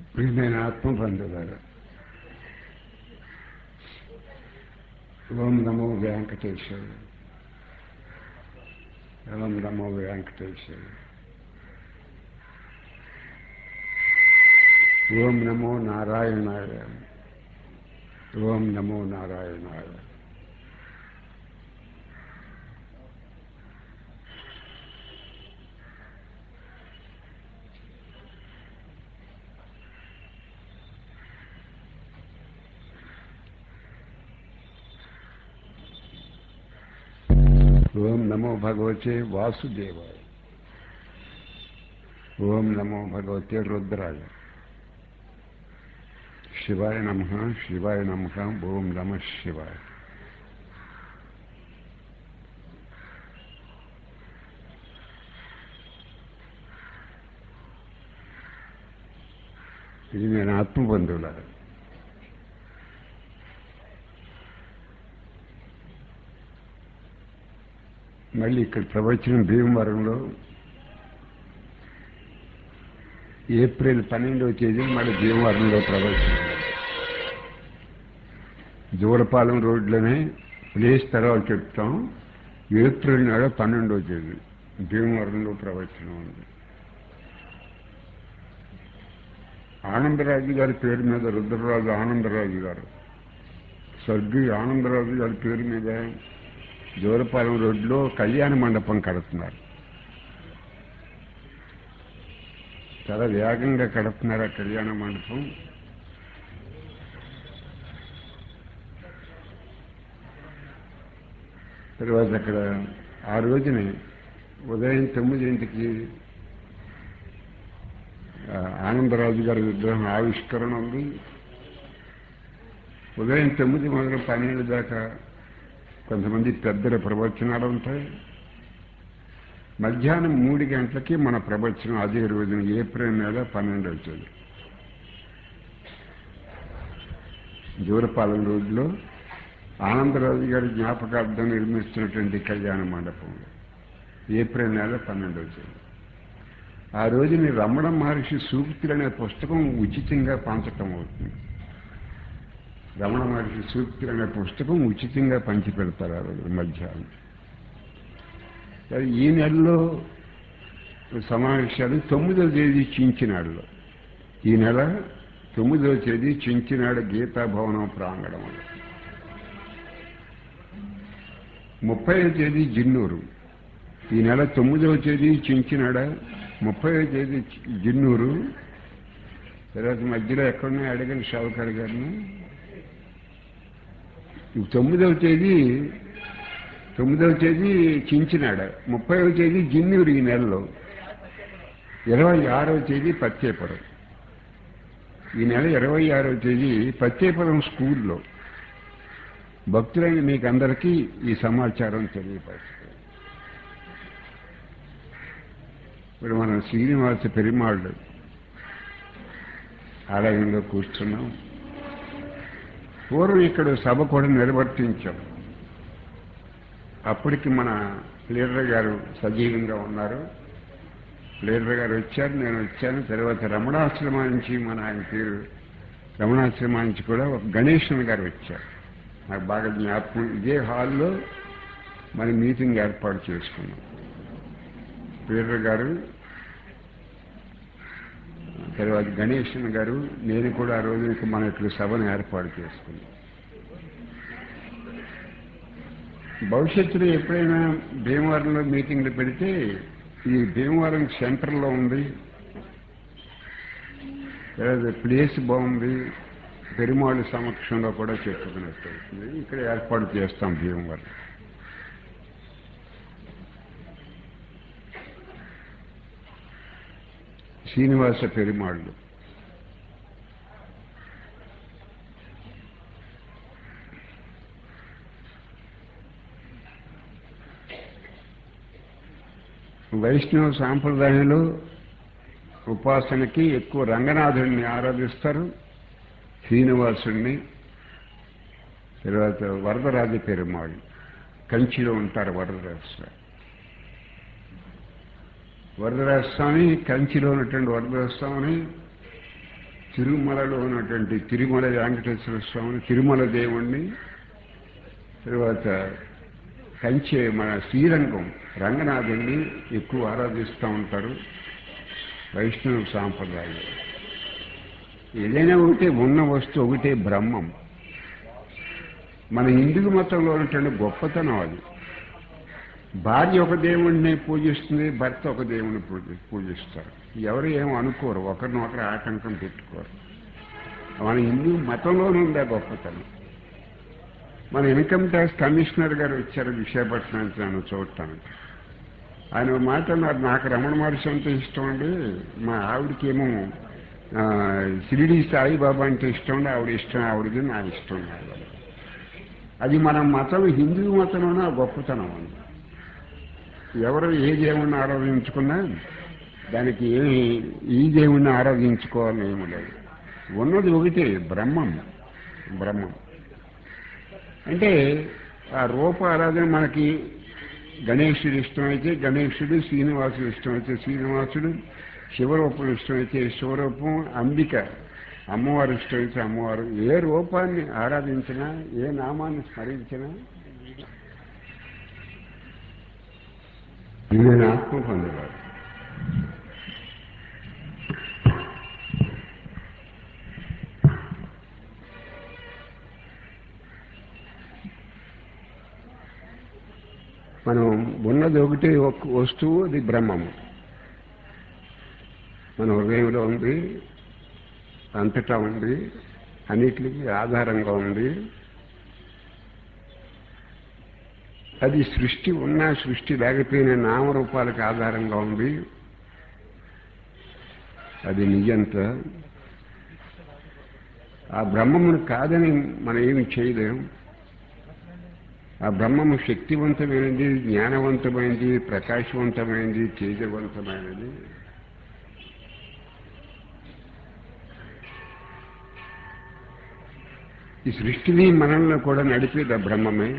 ఇప్పుడు నేను ఆత్మ బంధువులారు ఓం నమో వెంకటేశ్వర ఓం నమో వెంకటేశ్వర ఓం నమో నారాయణాయ ఓం నమో నారాయణాయ ఓం నమో భగవతే వాసుదేవాయ ఓం నమో భగవతే రుద్రాయ శివాయ నమ శివాయ నమ ఓం నమ శివాయ ఇది నేను ఆత్మబంధువులారా మళ్ళీ ఇక్కడ ప్రవచనం భీమవరంలో ఏప్రిల్ పన్నెండవ తేదీ మళ్ళీ భీమవరంలో ప్రవచనం జోలపాలెం రోడ్లోనే ప్లేస్ తర్వాత చెప్తాం ఏప్రిల్ నెల పన్నెండవ తేదీ భీమవరంలో ప్రవచనం ఉంది ఆనందరాజు గారి పేరు మీద రుద్రరాజు ఆనందరాజు గారు స్వర్గీయ ఆనందరాజు గారి పేరు మీద జోరపాలెం రోడ్లో కళ్యాణ మండపం కడుతున్నారు చాలా వేగంగా కడుతున్నారు ఆ కళ్యాణ మండపం తర్వాత అక్కడ ఆ రోజునే ఉదయం తొమ్మిదింటికి ఆ, ఆనందరాజు గారి విగ్రహం ఆవిష్కరణ ఉంది ఉదయం తొమ్మిది మొదలు పన్నెండు దాకా కొంతమంది పెద్దల ప్రవచనాలు ఉంటాయి మధ్యాహ్నం మూడు గంటలకి మన ప్రవచనం అదే రోజున ఏప్రిల్ నెల పన్నెండు అవుతుంది జూరపాలెం రోడ్లో ఆనందరాజు గారి జ్ఞాపకార్థం నిర్మిస్తున్నటువంటి కళ్యాణ మండపం ఏప్రిల్ నెల పన్నెండు అవుతుంది ఆ రోజుని రమణ మహర్షి సూక్తులు అనే పుస్తకం ఉచితంగా పంచటం అవుతుంది రమణ మహర్షి సూక్తులు అనే పుస్తకం ఉచితంగా పంచి పెడతారు ఆ రోజు మధ్యాహ్నం సరే, ఈ నెలలో సమావేశాలు తొమ్మిదవ తేదీ చించినాడులో ఈ నెల తొమ్మిదవ తేదీ చించినాడు గీతాభవనం ప్రాంగణంలో ముప్పై తేదీ జిన్నూరు ఈ నెల తొమ్మిదవ తేదీ చించినాడ ముప్పై తేదీ చి- జిన్నూరు తర్వాత మధ్యలో ఎక్కడున్నా అడిగిన షావుకారు గారిని ఈ తొమ్మిదవ తేదీ తొమ్మిదవ తేదీ చించినాడ ముప్పైవ తేదీ జిన్నూరు ఈ నెలలో ఇరవై ఆరవ తేదీ పత్తేపురం ఈ నెల ఇరవై ఆరవ తేదీ పత్తేపురం స్కూల్లో భక్తులైన మీకు అందరికీ ఈ సమాచారం తెలియపరుస్తుంది ఇప్పుడు మనం శ్రీనివాస పెరిమాళ్ళు ఆలయంలో కూర్చున్నాం పూర్వం ఇక్కడ సభ కూడా నిర్వర్తించాం అప్పటికి మన లీడర్ గారు సజీవంగా ఉన్నారు లీడర్ గారు వచ్చారు నేను వచ్చాను తర్వాత రమణాశ్రమం నుంచి మన ఆయన పేరు రమణాశ్రమం నుంచి కూడా ఒక గణేశన్ గారు వచ్చారు నాకు బాగా జ్ఞాపకం ఇదే హాల్లో మన మీటింగ్ ఏర్పాటు చేసుకున్నాం లీడర్ గారు తర్వాత గణేశన్ గారు నేను కూడా ఆ రోజు ఇక మన ఇక్కడ సభను ఏర్పాటు చేసుకున్నాం భవిష్యత్తులో ఎప్పుడైనా భీమవరంలో మీటింగ్లు పెడితే ఈ భీమవరం సెంటర్లో ఉంది తర్వాత ప్లేస్ బాగుంది పెరుమాళి సమక్షంలో కూడా చెప్పుకున్నట్టు అవుతుంది. ఇక్కడ ఏర్పాటు చేస్తాం భీమవరం శ్రీనివాస పెరుమాళ్ళు వైష్ణవ సాంప్రదాయంలో ఉపాసనకి ఎక్కువ రంగనాథుడిని ఆరాధిస్తారు శ్రీనివాసుడిని తర్వాత వరదరాజ పెరుమాళ్ళు కంచిలో ఉంటారు వరదరాజ స్వామి వరదరాజ స్వామి కంచిలో ఉన్నటువంటి వరదరాజ స్వామిని తిరుమలలో ఉన్నటువంటి తిరుమల వెంకటేశ్వర స్వామిని తిరుమల దేవుణ్ణి తర్వాత కంచె మన శ్రీరంగం రంగనాథుణ్ణి ఎక్కువ ఆరాధిస్తూ ఉంటారు వైష్ణవ సాంప్రదాయం ఏదైనా ఒకటే ఉన్న వస్తువు ఒకటే బ్రహ్మం మన హిందూ మతంలో ఉన్నటువంటి గొప్పతనం అది భార్య ఒక దేవుణ్ణి పూజిస్తుంది భర్త ఒక దేవుని పూజి పూజిస్తారు ఎవరు ఏం అనుకోరు ఒకరినొకరు ఆటంకం పెట్టుకోరు మన హిందూ మతంలోనే ఉండే గొప్పతనం మన ఇన్కమ్ ట్యాక్స్ కమిషనర్ గారు వచ్చారు విశాఖపట్నానికి నన్ను చూడటానికి ఆయన ఒక మాట అన్నారు నాకు రమణ మహర్షి అంటే ఇష్టం అండి మా ఆవిడకేమో ఆ, షిరిడి సాయిబాబా అంటే ఇష్టం అండి ఆవిడ ఇష్టం ఆవిడది నా ఇష్టం నాది. అది మన మతం హిందూ మతంలోనే ఆ గొప్పతనం ఉంది ఎవరు ఏ దేవుణ్ణి ఆరాధించుకున్నా దానికి ఏమి ఈ దేవుణ్ణి ఆరాధించుకోవాలని ఏమి లేదు ఉన్నది ఒకటే బ్రహ్మం బ్రహ్మం అంటే ఆ రూప ఆరాధన మనకి గణేశుడు ఇష్టమైతే గణేశుడు శ్రీనివాసుడు ఇష్టమైతే శ్రీనివాసుడు శివరూపం ఇష్టమైతే శివరూపం అంబిక అమ్మవారు ఇష్టమైతే అమ్మవారు ఏ రూపాన్ని ఆరాధించినా ఏ నామాన్ని స్మరించినా నేను ఆత్మ పొందేవాడు మనం ఉన్నది ఒకటి ఒక వస్తువు అది బ్రహ్మము మన హృదయంలో ఉంది అంతటా ఉంది అన్నిటికీ ఆధారంగా ఉంది అది సృష్టి ఉన్నా సృష్టి లేకపోయినా నామరూపాలకు ఆధారంగా ఉంది అది నిజంత ఆ బ్రహ్మమును కాదని మనం ఏమి చేయలేం ఆ బ్రహ్మము శక్తివంతమైనది జ్ఞానవంతమైనది ప్రకాశవంతమైనది తేజవంతమైనది ఈ సృష్టిని మనల్ని కూడా నడిపేది ఆ బ్రహ్మమే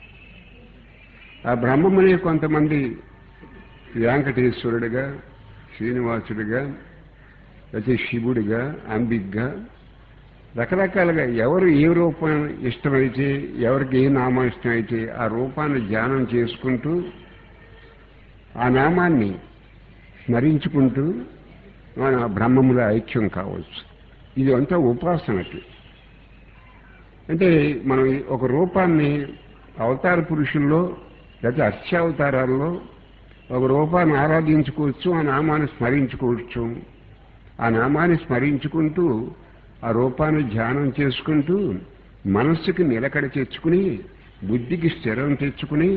ఆ బ్రహ్మమునే కొంతమంది వెంకటేశ్వరుడిగా శ్రీనివాసుడిగా లేకపోతే శివుడిగా అంబిగ్గా రకరకాలుగా ఎవరు ఏ రూపం ఇష్టమైతే ఎవరికి ఏ నామం ఇష్టమైతే ఆ రూపాన్ని ధ్యానం చేసుకుంటూ ఆ నామాన్ని స్మరించుకుంటూ మన బ్రహ్మముల ఐక్యం కావచ్చు ఇది అంతా ఉపాసనకి అంటే మనం ఒక రూపాన్ని అవతార పురుషుల్లో లేకపోతే అర్చావతారాల్లో ఒక రూపాన్ని ఆరాధించుకోవచ్చు ఆ నామాన్ని స్మరించుకోవచ్చు ఆ నామాన్ని స్మరించుకుంటూ ఆ రూపాన్ని ధ్యానం చేసుకుంటూ మనస్సుకి నిలకడ తెచ్చుకుని బుద్ధికి స్థిరం తెచ్చుకుని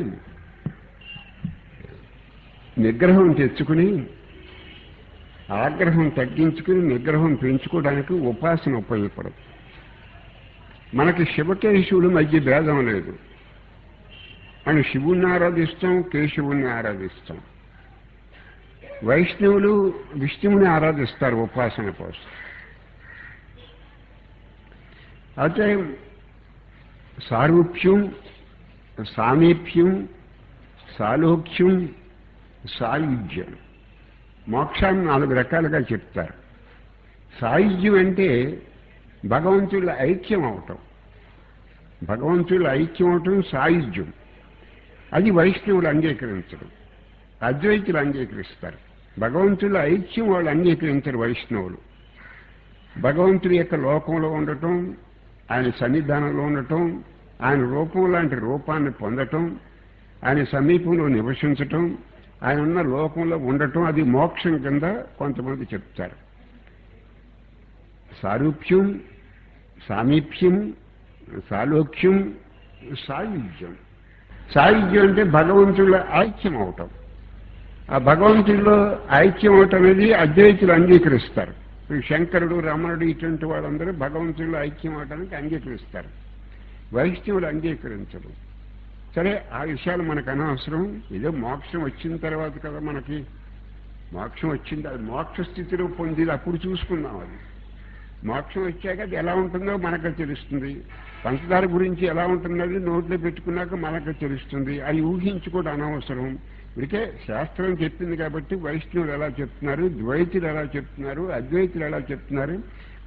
నిగ్రహం తెచ్చుకుని ఆగ్రహం తగ్గించుకుని నిగ్రహం పెంచుకోవడానికి ఉపాసన ఉపయోగపడదు మనకి శివకేశవుల మధ్య భేదం లేదు మనం శివుణ్ణి ఆరాధిస్తాం కేశవుణ్ణి ఆరాధిస్తాం వైష్ణవులు విష్ణువుని ఆరాధిస్తారు ఉపాసన కోసం అయితే సారూప్యం సామీప్యం సాలోక్యం సాయుధ్యం మోక్షాన్ని నాలుగు రకాలుగా చెప్తారు సాయుధ్యం అంటే భగవంతుల ఐక్యం అవటం భగవంతుల ఐక్యం అవటం సాయుధ్యం అది వైష్ణవులు అంగీకరించడం అద్వైతులు అంగీకరిస్తారు భగవంతుల ఐక్యం వాళ్ళు అంగీకరించరు వైష్ణవులు భగవంతుడి యొక్క లోకంలో ఉండటం ఆయన సన్నిధానంలో ఉండటం ఆయన రూపం లాంటి రూపాన్ని పొందటం ఆయన సమీపంలో నివసించటం ఆయన ఉన్న లోకంలో ఉండటం అది మోక్షం కింద కొంతమంది చెప్తారు సారూప్యం సామీప్యం సాలోక్యం సాయుధ్యం సాయుధ్యం అంటే భగవంతుల ఐక్యం అవటం ఆ భగవంతుల్లో ఐక్యం అవటం అనేది అద్వైతులు అంగీకరిస్తారు ఈ శంకరుడు రమణుడు ఇటువంటి వాళ్ళందరూ భగవంతుల్లో ఐక్యం అవటానికి అంగీకరిస్తారు వైష్ణవులు అంగీకరించరు సరే ఆ విషయాలు మనకు అనవసరం ఏదో మోక్షం వచ్చిన తర్వాత కదా మనకి మోక్షం వచ్చింది అది మోక్ష స్థితిలో పొందిది అప్పుడు చూసుకుందాం అది మోక్షం వచ్చాక అది ఎలా ఉంటుందో మనకు తెలుస్తుంది పంచదార గురించి ఎలా ఉంటుందని నోట్లో పెట్టుకున్నాక మనకు తెలుస్తుంది అది ఊహించుకోవడం అనవసరం ఇప్పటికే శాస్త్రం చెప్పింది కాబట్టి వైష్ణవులు ఎలా చెప్తున్నారు ద్వైతులు ఎలా చెప్తున్నారు అద్వైతులు ఎలా చెప్తున్నారు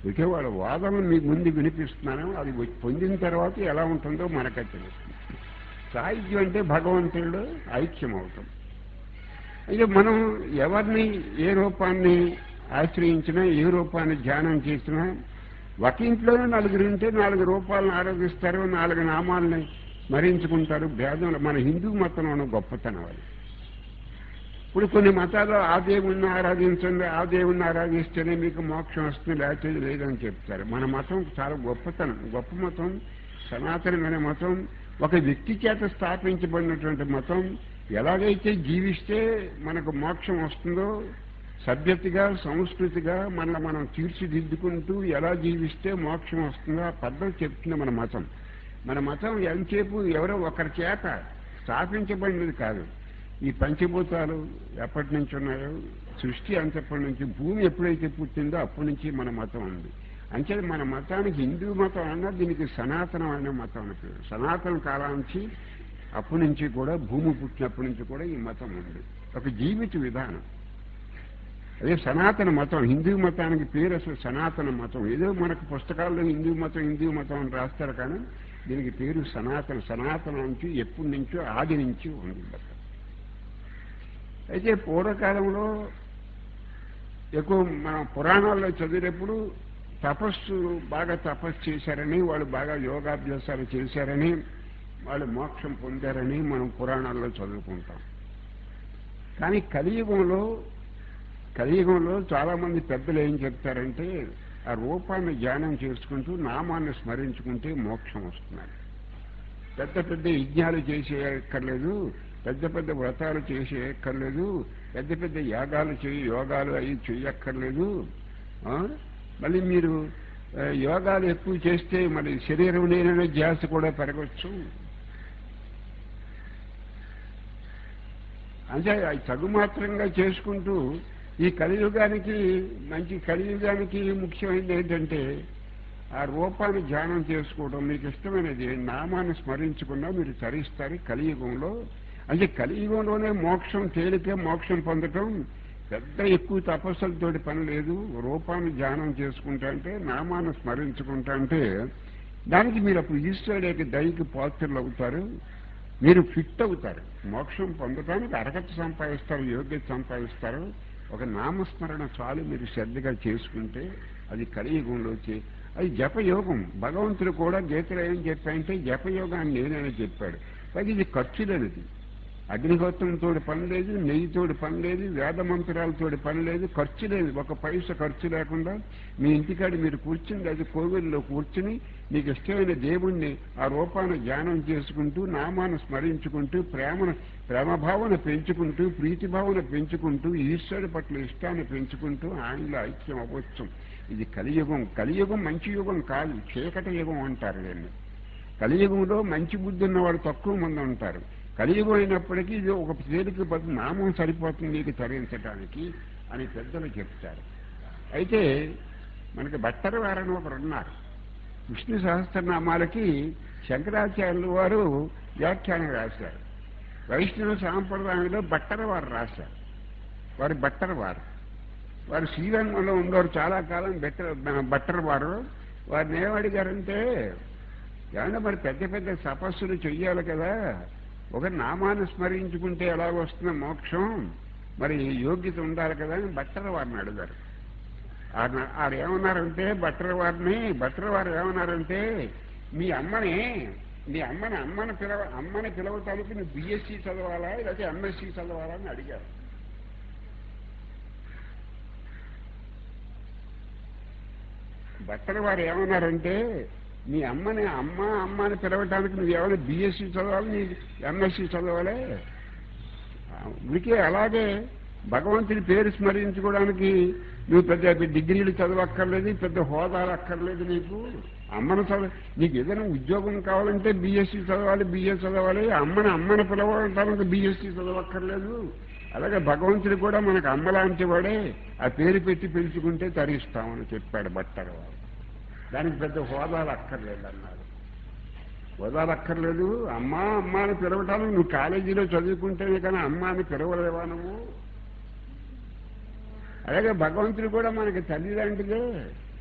ఇకే వాళ్ళ వాదనలు మీ ముందు వినిపిస్తున్నాను అది వచ్చి- పొందిన తర్వాత ఎలా ఉంటుందో మనకే తెలుస్తుంది సాహిత్యం అంటే భగవంతుడు ఐక్యం అవుతాం అయితే మనం ఎవరిని ఏ రూపాన్ని ఆశ్రయించినా ఏ రూపాన్ని ధ్యానం చేసినా ఒక ఇంట్లోనే నలుగురు ఉంటే నాలుగు రూపాలను ఆరాధిస్తారు నాలుగు నామాలని స్మరించుకుంటారు భేదం మన హిందూ మతంలో ఉన్న గొప్పతనం అది ఇప్పుడు కొన్ని మతాలు ఆ దేవుణ్ణి ఆరాధించండి ఆ దేవుణ్ణి ఆరాధిస్తేనే మీకు మోక్షం వస్తుంది లేకపోతే లేదని చెప్తారు మన మతం చాలా గొప్పతనం గొప్ప మతం సనాతనమైన మతం ఒక వ్యక్తి చేత స్థాపించబడినటువంటి మతం ఎలాగైతే జీవిస్తే మనకు మోక్షం వస్తుందో సభ్యతగా సంస్కృతిగా మన మనం తీర్చిదిద్దుకుంటూ ఎలా జీవిస్తే మోక్షం వస్తుందో ఆ పద్ధతి చెప్తుంది మన మతం మన మతం ఎంతసేపు ఎవరో ఒకరి చేత స్థాపించబడినది కాదు ఈ పంచభూతాలు ఎప్పటి నుంచి ఉన్నాయో సృష్టి అంతప్పటి నుంచి భూమి ఎప్పుడైతే పుట్టిందో అప్పటి నుంచి మన మతం ఉంది అంటే మన మతానికి హిందూ మతం అన్నా దీనికి సనాతనమైన మతం అని పేరు సనాతన కాలం నుంచి అప్పటి నుంచి కూడా భూమి పుట్టినప్పటి నుంచి కూడా ఈ మతం ఉంది ఒక జీవిత విధానం అదే సనాతన మతం హిందూ మతానికి పేరు అసలు సనాతన మతం ఏదో మనకు పుస్తకాల్లో హిందూ మతం హిందూ మతం అని రాస్తారు కానీ దీనికి పేరు సనాతన సనాతన నుంచి ఎప్పటి నుంచో ఆది నుంచి ఉంది మతం అయితే పూర్వకాలంలో ఎక్కువ మనం పురాణాల్లో చదివేటప్పుడు తపస్సు బాగా తపస్సు చేశారని వాళ్ళు బాగా యోగాభ్యాసాలు చేశారని వాళ్ళు మోక్షం పొందారని మనం పురాణాల్లో చదువుకుంటాం కానీ కలియుగంలో కలియుగంలో చాలా మంది పెద్దలు ఏం చెప్తారంటే ఆ రూపాన్ని ధ్యానం చేసుకుంటూ నామాన్ని స్మరించుకుంటే మోక్షం వస్తున్నారు పెద్ద పెద్ద యజ్ఞాలు చేసే ఎక్కర్లేదు పెద్ద పెద్ద వ్రతాలు చేసే ఎక్కర్లేదు పెద్ద పెద్ద యాగాలు చేయి యోగాలు అవి చేయక్కర్లేదు ఆ? మళ్ళీ మీరు ఆ, యోగాలు ఎక్కువ చేస్తే మరి శరీరం లేననే ధ్యాస కూడా పెరగచ్చు అంటే అవి తగుమాత్రంగా చేసుకుంటూ ఈ కలియుగానికి మంచి కలియుగానికి ముఖ్యమైనది ఏంటంటే ఆ రూపాన్ని ధ్యానం చేసుకోవడం మీకు ఇష్టమైనది నామాన్ని స్మరించుకున్నా మీరు తరిస్తారు కలియుగంలో అంటే కలియుగంలోనే మోక్షం తేలికే మోక్షం పొందటం పెద్ద ఎక్కువ తపస్సులతోటి పని లేదు రూపాన్ని ధ్యానం చేసుకుంటా అంటే నామాన్ని స్మరించుకుంటా అంటే దానికి మీరు అప్పుడు ఈశ్వరుడు యొక్క దయకి పాత్రలు అవుతారు మీరు ఫిట్ అవుతారు మోక్షం పొందడానికి అర్హత సంపాదిస్తారు యోగ్యత సంపాదిస్తారు ఒక నామస్మరణ చాలు మీరు శ్రద్ధగా చేసుకుంటే అది కలియుగంలో చే- అది జపయోగం భగవంతుడు కూడా గీతలో ఏం చెప్పాయంటే జపయోగాన్ని నేనని చెప్పాడు పైగా ఇది ఖర్చు లేనిది అగ్నిహోత్రంతో పని లేదు నెయ్యితోటి పని లేదు వేద మంత్రాలతోటి పని లేదు ఖర్చు లేదు ఒక పైస ఖర్చు లేకుండా మీ ఇంటికాడ మీరు కూర్చుని అది కోవిల్లో కూర్చుని మీకు ఇష్టమైన దేవుణ్ణి ఆ రూపాన్ని ధ్యానం చేసుకుంటూ నామాన్ని స్మరించుకుంటూ ప్రేమను ప్రేమభావన పెంచుకుంటూ ప్రీతిభావన పెంచుకుంటూ ఈశ్వరుడి పట్ల ఇష్టాన్ని పెంచుకుంటూ ఆయనలో ఐక్యం అవ్వచ్చు ఇది కలియుగం కలియుగం మంచి యుగం కాదు చీకటి యుగం అంటారు దీన్ని కలియుగంలో మంచి బుద్ధి ఉన్నవాడు తక్కువ మంది ఉంటారు కలియుగం అయినప్పటికీ ఇది ఒక తేలిక పద్ధతి నామం సరిపోతుంది నీకు తరించడానికి అని పెద్దలు చెప్తారు అయితే మనకి భట్టర వారని ఒకరు ఉన్నారు విష్ణు సహస్రనామాలకి శంకరాచార్యులు వారు వ్యాఖ్యానం రాశారు వైష్ణవ సాంప్రదాయంలో బట్టర వారు రాశారు వారి బట్టర వారు వారు శ్రీరంగంలో ఉండేవారు చాలా కాలం బెట్టర్ బట్టర వారు వారిని ఏమడిగారంటే ఏమన్నా మరి పెద్ద పెద్ద తపస్సులు చెయ్యాలి కదా ఒక నామాన్ని స్మరించుకుంటే ఎలా వస్తుంది మోక్షం మరి యోగ్యత ఉండాలి కదా అని బట్టర వారిని అడిగారు ఆయన- ఆడు ఏమన్నారంటే బట్టర వారిని బట్టర వారు ఏమన్నారంటే మీ అమ్మని మీ అమ్మని అమ్మని పిలవ అమ్మని పిలవటానికి నువ్వు బిఎస్సి చదవాలా లేకపోతే ఎంఎస్సి చదవాలా అని అడిగారు భర్తలు వారు ఏమన్నారంటే మీ అమ్మని అమ్మ అమ్మ అని పిలవటానికి నువ్వు ఏమైనా బిఎస్సి చదవాలి నీ ఎంఎస్సి చదవాలి ఉడికే అలాగే భగవంతుని పేరు స్మరించుకోవడానికి నువ్వు పెద్ద డిగ్రీలు చదవక్కర్లేదు పెద్ద హోదాలు అక్కర్లేదు నీకు అమ్మను చదవ నీకు ఏదైనా ఉద్యోగం కావాలంటే బిఎస్సి చదవాలి బిఎస్ చదవాలి అమ్మని అమ్మని పిలవడానికి బిఎస్సి చదవక్కర్లేదు అలాగే భగవంతుడు కూడా మనకు అమ్మలాంటి వాడే ఆ పేరు పెట్టి పెంచుకుంటే తరిస్తామని చెప్పాడు భట్టర్ వారు దానికి పెద్ద హోదాలు అక్కర్లేదు అన్నారు హోదాలు అక్కర్లేదు అమ్మా అమ్మ అని పిలవటానికి నువ్వు కాలేజీలో చదువుకుంటేనే కానీ అమ్మ అని పిలవలేవా నువ్వు అలాగే భగవంతుడు కూడా మనకి తల్లి లాంటిదే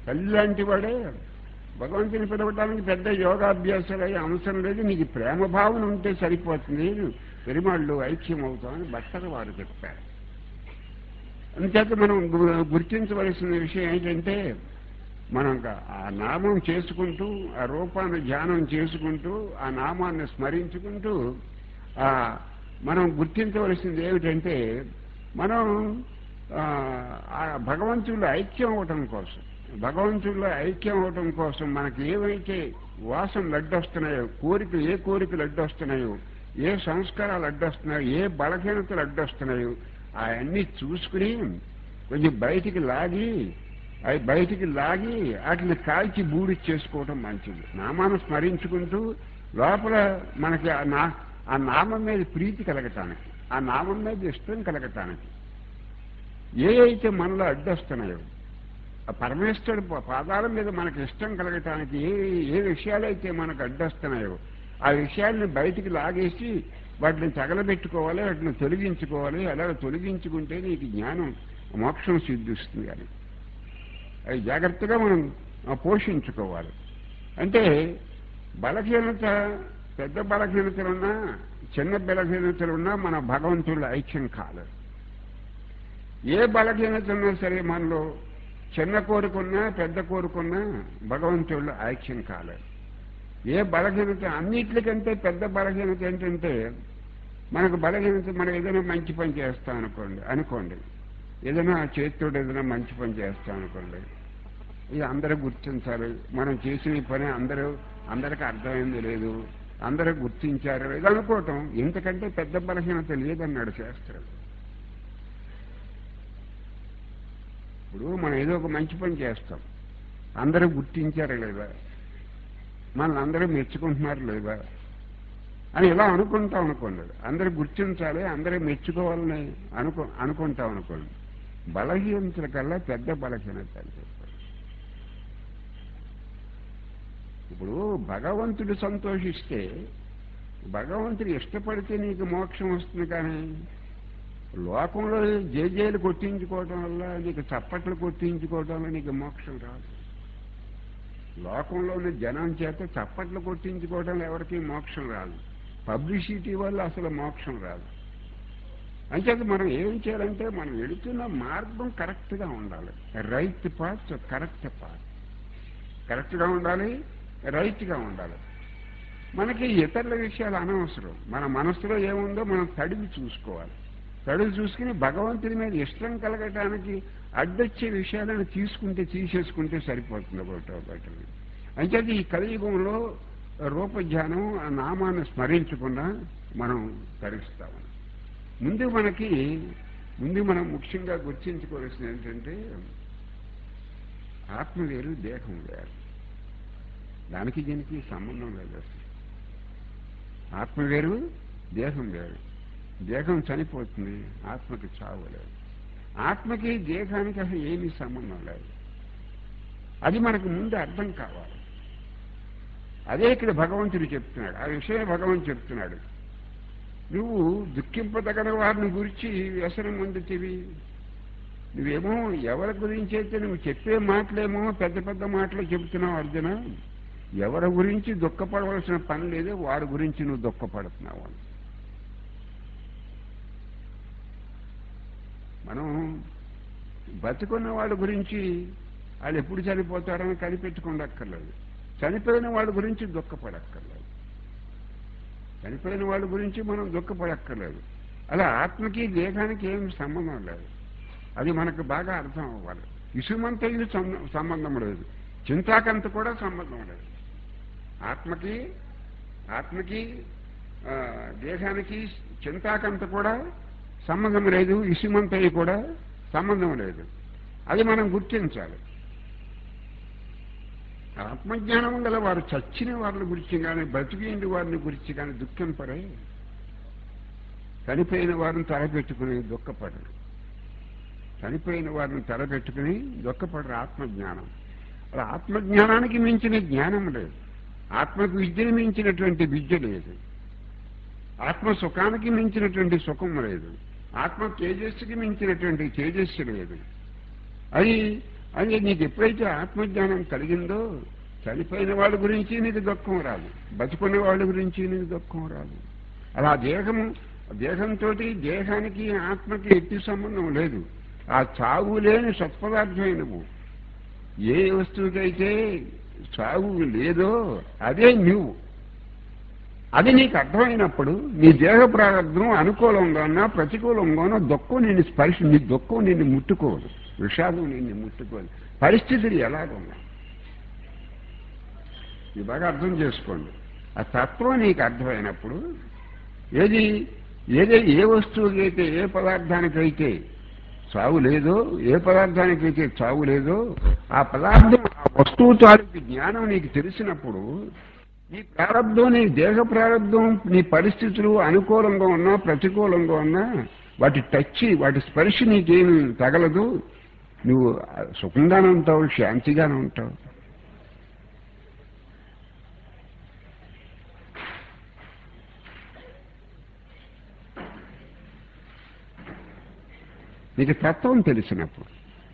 తల్లి లాంటి వాడే భగవంతుని పిలవడానికి పెద్ద యోగాభ్యాసాలు అయ్యే అవసరం లేదు నీకు ప్రేమ భావన ఉంటే సరిపోతుంది పెరుమాళ్ళు ఐక్యం అవుతామని భక్తలు వారు చెప్పారు అంతేత మనం గు- గుర్తించవలసిన విషయం ఏంటంటే మనం గా- ఆ నామం చేసుకుంటూ ఆ రూపాన్ని ధ్యానం చేసుకుంటూ ఆ నామాన్ని స్మరించుకుంటూ ఆ మనం గుర్తించవలసింది ఏమిటంటే మనం ఆ, ఆ భగవంతుల్లో ఐక్యం అవటం కోసం భగవంతుల్లో ఐక్యం అవటం కోసం మనకి ఏవైతే వాసనలు అడ్డొస్తున్నాయో కోరికలు ఏ కోరికలు అడ్డొస్తున్నాయో ఏ సంస్కారాలు అడ్డొస్తున్నాయో ఏ బలహీనతలు అడ్డొస్తున్నాయో అవన్నీ చూసుకుని కొంచెం బయటికి లాగి అవి బయటికి లాగి వాటిని కాల్చి బూడి చేసుకోవడం మంచిది నామాన్ని స్మరించుకుంటూ లోపల మనకి ఆ నా ఆ నామం మీద ప్రీతి కలగటానికి ఆ నామం మీద ఇష్టం కలగటానికి ఏ అయితే మనలో అడ్డొస్తున్నాయో ఆ పరమేశ్వరుడు పా- పాదాల మీద మనకు ఇష్టం కలగటానికి ఏ ఏ విషయాలైతే మనకు అడ్డొస్తున్నాయో ఆ విషయాల్ని బయటికి లాగేసి వాటిని తగలబెట్టుకోవాలి వాటిని తొలగించుకోవాలి అలా తొలగించుకుంటే నీకు జ్ఞానం మోక్షం సిద్ధిస్తుంది అని అవి జాగ్రత్తగా మనం ఆ, పోషించుకోవాలి అంటే బలహీనత పెద్ద బలహీనతలున్నా చిన్న బలహీనతలున్నా మన భగవంతుడు ఐక్యం కాలేదు ఏ బలహీనత ఉన్నా సరే మనలో చిన్న కోరుకున్నా పెద్ద కోరుకున్నా భగవంతుడు ఐక్యం కాలేదు ఏ బలహీనత అన్నిటికంటే పెద్ద బలహీనత ఏంటంటే మనకు బలహీనత మనం ఏదైనా మంచి పని చేస్తాం అనుకోండి అనుకోండి ఏదైనా చేతితోటి ఏదైనా మంచి పని చేస్తాం అనుకోండి ఇది అందరూ గుర్తించాలి మనం చేసిన ఈ పని అందరూ అందరికి అర్థమైంది లేదు అందరూ గుర్తించారు లేదు అనుకోవటం ఇంతకంటే పెద్ద బలహీనత లేదన్నాడు శాస్త్రం ఇప్పుడు మనం ఏదో ఒక మంచి పని చేస్తాం అందరూ గుర్తించారా లేదా మనల్ని అందరూ మెచ్చుకుంటున్నారు లేదా అని ఇలా అనుకుంటాం అనుకోండి అందరూ గుర్తించాలి అందరూ మెచ్చుకోవాలని అనుకో అనుకుంటాం అనుకోండి బలహీనతల కల్లా పెద్ద బలహీనత అని చెప్పారు ఇప్పుడు భగవంతుడు సంతోషిస్తే భగవంతుడు ఇష్టపడితే నీకు మోక్షం వస్తుంది కానీ లోకంలో జేజేలు కొట్టించుకోవడం వల్ల నీకు చప్పట్లు కొట్టించుకోవడం వల్ల నీకు మోక్షం రాదు లోకంలోని జనం చేత చప్పట్లు కొట్టించుకోవడం వల్ల ఎవరికి మోక్షం రాదు పబ్లిసిటీ వల్ల అసలు మోక్షం రాదు అంచేత మనం ఏం చేయాలంటే మనం వెళుతున్న మార్గం కరెక్ట్గా ఉండాలి రైట్ పాత్ కరెక్ట్ పాత్ కరెక్ట్గా ఉండాలి రైట్గా ఉండాలి మనకి ఇతరుల విషయాలు అనవసరం మన మనసులో ఏముందో మనం తడివి చూసుకోవాలి తడివి చూసుకుని భగవంతుడి మీద ఇష్టం కలగటానికి అడ్డొచ్చే విషయాలను తీసుకుంటే తీసేసుకుంటే సరిపోతుంది ఒకటో ఒకటి అంచేత ఈ కలియుగంలో రూపధ్యానం ఆ నామాన్ని స్మరించకుండా మనం తరిస్తాము ముందు మనకి ముందు మనం ముఖ్యంగా గుర్తించుకోవాల్సింది ఏంటంటే ఆత్మ వేరు దేహం వేరు దానికి దీనికి సంబంధం లేదు అసలు ఆత్మ వేరు దేహం వేరు దేహం చనిపోతుంది ఆత్మకి చావు లేదు ఆత్మకి దేహానికి అసలు ఏమీ సంబంధం లేదు అది మనకు ముందు అర్థం కావాలి అదే ఇక్కడ భగవంతుడు చెప్తున్నాడు ఆ విషయం భగవంతుడు చెప్తున్నాడు నువ్వు దుఃఖింపదగిన వారిని గురించి వ్యసనం పొందుతీవి నువ్వేమో ఎవరి గురించి అయితే నువ్వు చెప్పే మాటలేమో పెద్ద పెద్ద మాటలు చెబుతున్నావు అర్జున ఎవరి గురించి దుఃఖపడవలసిన పని లేదు వారి గురించి నువ్వు దుఃఖపడుతున్నావు అని మనం బతుకున్న వాళ్ళ గురించి వాళ్ళు ఎప్పుడు చనిపోతారని కనిపెట్టుకోండక్కర్లేదు చనిపోయిన వాళ్ళ గురించి దుఃఖపడక్కర్లేదు చనిపోయిన వాళ్ళ గురించి మనం దుఃఖపడక్కర్లేదు అలా ఆత్మకి దేహానికి ఏం సంబంధం లేదు అది మనకు బాగా అర్థం అవ్వాలి ఇసుమంత ఇది సం- సంబంధం లేదు చింతాకంత కూడా సంబంధం లేదు ఆత్మకి ఆత్మకి ఆ, దేహానికి చింతాకంత కూడా సంబంధం లేదు ఇసుమంతయి కూడా సంబంధం లేదు అది మనం గుర్తించాలి ఆత్మజ్ఞానం గల వారు చచ్చిన వారిని గురించి కానీ బతికిండి వారిని గురించి కానీ దుఃఖింపరే చనిపోయిన వారిని తలపెట్టుకుని దుఃఖపడరు చనిపోయిన వారిని తలపెట్టుకుని దుఃఖపడరు ఆత్మజ్ఞానం అలా ఆత్మజ్ఞానానికి మించిన జ్ఞానం లేదు ఆత్మకు విద్యను మించినటువంటి విద్య లేదు ఆత్మ సుఖానికి మించినటువంటి సుఖం లేదు ఆత్మ తేజస్సుకి మించినటువంటి తేజస్సు లేదు అది అని నీకు ఎప్పుడైతే ఆత్మజ్ఞానం కలిగిందో చనిపోయిన వాళ్ళ గురించి నీకు దుఃఖం రాదు బతుకున్న వాళ్ళ గురించి నీకు దుఃఖం రాదు అలా దేహము దేహంతో దేహానికి ఆత్మకి ఎట్టి సంబంధం లేదు ఆ చావు లేని సత్పదార్థమే నువ్వు ఏ వస్తువుకైతే చావు లేదో అదే నువ్వు అది నీకు అర్థమైనప్పుడు నీ దేహ ప్రారంభం అనుకూలంగానో ప్రతికూలంగానో దుఃఖం నిన్ను స్పర్శ నీ దుఃఖం నిన్ను ముట్టుకోదు విషాదం నిన్ను ముట్టుకోదు పరిస్థితులు ఎలాగున్నా ఇది బాగా అర్థం చేసుకోండి ఆ తత్వం నీకు అర్థమైనప్పుడు ఏది ఏదే ఏ వస్తువుకైతే ఏ పదార్థానికైతే చావు లేదో ఏ పదార్థానికైతే చావు లేదో ఆ పదార్థం ఆ వస్తువు తాలూకు జ్ఞానం నీకు తెలిసినప్పుడు నీ ప్రారంభం నీ దేహ ప్రారంభం నీ పరిస్థితులు అనుకూలంగా ఉన్నా ప్రతికూలంగా ఉన్నా వాటి టచ్ వాటి స్పర్శ నీకేమి తగలదు నువ్వు సుఖంగానే ఉంటావు శాంతిగానే ఉంటావు నీకు తత్వం తెలిసినప్పుడు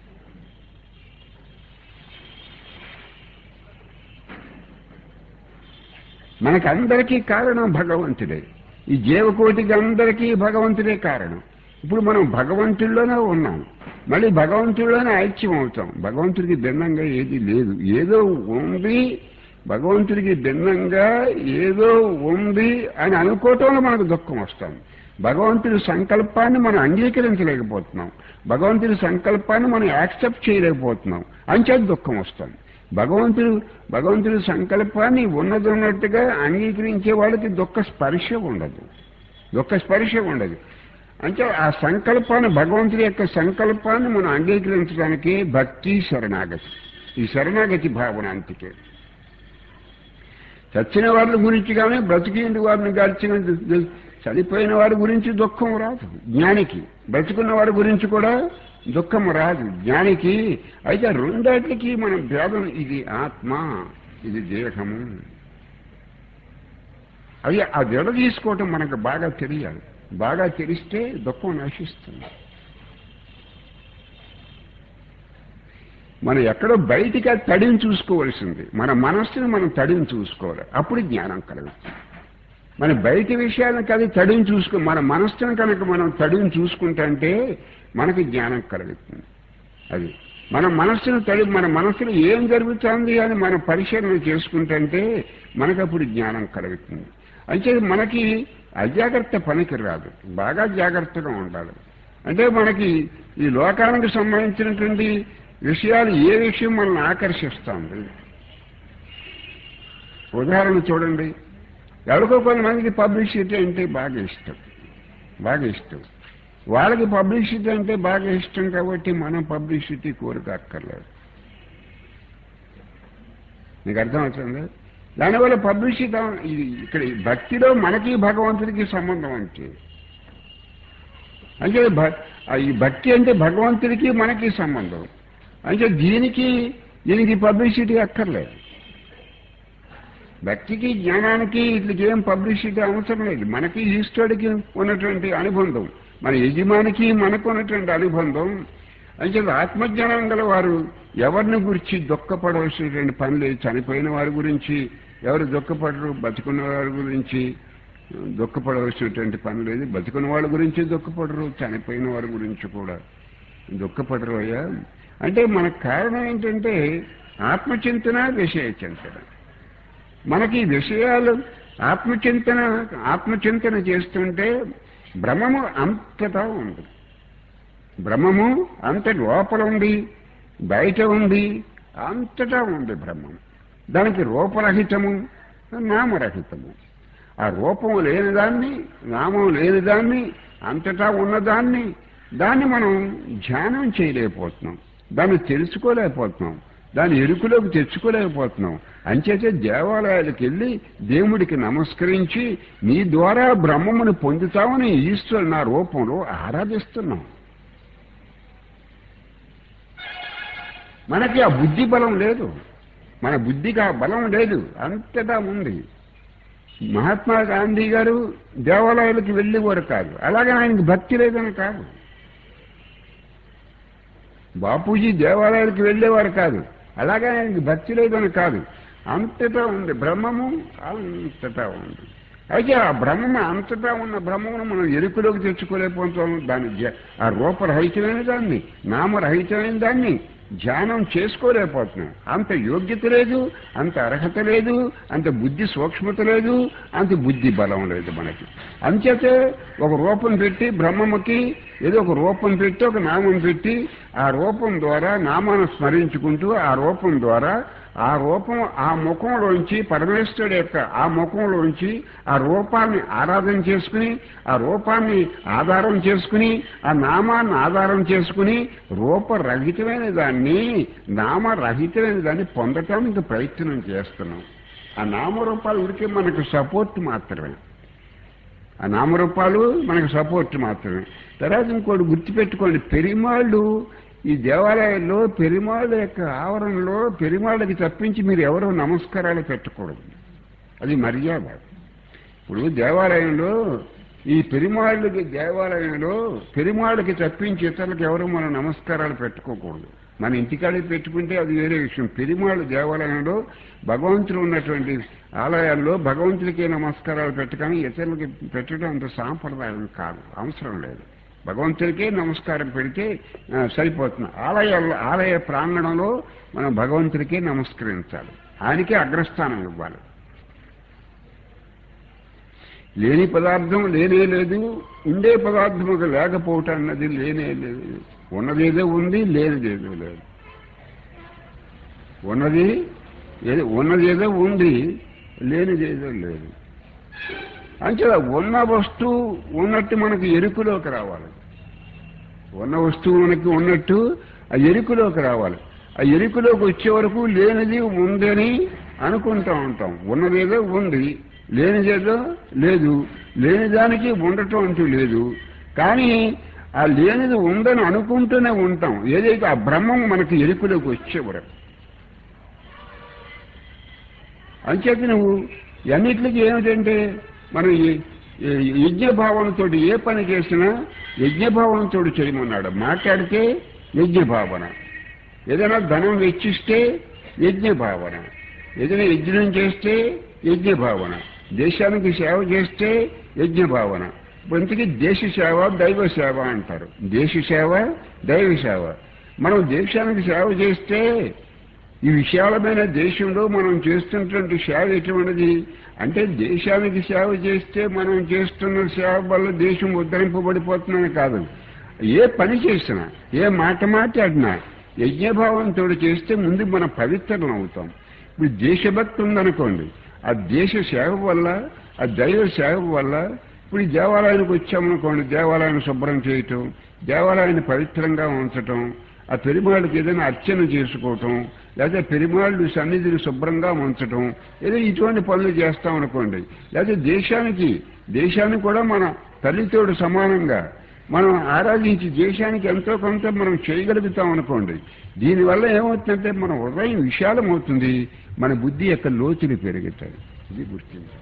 మనకందరికీ కారణం భగవంతుడే ఈ జీవకోటికి అందరికీ భగవంతుడే కారణం ఇప్పుడు మనం భగవంతుల్లోనే ఉన్నాం మళ్ళీ భగవంతుల్లోనే ఐక్యం అవుతాం భగవంతుడికి భిన్నంగా ఏది లేదు ఏదో ఉంది భగవంతుడికి భిన్నంగా ఏదో ఉంది అని అనుకోవటంలో మనకు దుఃఖం వస్తాం భగవంతుడి సంకల్పాన్ని మనం అంగీకరించలేకపోతున్నాం భగవంతుడి సంకల్పాన్ని మనం యాక్సెప్ట్ చేయలేకపోతున్నాం అంచేది దుఃఖం వస్తాం భగవంతుడు భగవంతుడి సంకల్పాన్ని ఉన్నది ఉన్నట్టుగా అంగీకరించే వాళ్ళకి దుఃఖ స్పర్శ ఉండదు దుఃఖ స్పర్శ ఉండదు అంటే ఆ సంకల్పాన్ని భగవంతుడి యొక్క సంకల్పాన్ని మనం అంగీకరించడానికి భక్తి శరణాగతి ఈ శరణాగతి భావన అంతకే చచ్చిన వాళ్ళ గురించి కానీ బ్రతికింటి వారిని గడిచిన చనిపోయిన వారి గురించి దుఃఖం రాదు జ్ఞానికి బ్రతుకున్న వారి గురించి కూడా దుఃఖం రాదు జ్ఞానికి అయితే రెండాటికి మనం భేదం ఇది ఆత్మ ఇది దేహము అది ఆ విడ తీసుకోవటం మనకు బాగా తెలియాలి బాగా తెలిస్తే దుఃఖం నశిస్తుంది మనం ఎక్కడో బయటికి అది తడిని చూసుకోవాల్సింది మన మనస్సుని మనం తడిని చూసుకోవాలి అప్పుడు జ్ఞానం కలుగుతుంది మన బయట విషయాలను కలిగి తడిని చూసుకో మన మనస్సును కనుక మనం తడిని చూసుకుంటే మనకి జ్ఞానం కలుగుతుంది అది మన మనస్సును తడి మన మనస్సులో ఏం జరుగుతుంది అని మనం పరిశీలన చేసుకుంటే మనకు అప్పుడు జ్ఞానం కలుగుతుంది అంటే మనకి అజాగ్రత్త పనికి రాదు బాగా జాగ్రత్తగా ఉండాలి అంటే మనకి ఈ లోకానికి సంబంధించినటువంటి విషయాలు ఏ విషయం మనల్ని ఆకర్షిస్తుంది ఉదాహరణ చూడండి ఎవరికో కొంతమందికి పబ్లిసిటీ అంటే బాగా ఇష్టం బాగా ఇష్టం వాళ్ళకి పబ్లిసిటీ అంటే బాగా ఇష్టం కాబట్టి మనం పబ్లిసిటీ కోరిక అక్కర్లేదు నీకు అర్థమవుతుంది దానివల్ల పబ్లిసిటీ ఇది ఇక్కడ ఈ భక్తిలో మనకి భగవంతుడికి సంబంధం అంటే అంటే ఈ భక్తి అంటే భగవంతుడికి మనకి సంబంధం అంటే దీనికి దీనికి పబ్లిసిటీ అక్కర్లేదు భక్తికి జ్ఞానానికి వీటికి ఏం పబ్లిసిటీ అవసరం లేదు మనకి ఈశ్వరుడికి ఉన్నటువంటి అనుబంధం మన యజమానికి మనకు ఉన్నటువంటి అనుబంధం అంటే ఆత్మజ్ఞానం గల వారు ఎవరిని గురించి దుఃఖపడవలసినటువంటి పని లేదు చనిపోయిన వారి గురించి ఎవరు దుఃఖపడరు బతుకున్న వారి గురించి దుఃఖపడవలసినటువంటి పని లేదు బతుకున్న వాళ్ళ గురించి దుఃఖపడరు చనిపోయిన వారి గురించి కూడా దుఃఖపడరు అయ్యా అంటే మనకు కారణం ఏంటంటే ఆత్మచింతన విషయ చింతన మనకి విషయాలు ఆత్మచింతన ఆత్మచింతన చేస్తుంటే భ్రమము అంతటా ఉంది భ్రమము అంత లోపల ఉంది బయట ఉంది అంతటా ఉంది బ్రహ్మం దానికి రూపరహితము నామరహితము ఆ రూపం లేని దాన్ని నామం లేని దాన్ని అంతటా ఉన్నదాన్ని దాన్ని మనం ధ్యానం చేయలేకపోతున్నాం దాన్ని తెలుసుకోలేకపోతున్నాం దాని ఎరుకులోకి తెచ్చుకోలేకపోతున్నాం అంచేతే దేవాలయాలకు వెళ్ళి దేవుడికి నమస్కరించి నీ ద్వారా బ్రహ్మమును పొందుతామని ఈశ్వరు నా రూపంలో ఆరాధిస్తున్నాం మనకి ఆ బుద్ధి బలం లేదు మన బుద్ధికి ఆ బలం లేదు అంతటా ఉంది మహాత్మా గాంధీ గారు దేవాలయాలకు వెళ్ళేవారు కాదు అలాగే ఆయనకి భక్తి లేదని కాదు బాపూజీ దేవాలయాలకు వెళ్ళేవారు కాదు అలాగే ఆయనకి భక్తి లేదని కాదు అంతటా ఉంది బ్రహ్మము అంతటా ఉంది అయితే ఆ బ్రహ్మము అంతటా ఉన్న బ్రహ్మమును మనం ఎరుకులోకి తెచ్చుకోలేకపోతాం దాని జ- ఆ రూపరహితమైన దాన్ని నామరహితమైన దాన్ని ధ్యానం చేసుకోలేకపోతున్నాం అంత యోగ్యత లేదు అంత అర్హత లేదు అంత బుద్ధి సూక్ష్మత లేదు అంత బుద్ధి బలం లేదు మనకి అంచేతే ఒక రూపం పెట్టి బ్రహ్మముకి ఏదో ఒక రూపం పెట్టి ఒక నామం పెట్టి ఆ రూపం ద్వారా నామాన్ని స్మరించుకుంటూ ఆ రూపం ద్వారా ఆ రూపం ఆ ముఖంలోంచి పరమేశ్వరుడు యొక్క ఆ ముఖంలోంచి ఆ రూపాన్ని ఆరాధన చేసుకుని ఆ రూపాన్ని ఆధారం చేసుకుని ఆ నామాన్ని ఆధారం చేసుకుని రూపరహితమైన దాన్ని నామరహితమైన దాన్ని పొందటానికి ప్రయత్నం చేస్తున్నాం ఆ నామరూపాలు ఉడికే మనకు సపోర్ట్ మాత్రమే ఆ నామరూపాలు మనకు సపోర్ట్ మాత్రమే తర్వాత ఇంకోటి గుర్తుపెట్టుకోండి పెరిమాళ్ళు ఈ దేవాలయంలో పెరిమాళ్ళ యొక్క ఆవరణలో పెరిమాళ్ళకి తప్పించి మీరు ఎవరో నమస్కారాలు పెట్టకూడదు అది మర్యాద ఇప్పుడు దేవాలయంలో ఈ పెరిమాళ్ళకి దేవాలయంలో పెరిమాళ్ళకి తప్పించి ఇతరులకు ఎవరు మనం నమస్కారాలు పెట్టుకోకూడదు మన ఇంటికాడే పెట్టుకుంటే అది వేరే విషయం పెరిమాళ్ళు దేవాలయంలో భగవంతుడు ఉన్నటువంటి ఆలయాల్లో భగవంతుడికి నమస్కారాలు పెట్టగానే ఇతరులకి పెట్టడం అంత సాంప్రదాయం కాదు అవసరం లేదు భగవంతుడికే నమస్కారం పెడితే ఆ, సరిపోతుంది ఆలయాల్లో ఆలయ ప్రాంగణంలో మనం భగవంతుడికే నమస్కరించాలి ఆయనకే అగ్రస్థానం ఇవ్వాలి లేని పదార్థం లేనే లేదు ఉండే పదార్థం ఒక లేకపోవటం అన్నది లేనే లేదు ఉన్నదేదో ఉంది లేనిదేదో లేదు ఉన్నది ఏదో ఉన్నదేదో ఉంది లేనిదేదో లేదు అంటే ఉన్న వస్తువు ఉన్నట్టు మనకు ఎరుకులోకి రావాలి ఉన్న వస్తువు మనకి ఉన్నట్టు ఆ ఎరుకులోకి రావాలి ఆ ఎరుకులోకి వచ్చే వరకు లేనిది ఉందని అనుకుంటా ఉంటాం ఉన్నదేదో ఉంది లేనిదేదో లేదు లేని దానికి ఉండటం అంటూ లేదు కానీ ఆ లేనిది ఉందని అనుకుంటూనే ఉంటాం ఏదైతే ఆ బ్రహ్మం మనకి ఎరుకులోకి వచ్చే వరకు అంచేత నువ్వు అన్నిటికీ ఏమిటంటే మనం ఈ- ఈ యజ్ఞభావనతో ఏ పని చేసినా యజ్ఞభావనతో చేయమన్నాడు మాట్లాడితే యజ్ఞభావన ఏదైనా ధనం వెచ్చిస్తే యజ్ఞభావన ఏదైనా యజ్ఞం చేస్తే యజ్ఞభావన దేశానికి సేవ చేస్తే యజ్ఞభావన ఇప్పుడు ఇంతకీ దేశ సేవ దైవ సేవ అంటారు దేశ సేవ దైవ సేవ మనం దేశానికి సేవ చేస్తే ఈ విశాలమైన దేశంలో మనం చేస్తున్నటువంటి సేవ ఎటువంటిది అంటే దేశానికి సేవ చేస్తే మనం చేస్తున్న సేవ వల్ల దేశం ఉద్ధరింపబడిపోతుందని కాదు ఏ పని చేసినా ఏ మాట మాట్లాడినా యజ్ఞభావంతో చేస్తే ముందు మనం పవిత్రం అవుతాం ఇప్పుడు దేశభక్తి ఉందనుకోండి ఆ దేశ సేవ వల్ల ఆ దైవ సేవ వల్ల ఇప్పుడు ఈ దేవాలయానికి వచ్చామనుకోండి దేవాలయాన్ని శుభ్రం చేయటం దేవాలయాన్ని పవిత్రంగా ఉంచటం ఆ పెరుమాళ్ళకి ఏదైనా అర్చన చేసుకోవటం లేదా పెరుమాళ్ళు సన్నిధిని శుభ్రంగా ఉంచటం ఏదో ఇటువంటి పనులు చేస్తాం అనుకోండి లేదా దేశానికి దేశాన్ని కూడా మన తల్లితోడు సమానంగా మనం ఆరాధించి దేశానికి ఎంతో కొంత మనం చేయగలుగుతాం అనుకోండి దీనివల్ల ఏమవుతుందంటే మన హృదయం విశాలమవుతుంది మన బుద్ధి యొక్క లోతులు పెరుగుతాయి ఇది గుర్తించాలి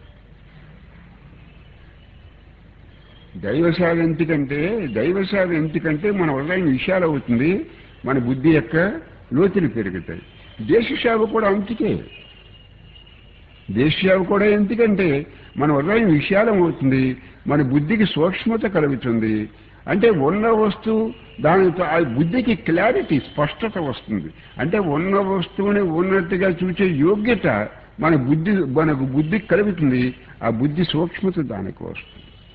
దైవసేవ ఎందుకంటే దైవసేవ ఎందుకంటే మన హృదయం విశాలం అవుతుంది మన బుద్ధి యొక్క లోతులు పెరుగుతాయి దేశ సేవ కూడా అంతకే దేశ సేవ కూడా ఎందుకంటే మన హృదయం విశాలం అవుతుంది మన బుద్ధికి సూక్ష్మత కలుగుతుంది అంటే ఉన్న వస్తువు దానితో ఆ బుద్ధికి క్లారిటీ స్పష్టత వస్తుంది అంటే ఉన్న వస్తువుని ఉన్నట్టుగా చూసే యోగ్యత మన బుద్ధి మనకు బుద్ధికి కలుగుతుంది ఆ బుద్ధి సూక్ష్మత దానికి వస్తుంది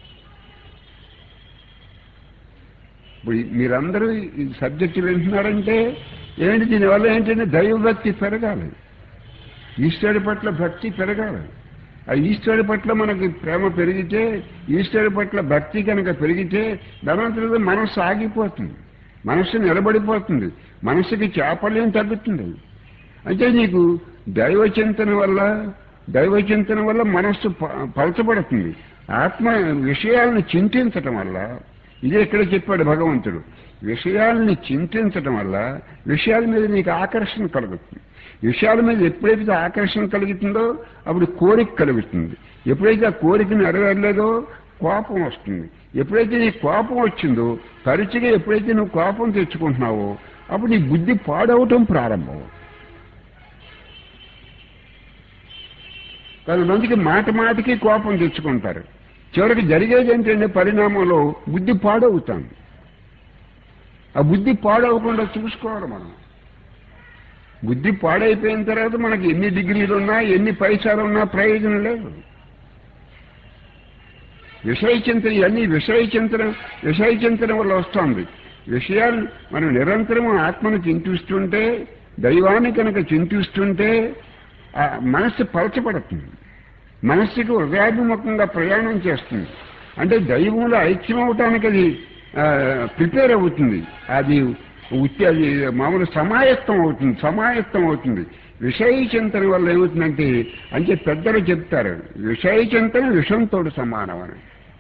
ఇప్పుడు ఈ- మీరందరూ ఈ సబ్జెక్టులు వింటున్నారంటే ఏంటి దీనివల్ల ఏంటంటే దైవభక్తి పెరగాలి ఈశ్వరుడి పట్ల భక్తి పెరగాలి ఆ ఈశ్వరుడి పట్ల మనకి ప్రేమ పెరిగితే ఈశ్వరుడి పట్ల భక్తి కనుక పెరిగితే ధనవంతుడితో మనస్సు ఆగిపోతుంది మనస్సు నిలబడిపోతుంది మనస్సుకి చాపల్యం తగ్గుతుంది అంటే నీకు దైవ చింతన వల్ల దైవ చింతన వల్ల మనస్సు ప- పలచబడుతుంది ఆత్మ విషయాలను చింతించటం వల్ల ఇదే ఇక్కడ చెప్పాడు భగవంతుడు విషయాల్ని చింతించటం వల్ల విషయాల మీద నీకు ఆకర్షణ కలుగుతుంది విషయాల మీద ఎప్పుడైతే ఆకర్షణ కలుగుతుందో అప్పుడు కోరిక కలుగుతుంది ఎప్పుడైతే ఆ కోరిక నెరవేరలేదో కోపం వస్తుంది ఎప్పుడైతే నీ కోపం వచ్చిందో తరచుగా ఎప్పుడైతే నువ్వు కోపం తెచ్చుకుంటున్నావో అప్పుడు నీ బుద్ధి పాడవటం ప్రారంభం కొంతమందికి మాట మాటకి కోపం తెచ్చుకుంటారు చివరికి జరిగేది ఏంటంటే పరిణామంలో బుద్ధి పాడవుతాను ఆ బుద్ధి పాడవకుండా చూసుకోవాలి మనం బుద్ధి పాడైపోయిన తర్వాత మనకి ఎన్ని డిగ్రీలు ఉన్నా ఎన్ని పైసలు ఉన్నా ప్రయోజనం లేదు విషయ చింతన ఇవన్నీ విషయ చింతన విషయ చింతన వల్ల వస్తుంది విషయాలు మనం నిరంతరం ఆత్మను చింతిస్తుంటే దైవాన్ని కనుక చింతిస్తుంటే ఆ మనస్సు పలచబడుతుంది మనస్సుకు హృదయాభిముఖంగా ప్రయాణం చేస్తుంది అంటే దైవంలో ఐక్యం అవటానికి అది ప్రిపేర్ అవుతుంది అది ఉత్తి అది మామూలు సమాయత్తం అవుతుంది సమాయత్తం అవుతుంది విషయ చింతన వల్ల ఏమవుతుందంటే అంటే పెద్దలు చెప్తారు విషయ చింతన విషంతో సమానం అని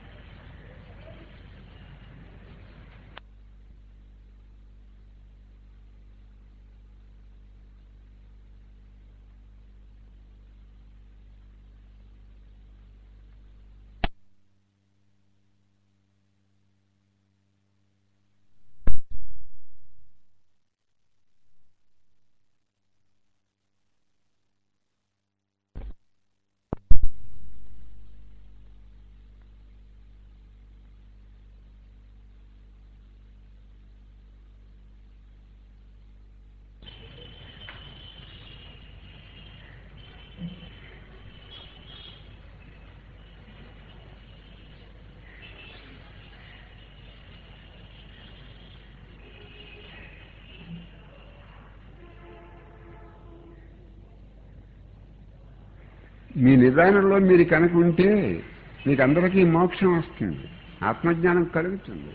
మీ నిదానంలో మీరు కనుక ఉంటే మీకు అందరికీ మోక్షం వస్తుంది ఆత్మజ్ఞానం కలుగుతుంది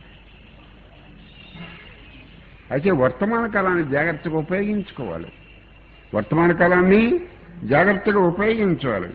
అయితే వర్తమాన కాలాన్ని జాగ్రత్తగా ఉపయోగించుకోవాలి వర్తమాన కాలాన్ని జాగ్రత్తగా ఉపయోగించాలి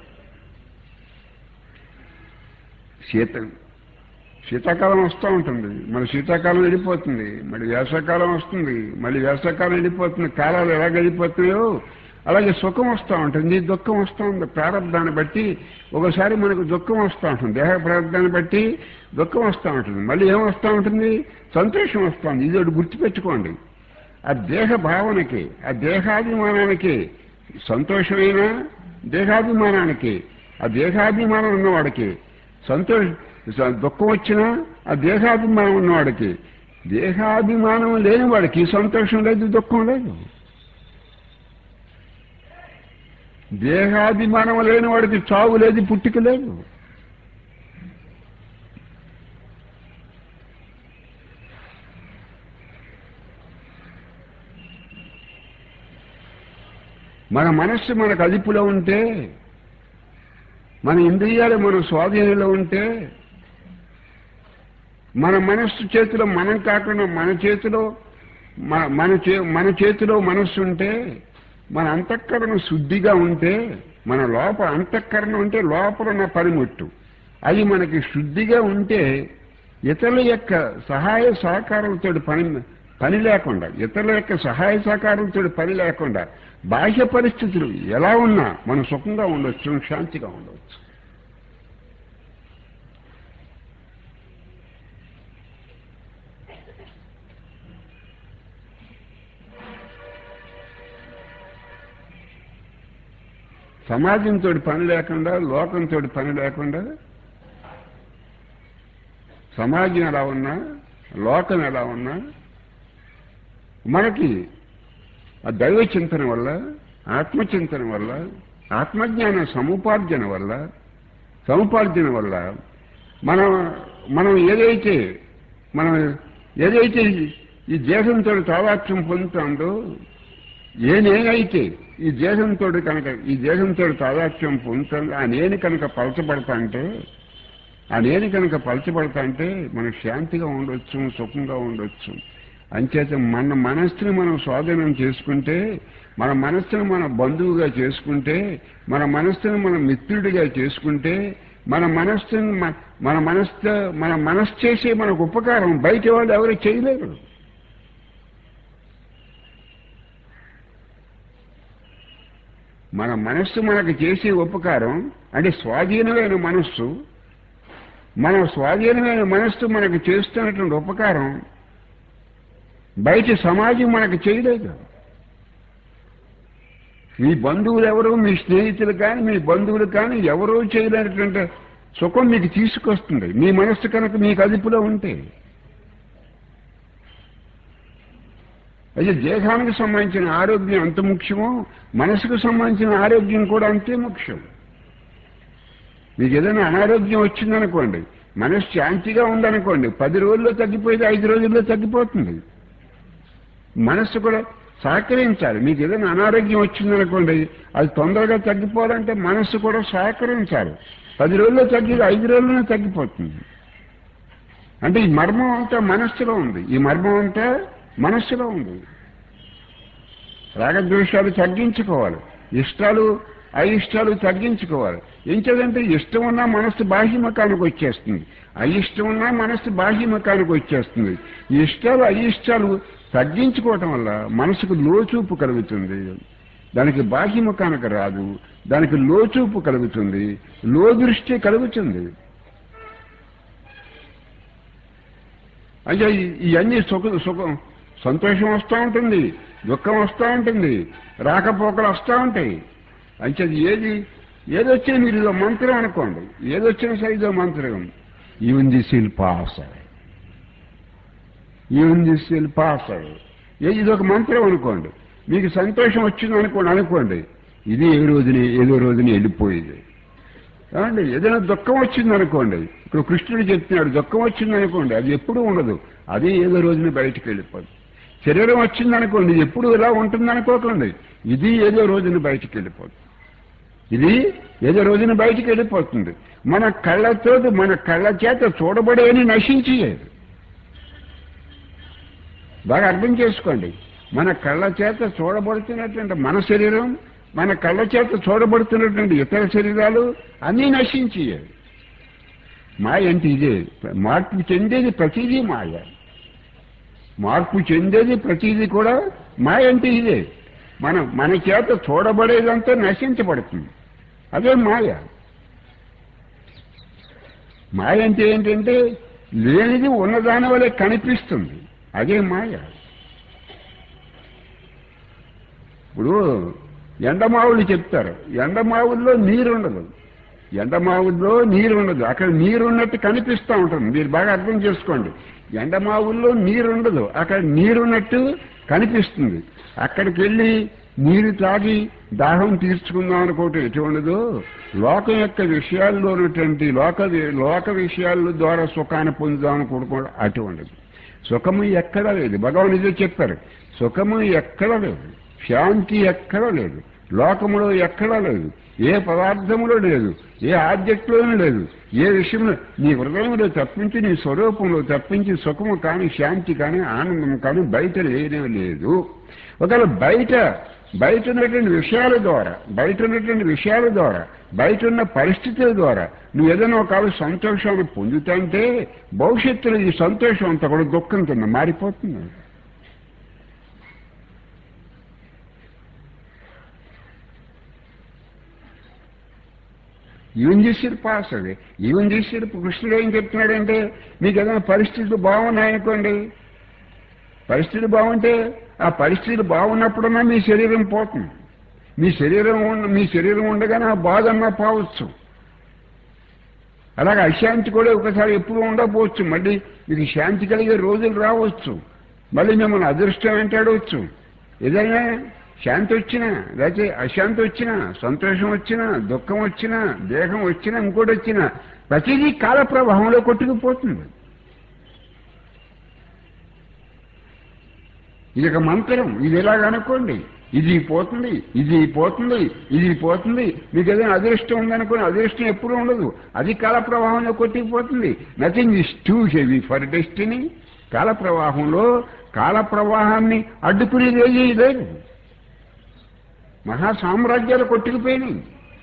శీత శీతాకాలం వస్తూ ఉంటుంది మళ్ళీ శీతాకాలం వెళ్ళిపోతుంది మళ్ళీ వేసవకాలం వస్తుంది మళ్ళీ వేసవకాలం వెళ్ళిపోతుంది కాలాలు ఎలా వెళ్ళిపోతున్నాయో అలాగే సుఖం వస్తూ ఉంటుంది దుఃఖం వస్తూ ఉంది ప్రారంధాన్ని బట్టి ఒకసారి మనకు దుఃఖం వస్తూ ఉంటుంది దేహ ప్రారంధాన్ని బట్టి దుఃఖం వస్తూ ఉంటుంది మళ్ళీ ఏం వస్తూ ఉంటుంది సంతోషం వస్తుంది ఇది ఒకటి గుర్తుపెట్టుకోండి ఆ దేహ భావనకి ఆ దేహాభిమానానికి సంతోషమైన దేహాభిమానానికి ఆ దేహాభిమానం ఉన్నవాడికి సంతోష దుఃఖం వచ్చినా ఆ దేహాభిమానం ఉన్నవాడికి దేహాభిమానం లేని వాడికి సంతోషం లేదు దుఃఖం లేదు దేహాభిమానం లేని వాడికి చావు లేదు పుట్టిక లేదు మన మనస్సు మనకు అదుపులో ఉంటే మన ఇంద్రియాలు మన స్వాధీనంలో ఉంటే మన మనస్సు చేతిలో మనం కాకుండా మన చేతిలో మన చే మన చేతిలో మనస్సు ఉంటే మన అంతఃకరణ శుద్ధిగా ఉంటే మన లోపల అంతఃకరణ ఉంటే లోపల ఉన్న పనిముట్టు అది మనకి శుద్ధిగా ఉంటే ఇతరుల యొక్క సహాయ సహకారాలతో పని పని లేకుండా ఇతరుల యొక్క సహాయ సహకారాలతో పని లేకుండా బాహ్య పరిస్థితులు ఎలా ఉన్నా మనం సుఖంగా ఉండొచ్చు శాంతిగా ఉండవచ్చు సమాజంతో పని లేకుండా లోకంతో పని లేకుండా సమాజం ఎలా ఉన్నా లోకం ఎలా ఉన్నా మనకి ఆ దైవ చింతన వల్ల ఆత్మచింతన వల్ల ఆత్మజ్ఞాన సముపార్జన వల్ల సముపార్జన వల్ల మనం మనం ఏదైతే మనం ఏదైతే ఈ దేశంతో తావాత్యం పొందుతుందో ఏ నేనైతే ఈ దేశంతో కనుక ఈ దేశంతో తాదాత్యం పొందుతుంది ఆ నేను కనుక పలచబడతా అంటే ఆ నేను కనుక పలచబడతా అంటే మనం శాంతిగా ఉండొచ్చు సుఖంగా ఉండొచ్చు అంచేత మన మనస్సుని మనం స్వాధీనం చేసుకుంటే మన మనస్సును మన బంధువుగా చేసుకుంటే మన మనస్సును మన మిత్రుడిగా చేసుకుంటే మన మనస్సుని మన మనస్సు మన మనస్సు చేసే మనకు ఉపకారం బయట వాళ్ళు ఎవరు చేయలేరు మన మనస్సు మనకు చేసే ఉపకారం అంటే స్వాధీనమైన మనస్సు మన స్వాధీనమైన మనస్సు మనకు చేస్తున్నటువంటి ఉపకారం బయట సమాజం మనకు చేయలేదు మీ బంధువులు ఎవరు మీ స్నేహితులు కానీ మీ బంధువులు కానీ ఎవరూ చేయలేనటువంటి సుఖం మీకు తీసుకొస్తుంది మీ మనస్సు కనుక మీకు అదుపులో ఉంటే అయితే దేహానికి సంబంధించిన ఆరోగ్యం అంత ముఖ్యమో మనసుకు సంబంధించిన ఆరోగ్యం కూడా అంతే ముఖ్యం మీకు ఏదైనా అనారోగ్యం వచ్చిందనుకోండి మనసు శాంతిగా ఉందనుకోండి పది రోజుల్లో తగ్గిపోయేది ఐదు రోజుల్లో తగ్గిపోతుంది మనస్సు కూడా సహకరించాలి మీకు ఏదైనా అనారోగ్యం వచ్చిందనుకోండి అది తొందరగా తగ్గిపోవాలంటే మనస్సు కూడా సహకరించాలి పది రోజుల్లో తగ్గేది ఐదు రోజుల్లోనే తగ్గిపోతుంది అంటే ఈ మర్మం అంతా మనస్సులో ఉంది ఈ మర్మం అంతా మనస్సులో ఉంది రాగద్వేషాలు తగ్గించుకోవాలి ఇష్టాలు అయిష్టాలు తగ్గించుకోవాలి ఎంచేదంటే ఇష్టం ఉన్నా మనస్సు బాహ్యముఖానికి వచ్చేస్తుంది అయిష్టం ఉన్నా మనస్సు బాహ్యముఖానికి వచ్చేస్తుంది ఈ ఇష్టాలు అయిష్టాలు తగ్గించుకోవటం వల్ల మనసుకు లోచూపు కలుగుతుంది దానికి బాహ్యముఖానికి రాదు దానికి లోచూపు కలుగుతుంది లో దృష్టి కలుగుతుంది అంటే ఈ- ఇవన్నీ సుఖ సుఖం సంతోషం వస్తూ ఉంటుంది దుఃఖం వస్తూ ఉంటుంది రాకపోకలు వస్తూ ఉంటాయి అంటే అది ఏది ఏదొచ్చినా మీరు ఇదో మంత్రం అనుకోండి ఏదొచ్చినా సరే ఇదో మంత్రం even this will pass even this will pass ఇది ఒక మంత్రం అనుకోండి మీకు సంతోషం వచ్చింది అనుకోండి అనుకోండి ఇది ఏ రోజుని ఏదో రోజుని వెళ్ళిపోయేది ఏమండి ఏదైనా దుఃఖం వచ్చింది అనుకోండి ఇప్పుడు కృష్ణుడు చెప్తున్నాడు దుఃఖం వచ్చింది అనుకోండి అది ఎప్పుడూ ఉండదు అది ఏదో రోజున బయటికి వెళ్ళిపోదు శరీరం వచ్చింది అనుకోండి ఇది ఎప్పుడు ఇలా ఉంటుంది అనుకోకండి ఇది ఏదో రోజున బయటికి వెళ్ళిపోతుంది ఇది ఏదో రోజున బయటికి వెళ్ళిపోతుంది మన కళ్ళతో మన కళ్ళ చేత చూడబడేని నశించేది బాగా అర్థం చేసుకోండి మన కళ్ళ చేత చూడబడుతున్నటువంటి మన శరీరం మన కళ్ళ చేత చూడబడుతున్నటువంటి ఇతర శరీరాలు అన్నీ నశించేవి మాయ అంటే ఇదే మార్పు చెందేది ప్రతిదీ మాయ మార్పు చెందేది ప్రతిదీ కూడా మాయ అంటే ఇదే మనం మన చేత చూడబడేదంతా నశించబడుతుంది అదే మాయ మాయ అంటే ఏంటంటే లేనిది ఉన్నదాని వలె కనిపిస్తుంది అదే మాయ ఇప్పుడు ఎండమావులు చెప్తారు ఎండమావుల్లో నీరు ఉండదు ఎండమావుల్లో నీరు ఉండదు అక్కడ నీరు ఉన్నట్టు కనిపిస్తూ ఉంటుంది మీరు బాగా అర్థం చేసుకోండి ఎండమావుల్లో నీరు ఉండదు అక్కడ నీరున్నట్టు కనిపిస్తుంది అక్కడికి వెళ్ళి నీరు తాగి దాహం తీర్చుకుందాం అనుకోవటం ఎటువంటిదో లోకం యొక్క విషయాల్లో ఉన్నటువంటి లోక వి- లోక విషయాల ద్వారా సుఖాన్ని పొందుదాం అనుకోవడం అటువంటిది సుఖము ఎక్కడా లేదు భగవాన్ ఇదే చెప్పారు సుఖము ఎక్కడా లేదు శాంతి ఎక్కడా లేదు లోకములో ఎక్కడా లేదు ఏ పదార్థములో లేదు ఏ ఆబ్జెక్ట్లోనూ లేదు ఏ విషయంలో నీ హృదయంలో తప్పించి నీ స్వరూపంలో తప్పించి సుఖము కానీ శాంతి కానీ ఆనందం కానీ బయట లేనే లేదు ఒకవేళ బయట బయట ఉన్నటువంటి విషయాల ద్వారా బయట ఉన్నటువంటి విషయాల ద్వారా బయట ఉన్న పరిస్థితుల ద్వారా నువ్వు ఏదైనా ఒక సంతోషాన్ని పొందుతుంటే భవిష్యత్తులో ఈ సంతోషం అంతా కూడా దుఃఖం కింద మారిపోతుంది ఈవెన్ చేసారు పాస్ అది ఈవెన్ చేసారు కృష్ణుడు ఏం చెప్తున్నాడంటే మీకు ఏదైనా పరిస్థితులు బాగున్నాయనుకోండి పరిస్థితులు బాగుంటే ఆ పరిస్థితులు బాగున్నప్పుడన్నా మీ శరీరం పోతుంది మీ శరీరం ఉన్న మీ శరీరం ఉండగానే ఆ బాధ అన్నా పోవచ్చు అలాగే అశాంతి కూడా ఒకసారి ఎప్పుడు ఉండకపోవచ్చు మళ్ళీ మీకు శాంతి కలిగే రోజులు రావచ్చు మళ్ళీ మిమ్మల్ని అదృష్టం వెంటాడవచ్చు ఏదైనా శాంతి వచ్చినా లేకపోతే అశాంతి వచ్చినా సంతోషం వచ్చినా దుఃఖం వచ్చినా దేహం వచ్చినా ఇంకోటి వచ్చినా ప్రతిదీ కాల ప్రవాహంలో కొట్టుకుపోతుంది ఇది ఒక మంత్రం ఇది ఎలాగ అనుకోండి ఇది పోతుంది ఇది పోతుంది ఇది పోతుంది మీకు ఏదైనా అదృష్టం ఉందనుకోండి అదృష్టం ఎప్పుడూ ఉండదు అది కాల ప్రవాహంలో కొట్టుకుపోతుంది nothing is too heavy for destiny కాల ప్రవాహంలో కాల ప్రవాహాన్ని అడ్డుకునేది ఏదీ లేదు మహా సామ్రాజ్యాలు కొట్టుకుపోయినాయి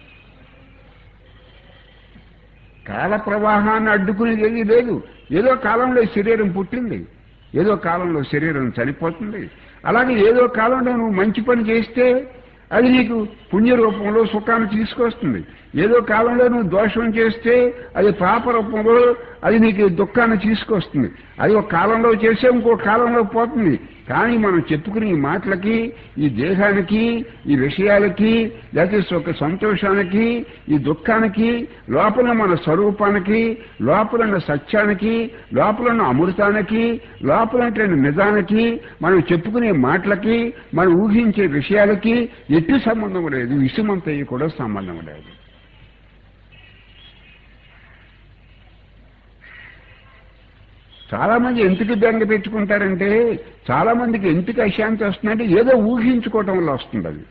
కాల ప్రవాహాన్ని అడ్డుకునేది ఏదీ లేదు ఏదో కాలంలో శరీరం పుట్టింది ఏదో కాలంలో శరీరం చనిపోతుంది అలాగే ఏదో కాలంలో నువ్వు మంచి పని చేస్తే అది నీకు పుణ్య రూపంలో సుఖాన్ని తీసుకొస్తుంది ఏదో కాలంలో నువ్వు దోషం చేస్తే అది పాప రూపంలో అది నీకు దుఃఖాన్ని తీసుకొస్తుంది అది ఒక కాలంలో చేసే ఇంకో కాలంలో పోతుంది కానీ మనం చెప్పుకునే ఈ మాటలకి ఈ దేహానికి ఈ విషయాలకి లేకపోతే సుఖ సంతోషానికి ఈ దుఃఖానికి లోపల మన స్వరూపానికి లోపల ఉన్న సత్యానికి లోపల ఉన్న అమృతానికి లోపల ఉన్నటువంటి నిజానికి మనం చెప్పుకునే మాటలకి మనం ఊహించే విషయాలకి ఎట్టి సంబంధం లేదు విషమంతయ్య కూడా సంబంధం లేదు చాలా మంది ఎందుకు బెంగ పెట్టుకుంటారంటే చాలా మందికి ఎందుకు అశాంతి వస్తుందంటే ఏదో ఊహించుకోవటం వల్ల వస్తుంది అది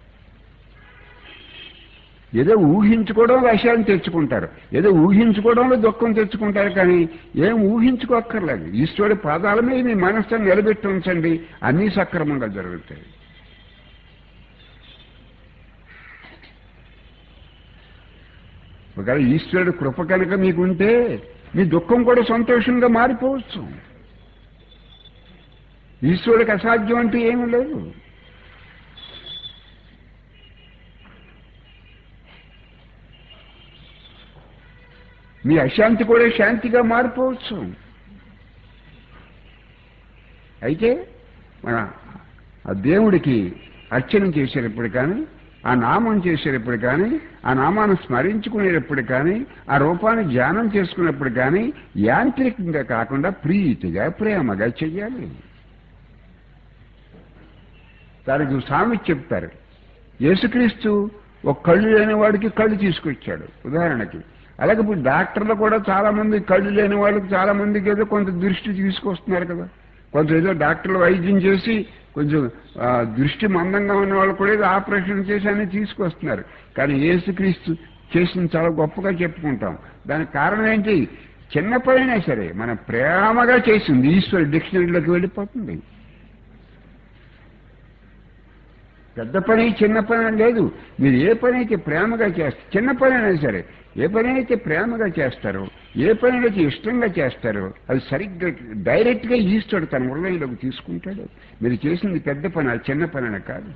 ఏదో ఊహించుకోవడంలో అశాంతి తెచ్చుకుంటారు ఏదో ఊహించుకోవడంలో దుఃఖం తెచ్చుకుంటారు కానీ ఏం ఊహించుకోక్కర్లేదు ఈశ్వరుడి పాదాల మీద మీ మనస్సును నిలబెట్టి ఉంచండి అన్నీ సక్రమంగా జరుగుతాయి ఒకవేళ ఈశ్వరుడు కృప కనుక మీకుంటే మీ దుఃఖం కూడా సంతోషంగా మారిపోవచ్చు ఈశ్వరుడికి అసాధ్యం అంటూ ఏమీ లేదు మీ అశాంతి కూడా శాంతిగా మారిపోవచ్చు అయితే మన ఆ దేవుడికి అర్చన చేసేటప్పుడు కానీ ఆ నామం చేసేటప్పుడు కానీ ఆ నామాన్ని స్మరించుకునేటప్పుడు కానీ ఆ రూపాన్ని ధ్యానం చేసుకునేప్పుడు కానీ యాంత్రికంగా కాకుండా ప్రీతిగా ప్రేమగా చెయ్యాలి దానికి స్వామి చెప్తారు యేసుక్రీస్తు ఒక కళ్ళు లేని వాడికి కళ్ళు తీసుకొచ్చాడు ఉదాహరణకి అలాగే ఇప్పుడు డాక్టర్లు కూడా చాలా మంది కళ్ళు లేని వాళ్ళకి చాలా మందికి ఏదో కొంత దృష్టి తీసుకొస్తున్నారు కదా కొంత ఏదో డాక్టర్లు వైద్యం చేసి కొంచెం ఆ, దృష్టి మందంగా ఉన్న వాళ్ళు కూడా ఏదో ఆపరేషన్ చేసి అన్ని తీసుకొస్తున్నారు కానీ యేసుక్రీస్తు చేసింది చాలా గొప్పగా చెప్పుకుంటాం దానికి కారణం ఏంటి చిన్న పనైనా సరే మన ప్రేమగా చేసింది ఈశ్వరు డిక్షనరీలోకి వెళ్ళిపోతుంది పెద్ద పని చిన్న పని అని లేదు మీరు ఏ పని అయితే ప్రేమగా చేస్తారు చిన్న పని అయినా సరే ఏ పని అయితే ప్రేమగా చేస్తారో ఏ పని అయితే ఇష్టంగా చేస్తారో అది సరిగ్గా డైరెక్ట్గా ఈస్తాడు తన హృదయంలోకి తీసుకుంటాడు మీరు చేసింది పెద్ద పని అది చిన్న పని అని కాదు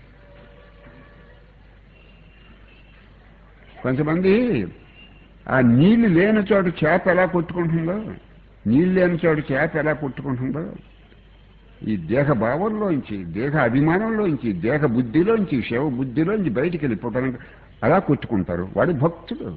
కొంతమంది ఆ నీళ్లు లేని చోట చేప ఎలా కొట్టుకుంటుందో నీళ్ళు లేని చోట చేప ఎలా కొట్టుకుంటుందో ఈ దేహ భావంలోంచి దేహ అభిమానంలోంచి దేహ బుద్ధిలోంచి శవ బుద్ధిలోంచి బయటికి వెళ్ళిపోవడానికి అలా కొట్టుకుంటారు వాడు భక్తుడు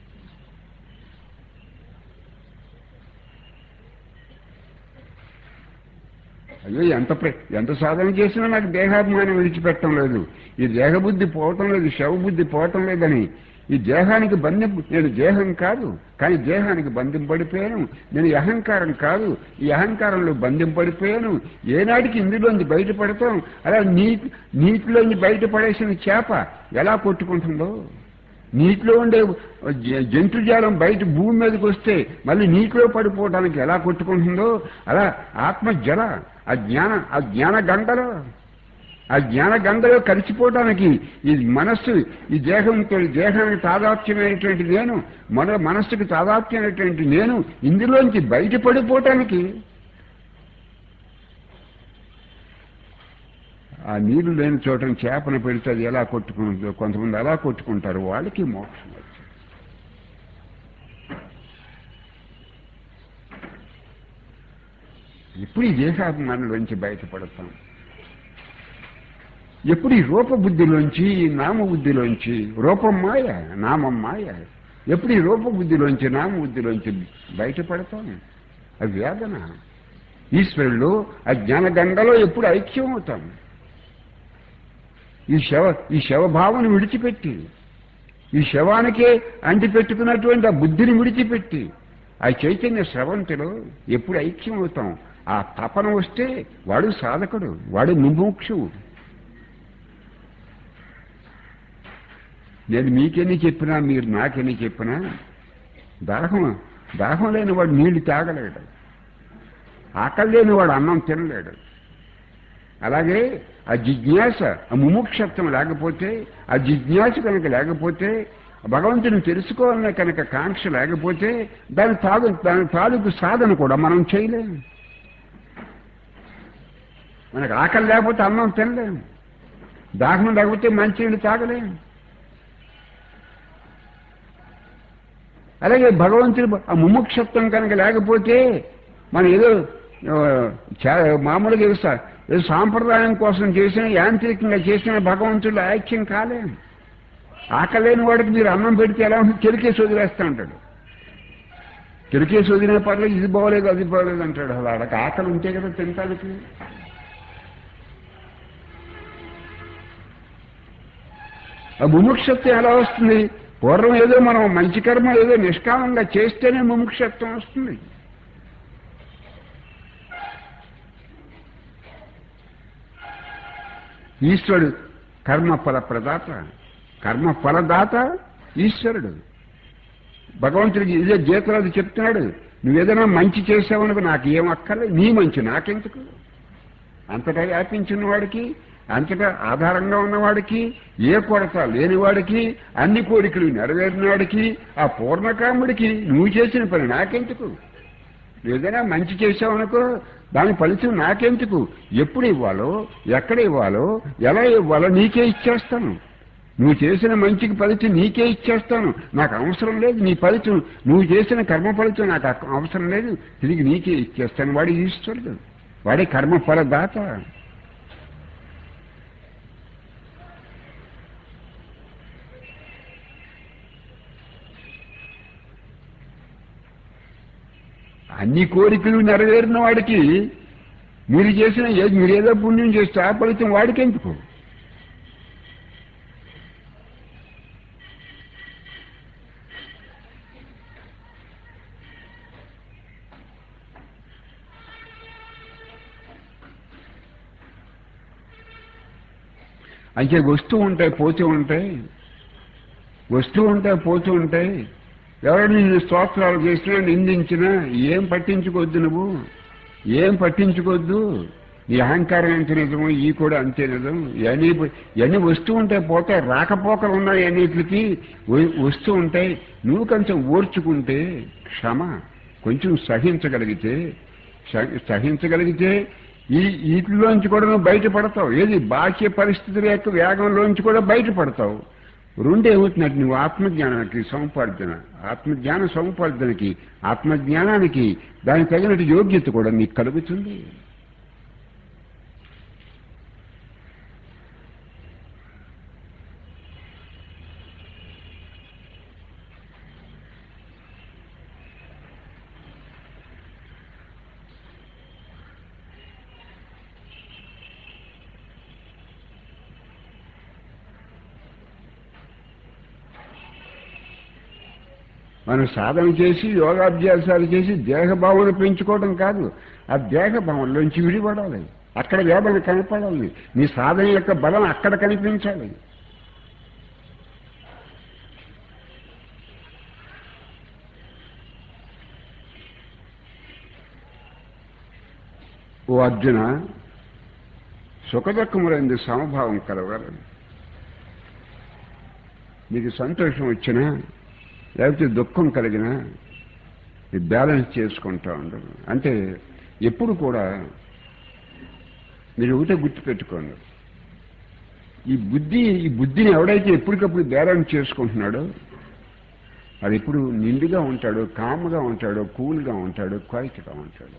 అయ్యో ఎంత ప్ర- ఎంత సాధన చేసినా నాకు దేహాభిమానం విడిచిపెట్టడం లేదు ఈ దేహబుద్ధి పోవటం లేదు శవ బుద్ధి పోవటం లేదని ఈ దేహానికి బంధింపు నేను దేహం కాదు కానీ దేహానికి బంధింపడిపోయాను నేను ఈ అహంకారం కాదు ఈ అహంకారంలో బంధింపడిపోయాను ఏనాటికి ఇందులోంచి బయటపడతాం అలా నీటి నీటిలోంచి బయటపడేసిన చేప ఎలా కొట్టుకుంటుందో నీటిలో ఉండే జ- జంతుజాలం బయట భూమి మీదకి వస్తే మళ్ళీ నీటిలో పడిపోవడానికి ఎలా కొట్టుకుంటుందో అలా ఆత్మ జల ఆ జ్ఞాన ఆ జ్ఞాన గంగలో ఆ జ్ఞాన గంగలో కలిసిపోవడానికి ఈ మనస్సు ఈ దేహంతో దేహానికి తాదాత్మ్యమైనటువంటి నేను మన మనస్సుకి తాదాత్మ్యమైనటువంటి నేను ఇందులోంచి బయటపడిపోవటానికి ఆ నీళ్లు లేని చోట చేపను పెడితే అది ఎలా కొట్టుకుంటుందో కొంతమంది అలా కొట్టుకుంటారు వాళ్ళకి మోక్షం వచ్చింది ఎప్పుడు ఈ దేహాభిమానంలోంచి బయటపడతాం ఎప్పుడు ఈ రూపబుద్ధిలోంచి ఈ నామబుద్ధిలోంచి రూపం మాయ నామం మాయ ఎప్పుడు ఈ రూపబుద్ధిలోంచి నామబుద్ధిలోంచి బయటపడతాం అది వేదన ఈశ్వరుడు ఆ జ్ఞానగంగలో ఎప్పుడు ఐక్యం అవుతాం ఈ శవ ఈ శవభావను విడిచిపెట్టి ఈ శవానికే అంటిపెట్టుకున్నటువంటి ఆ బుద్ధిని విడిచిపెట్టి ఆ చైతన్య స్రవంతిలో ఎప్పుడు ఐక్యం అవుతాం ఆ తపన వస్తే వాడు సాధకుడు వాడు ముముక్షువు నేను మీకెన్ని చెప్పినా మీరు నాకెన్ని చెప్పినా దాహం దాహం లేని వాడు నీళ్లు తాగలేడు ఆకలి లేని వాడు అన్నం తినలేడు అలాగే ఆ జిజ్ఞాస ఆ ముముక్షత్వం లేకపోతే ఆ జిజ్ఞాస కనుక లేకపోతే భగవంతుని తెలుసుకోవాలనే కనుక కాంక్ష లేకపోతే దాని తాగు దాని తాలూకు సాధన కూడా మనం చేయలేము మనకు ఆకలి లేకపోతే అన్నం తినలేము దాహం లేకపోతే మంచినీళ్ళు తాగలేం అలాగే భగవంతుడు ఆ ముముక్షత్వం కనుక లేకపోతే మనం ఏదో ఆ, చా- మామూలుగా ఏదో సా- ఏదో సాంప్రదాయం కోసం చేసిన యాంత్రికంగా చేసిన భగవంతుడు ఐక్యం కాలేం ఆకలేని వాడికి మీరు అన్నం పెడితే ఎలా ఉంటుంది కెలికేసి వదిలేస్తా ఉంటాడు కెలికేసి వదిలిన పర్లేదు ఇది బాగోలేదు అది బాగోలేదు అంటాడు అలా ఆడకి ఆకలి ఉంటే కదా తినటానికి ఆ ముముక్షత్వం ఎలా వస్తుంది పూర్వం ఏదో మనం మంచి కర్మ ఏదో నిష్కామంగా చేస్తేనే ముముక్షత్వం వస్తుంది ఈశ్వరుడు కర్మఫల ప్రదాత కర్మఫలదాత ఈశ్వరుడు భగవంతుడికి ఇదే జీతరాజు చెప్తున్నాడు నువ్వేదైనా మంచి చేసావనుకో నాకు ఏం అక్కర్లేదు నీ మంచి నాకెందుకు అంతటా వ్యాపించిన వాడికి అంతటా ఆధారంగా ఉన్నవాడికి ఏ కొరత లేనివాడికి అన్ని కోరికలు నెరవేరిన వాడికి ఆ పూర్ణకాముడికి నువ్వు చేసిన పని నాకెందుకు ఏదైనా మంచి చేసావనుకో దాని ఫలితం నాకెందుకు ఎప్పుడు ఇవ్వాలో ఎక్కడ ఇవ్వాలో ఎలా ఇవ్వాలో నీకే ఇచ్చేస్తాను నువ్వు చేసిన మంచికి ఫలితం నీకే ఇచ్చేస్తాను నాకు అవసరం లేదు నీ ఫలితం నువ్వు చేసిన కర్మ ఫలితం నాకు అక్క- అవసరం లేదు తిరిగి నీకే ఇచ్చేస్తాను వాడి ఈశ్వరుడు వాడే కర్మ ఫలదాత అన్ని కోరికలు నెరవేరిన వాడికి మీరు చేసిన ఏ- మీరేదో పుణ్యం చేస్తే ఆ ఫలితం వాడికి ఎందుకు అంటే వస్తూ ఉంటాయి పోతూ ఉంటాయి వస్తూ ఉంటాయి పోతూ ఉంటాయి ఎవరైనా నేను స్తోత్రాలు చేసినా నిందించినా ఏం పట్టించుకోవద్దు నువ్వు ఏం పట్టించుకోవద్దు నీ అహంకారం ఎంత నిజము ఈ కూడా అంతే నిజం ఇవన్నీ ఇవన్నీ వస్తూ ఉంటాయి పోతాయి రాకపోకలు ఉన్నాయి అన్నిటికి వ- వస్తూ ఉంటాయి నువ్వు కొంచెం ఓర్చుకుంటే క్షమ కొంచెం సహించగలిగితే సహ- సహించగలిగితే ఈ వీటిలోంచి కూడా నువ్వు బయటపడతావు ఏది బాహ్య పరిస్థితుల యొక్క వేగంలోంచి కూడా బయటపడతావు రెండు ఏమవుతున్నట్టు నువ్వు ఆత్మజ్ఞానానికి సముపార్జన ఆత్మజ్ఞాన సముపార్జనకి ఆత్మజ్ఞానానికి దానికి తగినట్టు యోగ్యత కూడా నీకు కలుగుతుంది మనం సాధన చేసి యోగాభ్యాసాలు చేసి దేహభావన పెంచుకోవడం కాదు ఆ దేహభావంలోంచి విడిపడాలి అక్కడ వేదన కనపడాలి నీ సాధన యొక్క బలం అక్కడ కనిపించాలి ఓ అర్జున సుఖదుఖములందు సమభావం కలగాలి మీకు సంతోషం వచ్చినా లేకపోతే దుఃఖం కలిగినా ఇది బ్యాలెన్స్ చేసుకుంటా ఉండదు అంటే ఎప్పుడు కూడా మీరు ఒకటే గుర్తుపెట్టుకోండి ఈ బుద్ధి ఈ బుద్ధిని ఎవడైతే ఎప్పటికప్పుడు బ్యాలెన్స్ చేసుకుంటున్నాడో అది ఎప్పుడు నిండుగా ఉంటాడు కామ్గా ఉంటాడు కూల్గా ఉంటాడు క్వైట్గా ఉంటాడు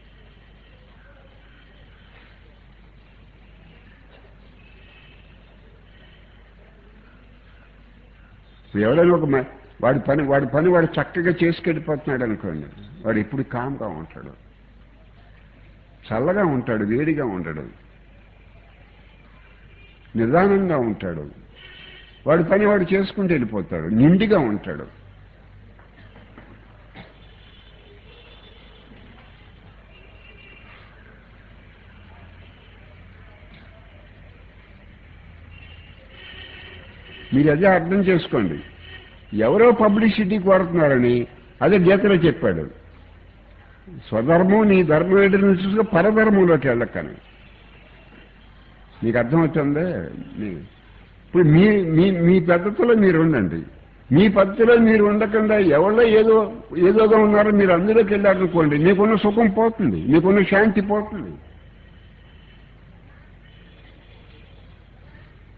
ఇప్పుడు ఎవడైనా ఒక మ- వాడి పని వాడి పని వాడు చక్కగా చేసుకెళ్ళిపోతున్నాడు అనుకోండి వాడు ఎప్పుడు కామ్గా ఉంటాడు చల్లగా ఉంటాడు వేడిగా ఉండడు నిదానంగా ఉంటాడు వాడి పని వాడు చేసుకుంటూ వెళ్ళిపోతాడు నిండిగా ఉంటాడు మీరు అదే అర్థం చేసుకోండి ఎవరో పబ్లిసిటీ కోరుతున్నారని అదే గీతలో చెప్పాడు స్వధర్మం నీ ధర్మం ఏంటని చూసుకుని పరధర్మంలోకి వెళ్ళకని మీకు అర్థమవుతుందే మీ- ఇప్పుడు మీ మీ మీ పద్ధతిలో మీరు ఉండండి మీ పద్ధతిలో మీరు ఉండకుండా ఎవరో ఏదో ఏదోగా ఉన్నారో మీరు అందులోకి వెళ్ళారనుకోండి మీకున్న సుఖం పోతుంది మీకున్న శాంతి పోతుంది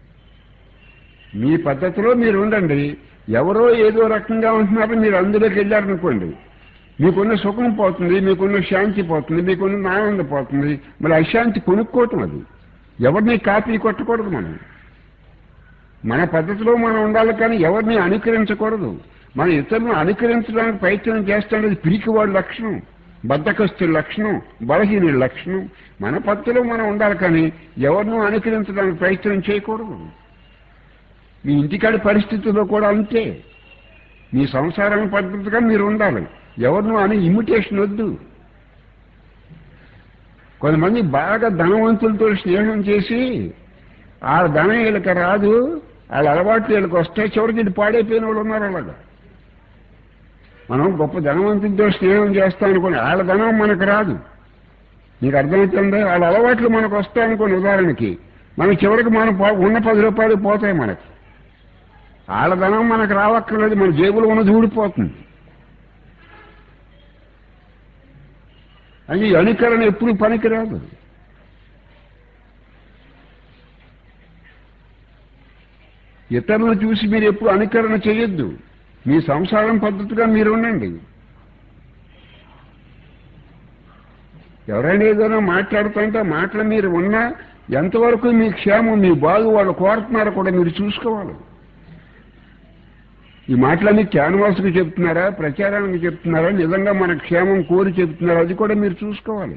మీ పద్ధతిలో మీరు ఉండండి ఎవరో ఏదో రకంగా ఉంటున్నారో మీరు అందులోకి వెళ్ళారనుకోండి మీకున్న సుఖం పోతుంది మీకున్న శాంతి పోతుంది మీకున్న ఆనందం పోతుంది మరి అశాంతి కొనుక్కోవటం అది ఎవరిని కాపీ కొట్టకూడదు మనం మన పద్ధతిలో మనం ఉండాలి కానీ ఎవరిని అనుకరించకూడదు మన ఇతరులను అనుకరించడానికి ప్రయత్నం చేస్తాడది పిరికివాడి లక్షణం బద్దకస్తుల లక్షణం బలహీనుడి లక్షణం మన పద్ధతిలో మనం ఉండాలి కానీ ఎవరినూ అనుకరించడానికి ప్రయత్నం చేయకూడదు మీ ఇంటికాడి పరిస్థితుల్లో కూడా అంతే మీ సంసారం పద్ధతిగా మీరు ఉండాలి ఎవరినూ అని ఇమిటేషన్ వద్దు కొంతమంది బాగా ధనవంతులతో స్నేహం చేసి ఆ ధనం వీళ్ళకి రాదు వాళ్ళ అలవాట్లు వీళ్ళకి వస్తే చివరికి ఇది పాడైపోయిన వాళ్ళు ఉన్నారు అలాగా మనం గొప్ప ధనవంతులతో స్నేహం చేస్తాం అనుకోండి వాళ్ళ ధనం మనకు రాదు నీకు అర్థమవుతుందా వాళ్ళ అలవాట్లు మనకు వస్తాయనుకోండి ఉదాహరణకి మన చివరికి మనం పో- ఉన్న పది రూపాయలు పోతాయి మనకి వాళ్ళ ధనం మనకు రావక్కర్లేదు మన జేబులో ఉన్నది ఊడిపోతుంది అది అనుకరణ ఎప్పుడు పనికిరాదు ఇతరులను చూసి మీరు ఎప్పుడు అనుకరణ చేయొద్దు మీ సంసారం పద్ధతిగా మీరు ఉండండి ఎవరైనా ఏదైనా మాట్లాడుతుంటే మాటలు మీరు ఉన్నా ఎంతవరకు మీ క్షేమం మీ బాగు వాళ్ళు కోరుతున్నారో కూడా మీరు చూసుకోవాలి ఈ మాటలన్నీ క్యాన్వాస్కి చెప్తున్నారా ప్రచారానికి చెప్తున్నారా నిజంగా మన క్షేమం కోరి చెప్తున్నారా అది కూడా మీరు చూసుకోవాలి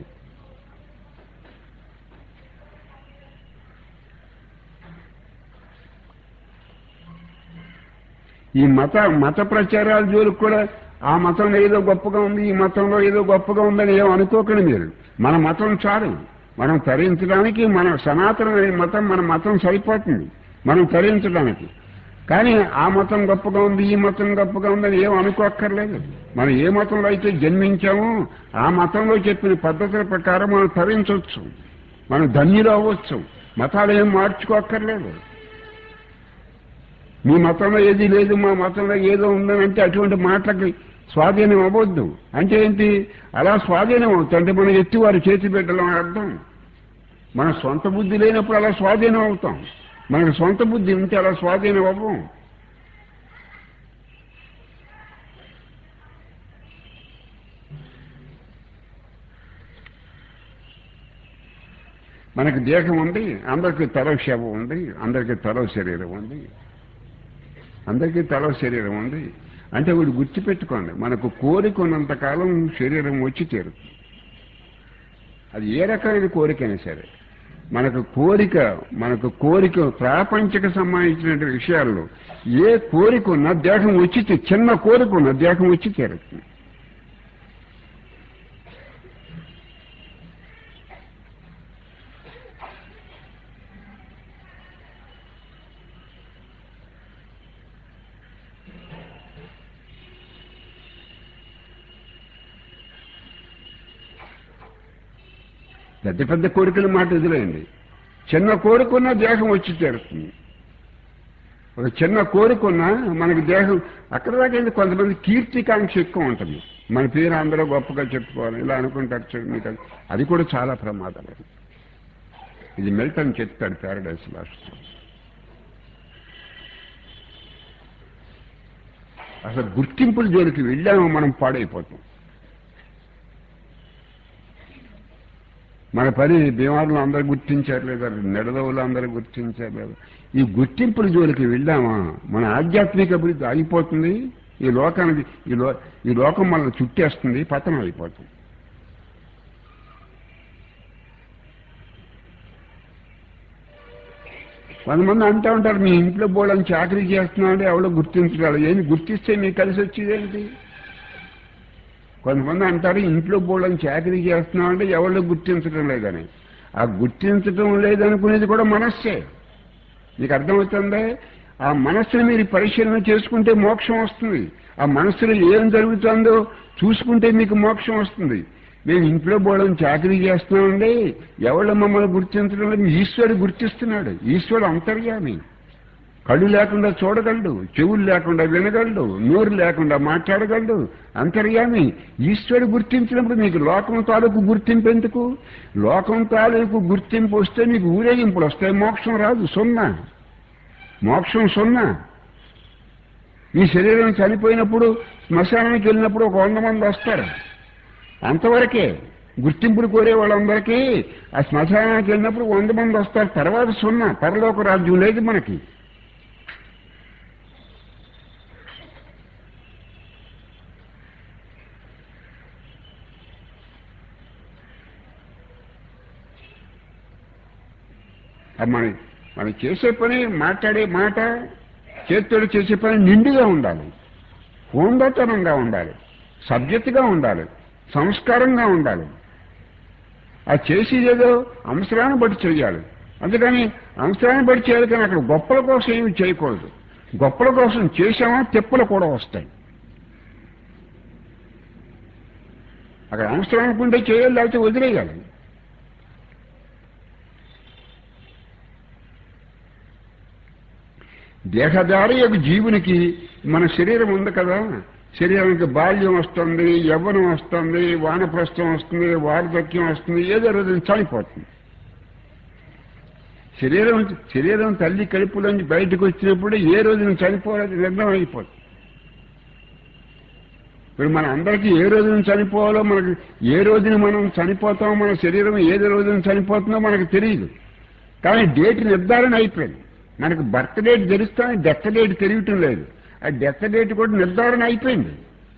ఈ మత మత ప్రచారాల జోలికి కూడా ఆ మతంలో ఏదో గొప్పగా ఉంది ఈ మతంలో ఏదో గొప్పగా ఉందని ఏం అనుకోకండి మీరు మన మతం చాలు మనం తరించడానికి మన సనాతనమైన మతం మన మతం సరిపోతుంది మనం తరించడానికి కానీ ఆ మతం గొప్పగా ఉంది ఈ మతం గొప్పగా ఉందని ఏం అనుకోక్కర్లేదు మనం ఏ మతంలో అయితే జన్మించామో ఆ మతంలో చెప్పిన పద్ధతుల ప్రకారం మనం తరించవచ్చు మనం ధన్యులు అవ్వచ్చు మతాలు ఏం మార్చుకోక్కర్లేదు మీ మతంలో ఏది లేదు మా మతంలో ఏదో ఉందని అంటే అటువంటి మాటలకి స్వాధీనం అవ్వద్దు అంటే ఏంటి అలా స్వాధీనం అవుతుంది అంటే మనం ఎత్తి వారి చేతి పెట్టడం అని అర్థం మన సొంత బుద్ధి లేనప్పుడు అలా స్వాధీనం అవుతాం మనకు సొంత బుద్ధి ఉంటే అలా స్వాధీనం అవ్వం మనకి దేహం ఉంది అందరికీ తల శవం ఉంది అందరికీ తల శరీరం ఉంది అందరికీ తల శరీరం ఉంది అంటే వీడు గుర్తుపెట్టుకోండి మనకు కోరిక ఉన్నంతకాలం శరీరం వచ్చి తీరుతుంది అది ఏ రకమైన కోరికైనా సరే మనకు కోరిక మనకు కోరిక ప్రాపంచిక సంబంధించిన విషయాల్లో ఏ కోరిక ఉన్నా దేహం వచ్చి తీ- చిన్న కోరిక ఉన్నా దేహం వచ్చి తీరుతుంది పెద్ద పెద్ద కోరికల మాట ఎదురైంది చిన్న కోరికున్న దేహం వచ్చి తీరుతుంది ఒక చిన్న కోరికున్న మనకి దేహం అక్కడ దాకా ఏంది కొంతమంది కీర్తికాంక్ష ఎక్కువ ఉంటుంది మన పేరు అందరూ గొప్పగా చెప్పుకోవాలి ఇలా అనుకుంటారు చూడు మీకు అది- అది కూడా చాలా ప్రమాదం ఇది మిల్టన్ చెప్తాడు ప్యారడైస్ లాస్ట్ అసలు గుర్తింపుల జోలికి వెళ్ళాము మనం పాడైపోతాం మన పని బీమారులు అందరూ గుర్తించారు లేదా నెడదవులు అందరూ గుర్తించారు లేదా ఈ గుర్తింపుల జోలికి వెళ్ళామా మన ఆధ్యాత్మిక అభివృద్ధి ఆగిపోతుంది ఈ లోకానికి ఈ లో ఈ లోకం మనల్ని చుట్టేస్తుంది పతనం అయిపోతుంది కొంతమంది అంటూ ఉంటారు మీ ఇంట్లో బోళ్ళని చాకరీ చేస్తున్నాడు ఎవడో గుర్తించగలరు ఏంటి గుర్తిస్తే మీకు కలిసి వచ్చేదేంటి కొంతమంది అంటారు ఇంట్లో బోళ్ళని చాకరీ చేస్తున్నామంటే ఎవరో గుర్తించడం లేదని ఆ గుర్తించడం లేదనుకునేది కూడా మనస్సే మీకు అర్థమవుతుందా ఆ మనస్సుని మీరు పరిశీలన చేసుకుంటే మోక్షం వస్తుంది ఆ మనస్సులో ఏం జరుగుతుందో చూసుకుంటే మీకు మోక్షం వస్తుంది మేము ఇంట్లో బోళ్ళని చాకరీ చేస్తున్నామండి ఎవరు మమ్మల్ని గుర్తించడం లేదు ఈశ్వరుడు గుర్తిస్తున్నాడు ఈశ్వరుడు అంతర్యామి కళ్ళు లేకుండా చూడగలడు చెవులు లేకుండా వినగలడు నోరు లేకుండా మాట్లాడగలడు అంతర్యామి ఈశ్వరుడు గుర్తించినప్పుడు మీకు లోకం తాలూకు గుర్తింపు ఎందుకు లోకం తాలూకు గుర్తింపు వస్తే మీకు ఊరేగింపులు వస్తాయి మోక్షం రాదు సున్నా మోక్షం సున్నా ఈ శరీరం చనిపోయినప్పుడు శ్మశానానికి వెళ్ళినప్పుడు ఒక వంద మంది వస్తారు అంతవరకే గుర్తింపులు కోరే వాళ్ళందరికీ ఆ శ్మశానానికి వెళ్ళినప్పుడు వంద మంది వస్తారు తర్వాత సున్నా పరలోక రాజ్యం లేదు మనకి అది మన మనం చేసే పని మాట్లాడే మాట చేతితో చేసే పని నిండుగా ఉండాలి హోందతనంగా ఉండాలి సభ్యతగా ఉండాలి సంస్కారంగా ఉండాలి ఆ చేసి ఏదో అవసరాన్ని బట్టి చేయాలి అందుకని అవసరాన్ని బట్టి చేయాలి కానీ అక్కడ గొప్పల కోసం ఏమి చేయకూడదు గొప్పల కోసం చేసామా తెప్పులు కూడా వస్తాయి అక్కడ అవసరం అనుకుంటే చేయాలి లేకపోతే వదిలేయాలి దేహదారి యొక్క జీవునికి మన శరీరం ఉంది కదా శరీరానికి బాల్యం వస్తుంది యవ్వనం వస్తుంది వానప్రస్థం వస్తుంది వార్ధక్యం వస్తుంది ఏదో రోజు చనిపోతుంది శరీరం శరీరం తల్లి కడుపులోంచి బయటకు వచ్చినప్పుడు ఏ రోజున చనిపోవాలి నిర్ణయం అయిపోతుంది ఇప్పుడు మన అందరికీ ఏ రోజున చనిపోవాలో మనకి ఏ రోజున మనం చనిపోతామో మన శరీరం ఏది రోజున చనిపోతుందో మనకు తెలియదు కానీ డేట్ నిర్ధారణ అయిపోయింది మనకు బర్త్ డేట్ తెలుస్తానే డెత్ డేట్ తెలియటం లేదు ఆ డెత్ డేట్ కూడా నిర్ధారణ అయిపోయింది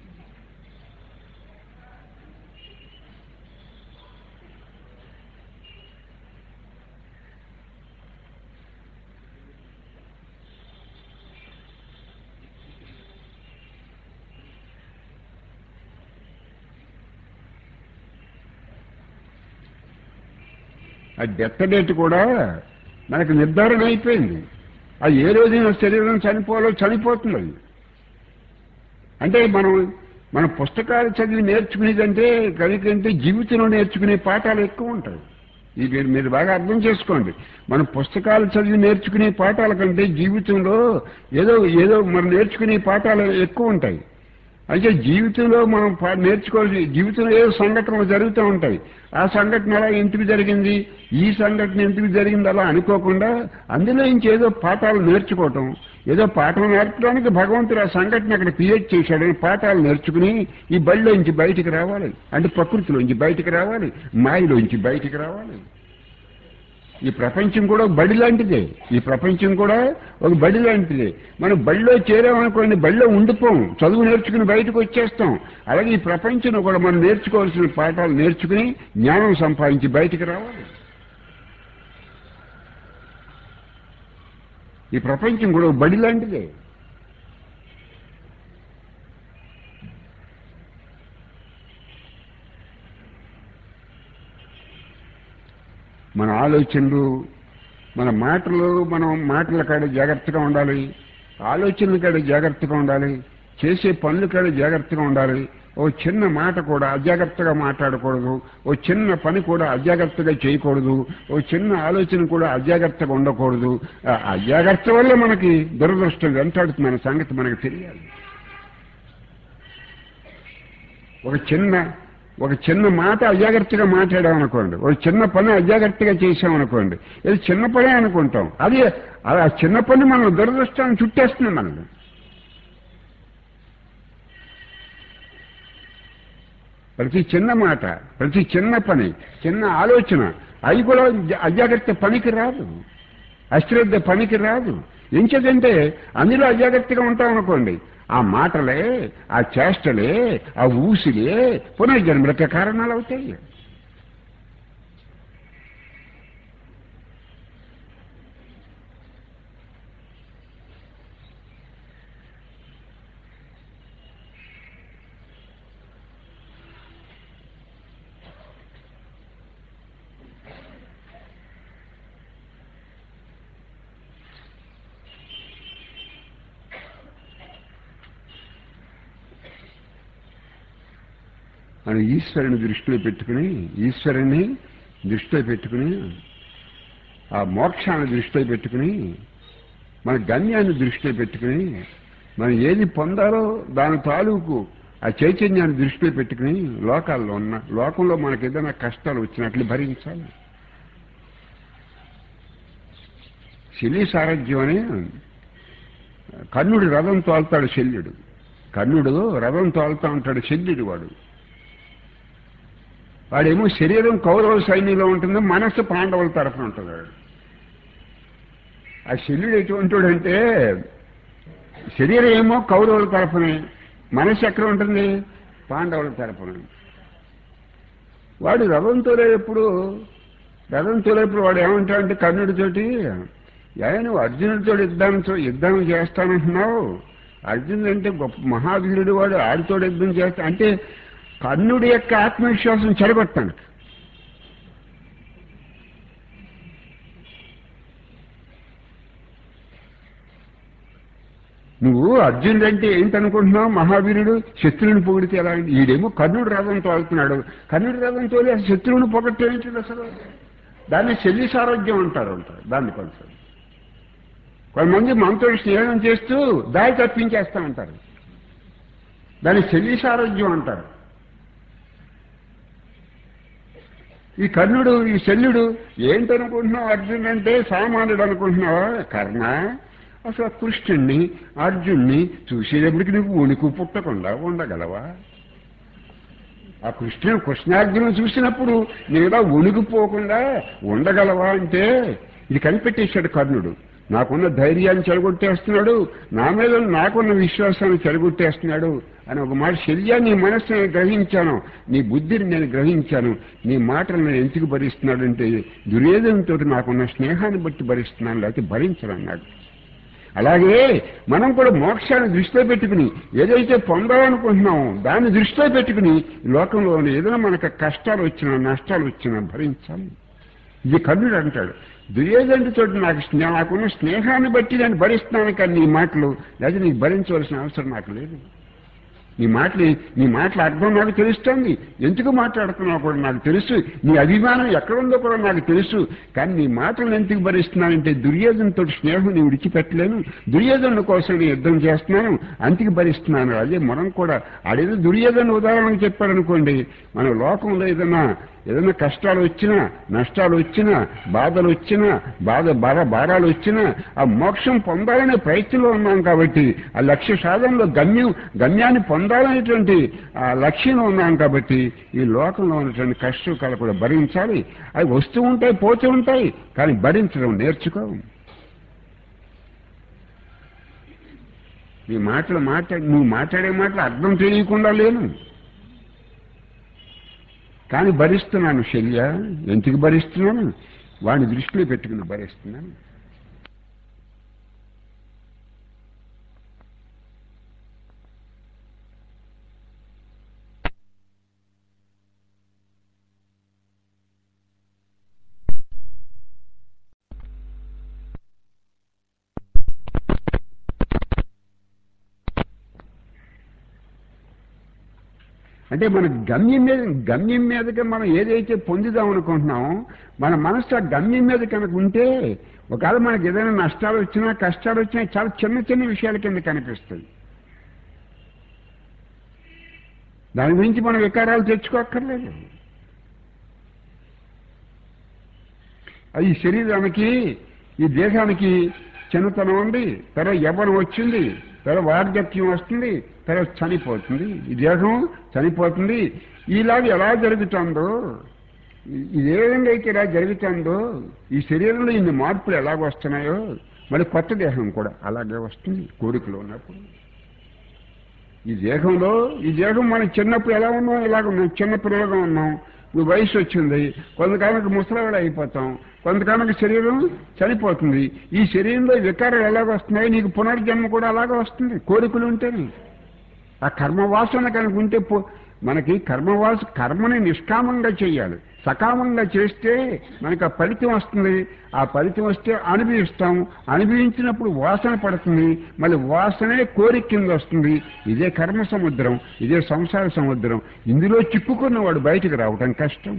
ఆ డెత్ డేట్ కూడా మనకు నిర్ధారణ అయిపోయింది అది ఏ రోజున శరీరం చనిపోవాలో చనిపోతుంది అది అంటే మనం మన పుస్తకాలు చదివి నేర్చుకునేదంటే కనుకంటే జీవితంలో నేర్చుకునే పాఠాలు ఎక్కువ ఉంటాయి ఇది మీరు మీరు బాగా అర్థం చేసుకోండి మన పుస్తకాలు చదివి నేర్చుకునే పాఠాల కంటే జీవితంలో ఏదో ఏదో మనం నేర్చుకునే పాఠాలు ఎక్కువ ఉంటాయి అయితే జీవితంలో మనం పా- నేర్చుకోవాల్సి జీవితంలో ఏదో సంఘటనలు జరుగుతూ ఉంటాయి ఆ సంఘటన అలా ఎందుకు జరిగింది ఈ సంఘటన ఎందుకు జరిగింది అలా అనుకోకుండా అందులో నుంచి ఏదో పాఠాలు నేర్చుకోవటం ఏదో పాఠం నేర్పడానికి భగవంతుడు ఆ సంఘటన అక్కడ క్రియేట్ చేశాడని పాఠాలు నేర్చుకుని ఈ బడిలోంచి బయటికి రావాలి అంటే ప్రకృతిలోంచి బయటికి రావాలి మాయలోంచి బయటికి రావాలి ఈ ప్రపంచం కూడా ఒక బడి లాంటిదే ఈ ప్రపంచం కూడా ఒక బడి లాంటిదే మనం బడిలో చేరామనుకోండి బడిలో ఉండిపోం చదువు నేర్చుకుని బయటకు వచ్చేస్తాం అలాగే ఈ ప్రపంచం కూడా మనం నేర్చుకోవాల్సిన పాఠాలు నేర్చుకుని జ్ఞానం సంపాదించి బయటికి రావాలి ఈ ప్రపంచం కూడా ఒక బడి లాంటిదే మన ఆలోచనలు మన మాటలు మనం మాటల కాడ జాగ్రత్తగా ఉండాలి ఆలోచనల కాడ జాగ్రత్తగా ఉండాలి చేసే పనుల కాడ జాగ్రత్తగా ఉండాలి ఓ చిన్న మాట కూడా అజాగ్రత్తగా మాట్లాడకూడదు ఓ చిన్న పని కూడా అజాగ్రత్తగా చేయకూడదు ఓ చిన్న ఆలోచన కూడా అజాగ్రత్తగా ఉండకూడదు ఆ అజాగ్రత్త వల్ల మనకి దురదృష్టం వెంటాడుతున్న సంగతి మనకు తెలియాలి ఒక చిన్న ఒక చిన్న మాట అజాగ్రత్తగా మాట్లాడామనుకోండి ఒక చిన్న పని అజాగ్రత్తగా చేసామనుకోండి ఇది చిన్న పనే అనుకుంటాం అది ఆ చిన్న పని మనం దురదృష్టాన్ని చుట్టేస్తుంది మనల్ని ప్రతి చిన్న మాట ప్రతి చిన్న పని చిన్న ఆలోచన అవి కూడా అజాగ్రత్త పనికి రాదు అశ్రద్ధ పనికి రాదు ఎంచేదంటే అందులో అజాగ్రత్తగా ఉంటాం అనుకోండి ఆ మాటలే ఆ చేష్టలే ఆ ఊసిలే పునర్జన్మలకు కారణాలు అవుతాయి మనం ఈశ్వరుని దృష్టిలో పెట్టుకుని ఈశ్వరుని దృష్టిలో పెట్టుకుని ఆ మోక్షాన్ని దృష్టిలో పెట్టుకుని మన గమ్యాన్ని దృష్టిలో పెట్టుకుని మనం ఏది పొందాలో దాని తాలూకు ఆ చైతన్యాన్ని దృష్టిలో పెట్టుకుని లోకాల్లో ఉన్న లోకంలో మనకి ఏదైనా కష్టాలు వచ్చినట్లు భరించాలి శిలీ సారథ్యం అని కర్ణుడు రథం తోలుతాడు శల్యుడు కర్ణుడు రథం తోలుతా ఉంటాడు శల్యుడు వాడు వాడేమో శరీరం కౌరవ సైన్యంలో ఉంటుంది మనస్సు పాండవుల తరఫున ఉంటుంది వాడు ఆ శల్యుడు ఎటువంటి అంటే శరీరం ఏమో కౌరవుల తరఫునే మనస్సు ఎక్కడ ఉంటుంది పాండవుల తరఫున వాడు రథం తోలేటప్పుడు రథం తోలేప్పుడు వాడు ఏమంటాడంటే కర్ణుడితోటి ఏ నువ్వు అర్జునుడితో యుద్ధం యుద్ధం చేస్తానంటున్నావు అర్జునుడు అంటే గొప్ప మహావీరుడు వాడు ఆడితో యుద్ధం చేస్తా అంటే కర్ణుడి యొక్క ఆత్మవిశ్వాసం చెడగొట్టాను నువ్వు అర్జునుడు అంటే ఏంటనుకుంటున్నావు మహావీరుడు శత్రువుని పొగిడితే ఎలా ఉంది? ఈడేమో కర్ణుడు రథం తోలుతున్నాడు కర్ణుడి రథం తోలి అసలు శత్రువుని పొగట్టే ఏంటిది అసలు దాన్ని శల్య సారోగ్యం అంటారు అంటారు దాన్ని కొంచెం కొంతమంది మనతో స్నేహం చేస్తూ దారి తప్పించేస్తా ఉంటారు దాన్ని శల్య సారోగ్యం అంటారు ఈ కర్ణుడు ఈ శల్యుడు ఏంటనుకుంటున్నావు అర్జునుడు అంటే సామాన్యుడు అనుకుంటున్నావా కర్ణ అసలు కృష్ణుణ్ణి అర్జున్ని చూసేటప్పటికి నువ్వు ఉనికి పుట్టకుండా ఉండగలవా ఆ కృష్ణుడు కృష్ణార్జును చూసినప్పుడు నీలా ఉనికిపోకుండా ఉండగలవా అంటే ఇది కనిపెట్టేశాడు కర్ణుడు నాకున్న ధైర్యాన్ని చెడగొట్టేస్తున్నాడు నా మీద నాకున్న విశ్వాసాన్ని చెడగొట్టేస్తున్నాడు అని ఒక మాట శల్యా నీ మనస్సు నేను గ్రహించాను నీ బుద్ధిని నేను గ్రహించాను నీ మాటలు నేను ఎందుకు భరిస్తున్నాడంటే దుర్యోధనంతో నాకున్న స్నేహాన్ని బట్టి భరిస్తున్నాను లేకపోతే భరించనన్నాడు అలాగే మనం కూడా మోక్షాన్ని దృష్టిలో పెట్టుకుని ఏదైతే పొందాలనుకుంటున్నామో దాన్ని దృష్టిలో పెట్టుకుని ఈ లోకంలో ఏదైనా మనకు కష్టాలు వచ్చినా నష్టాలు వచ్చినా భరించాలి ఇది కర్ణుడు అంటాడు దుర్యోధనుడితో నాకు స్నే- నాకున్న స్నేహాన్ని బట్టి నేను భరిస్తున్నాను కానీ నీ మాటలు లేదా నీకు భరించవలసిన అవసరం నాకు లేదు నీ మాటలు నీ మాటల అర్థం నాకు తెలుస్తుంది ఎందుకు మాట్లాడుతున్నావు కూడా నాకు తెలుసు నీ అభిమానం ఎక్కడుందో కూడా నాకు తెలుసు కానీ నీ మాటలను ఎందుకు భరిస్తున్నానంటే దుర్యోధనతో స్నేహం నీ విడిచిపెట్టలేను దుర్యోధను కోసం నేను యుద్ధం చేస్తున్నాను అంతికి భరిస్తున్నాను అదే మనం కూడా అదేదో దుర్యోధన ఉదాహరణకు చెప్పారనుకోండి మన లోకంలో ఏదైనా ఏదైనా కష్టాలు వచ్చినా నష్టాలు వచ్చినా బాధలు వచ్చినా బాధ బాధ భారాలు వచ్చినా ఆ మోక్షం పొందాలనే ప్రయత్నంలో ఉన్నాం కాబట్టి ఆ లక్ష్య సాధనలో గమ్యం గమ్యాన్ని పొందాలనేటువంటి ఆ లక్ష్యంలో ఉన్నాం కాబట్టి ఈ లోకంలో ఉన్నటువంటి కష్టాలు కూడా భరించాలి అవి వస్తూ ఉంటాయి పోతూ ఉంటాయి కానీ భరించడం నేర్చుకో నీ మాటలు మాట్లాడి నువ్వు మాట్లాడే మాటలు అర్థం తెలియకుండా లేను కానీ భరిస్తున్నాను శల్య ఎందుకు భరిస్తున్నాను వాడిని దృష్టిలో పెట్టుకుని భరిస్తున్నాను అంటే మన గమ్యం మీద గమ్యం మీదకి మనం ఏదైతే పొందుదాం అనుకుంటున్నామో మన మనసు ఆ గమ్యం మీద కనుక ఉంటే ఒకవేళ మనకి ఏదైనా నష్టాలు వచ్చినా కష్టాలు వచ్చినా చాలా చిన్న చిన్న విషయాల కింద కనిపిస్తాయి దాని గురించి మనం వికారాలు తెచ్చుకోక్కర్లేదు అది ఈ శరీరానికి ఈ దేహానికి చిన్నతనం ఉంది తర్వాత యవ్వనం వచ్చింది తర్వాత వార్ధక్యం వస్తుంది తర్వాత చనిపోతుంది ఈ దేహం చనిపోతుంది ఇలాగ ఎలా జరుగుతుందో ఈ- ఇది ఏ విధంగా అయితే ఇలా జరుగుతుందో ఈ శరీరంలో ఇన్ని మార్పులు ఎలాగ వస్తున్నాయో మరి కొత్త దేహం కూడా అలాగే వస్తుంది కోరికలో ఉన్నప్పుడు ఈ దేహంలో ఈ దేహం మనం చిన్నప్పుడు ఎలా ఉన్నాం ఇలాగ ఉన్నాం చిన్న పిల్లలుగా ఉన్నాం ఇప్పుడు వయసు వచ్చింది కొంతకాలానికి ముసలావిడ అయిపోతాం కొంతకాలానికి శరీరం చనిపోతుంది ఈ శరీరంలో వికారాలు ఎలాగ వస్తున్నాయి నీకు పునర్జన్మ కూడా అలాగే వస్తుంది కోరికలు ఉంటేనే ఆ కర్మవాసన కనుక ఉంటే పో- మనకి కర్మవాస కర్మని నిష్కామంగా చేయాలి సకామంగా చేస్తే మనకు ఆ ఫలితం వస్తుంది ఆ ఫలితం వస్తే అనుభవిస్తాం అనుభవించినప్పుడు వాసన పడుతుంది మళ్ళీ వాసనే కోరిక కింద వస్తుంది ఇదే కర్మ సముద్రం ఇదే సంసార సముద్రం ఇందులో చిక్కుకున్నవాడు బయటికి రావటం కష్టం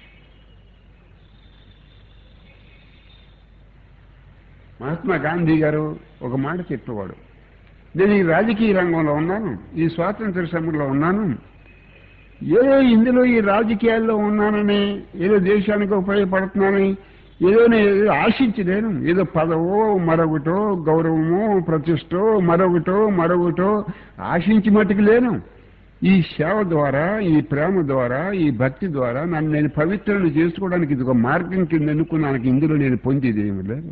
మహాత్మా గాంధీ గారు ఒక మాట చెప్పేవాడు నేను ఈ రాజకీయ రంగంలో ఉన్నాను ఈ స్వాతంత్ర సమయంలో ఉన్నాను ఏదో ఇందులో ఈ రాజకీయాల్లో ఉన్నానని ఏదో దేశానికి ఉపయోగపడుతున్నానని ఏదో నేను ఏదో ఆశించి నేను ఏదో పదవో మరొకటో గౌరవమో ప్రతిష్టో మరొకటో మరొకటో ఆశించి మట్టుకు లేను ఈ సేవ ద్వారా ఈ ప్రేమ ద్వారా ఈ భక్తి ద్వారా నన్ను నేను పవిత్రను చేసుకోవడానికి ఇది ఒక మార్గం కింద ఎన్నుకున్నాను ఇందులో నేను పొందేది ఏమి లేదు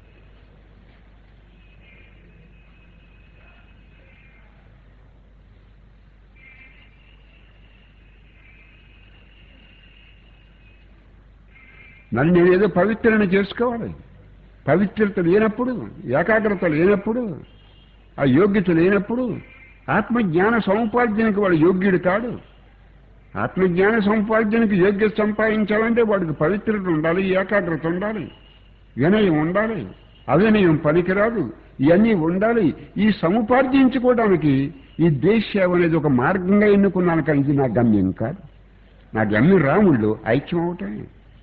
నన్ను నేను ఏదో పవిత్రను చేసుకోవాలి పవిత్రత లేనప్పుడు ఏకాగ్రత లేనప్పుడు ఆ యోగ్యత లేనప్పుడు ఆత్మజ్ఞాన సముపార్జనకు వాడు యోగ్యుడు కాడు ఆత్మజ్ఞాన సముపార్జనకు యోగ్యత సంపాదించాలంటే వాడికి పవిత్రత ఉండాలి ఏకాగ్రత ఉండాలి వినయం ఉండాలి అవినయం పనికిరాదు ఇవన్నీ ఉండాలి ఈ సముపార్జించుకోవడానికి ఈ దేశసేవ అనేది ఒక మార్గంగా ఎన్నుకున్నాను కానీ ఇది నా గమ్యం కాదు నా గమ్యం రాముళ్ళు ఐక్యం అవటమే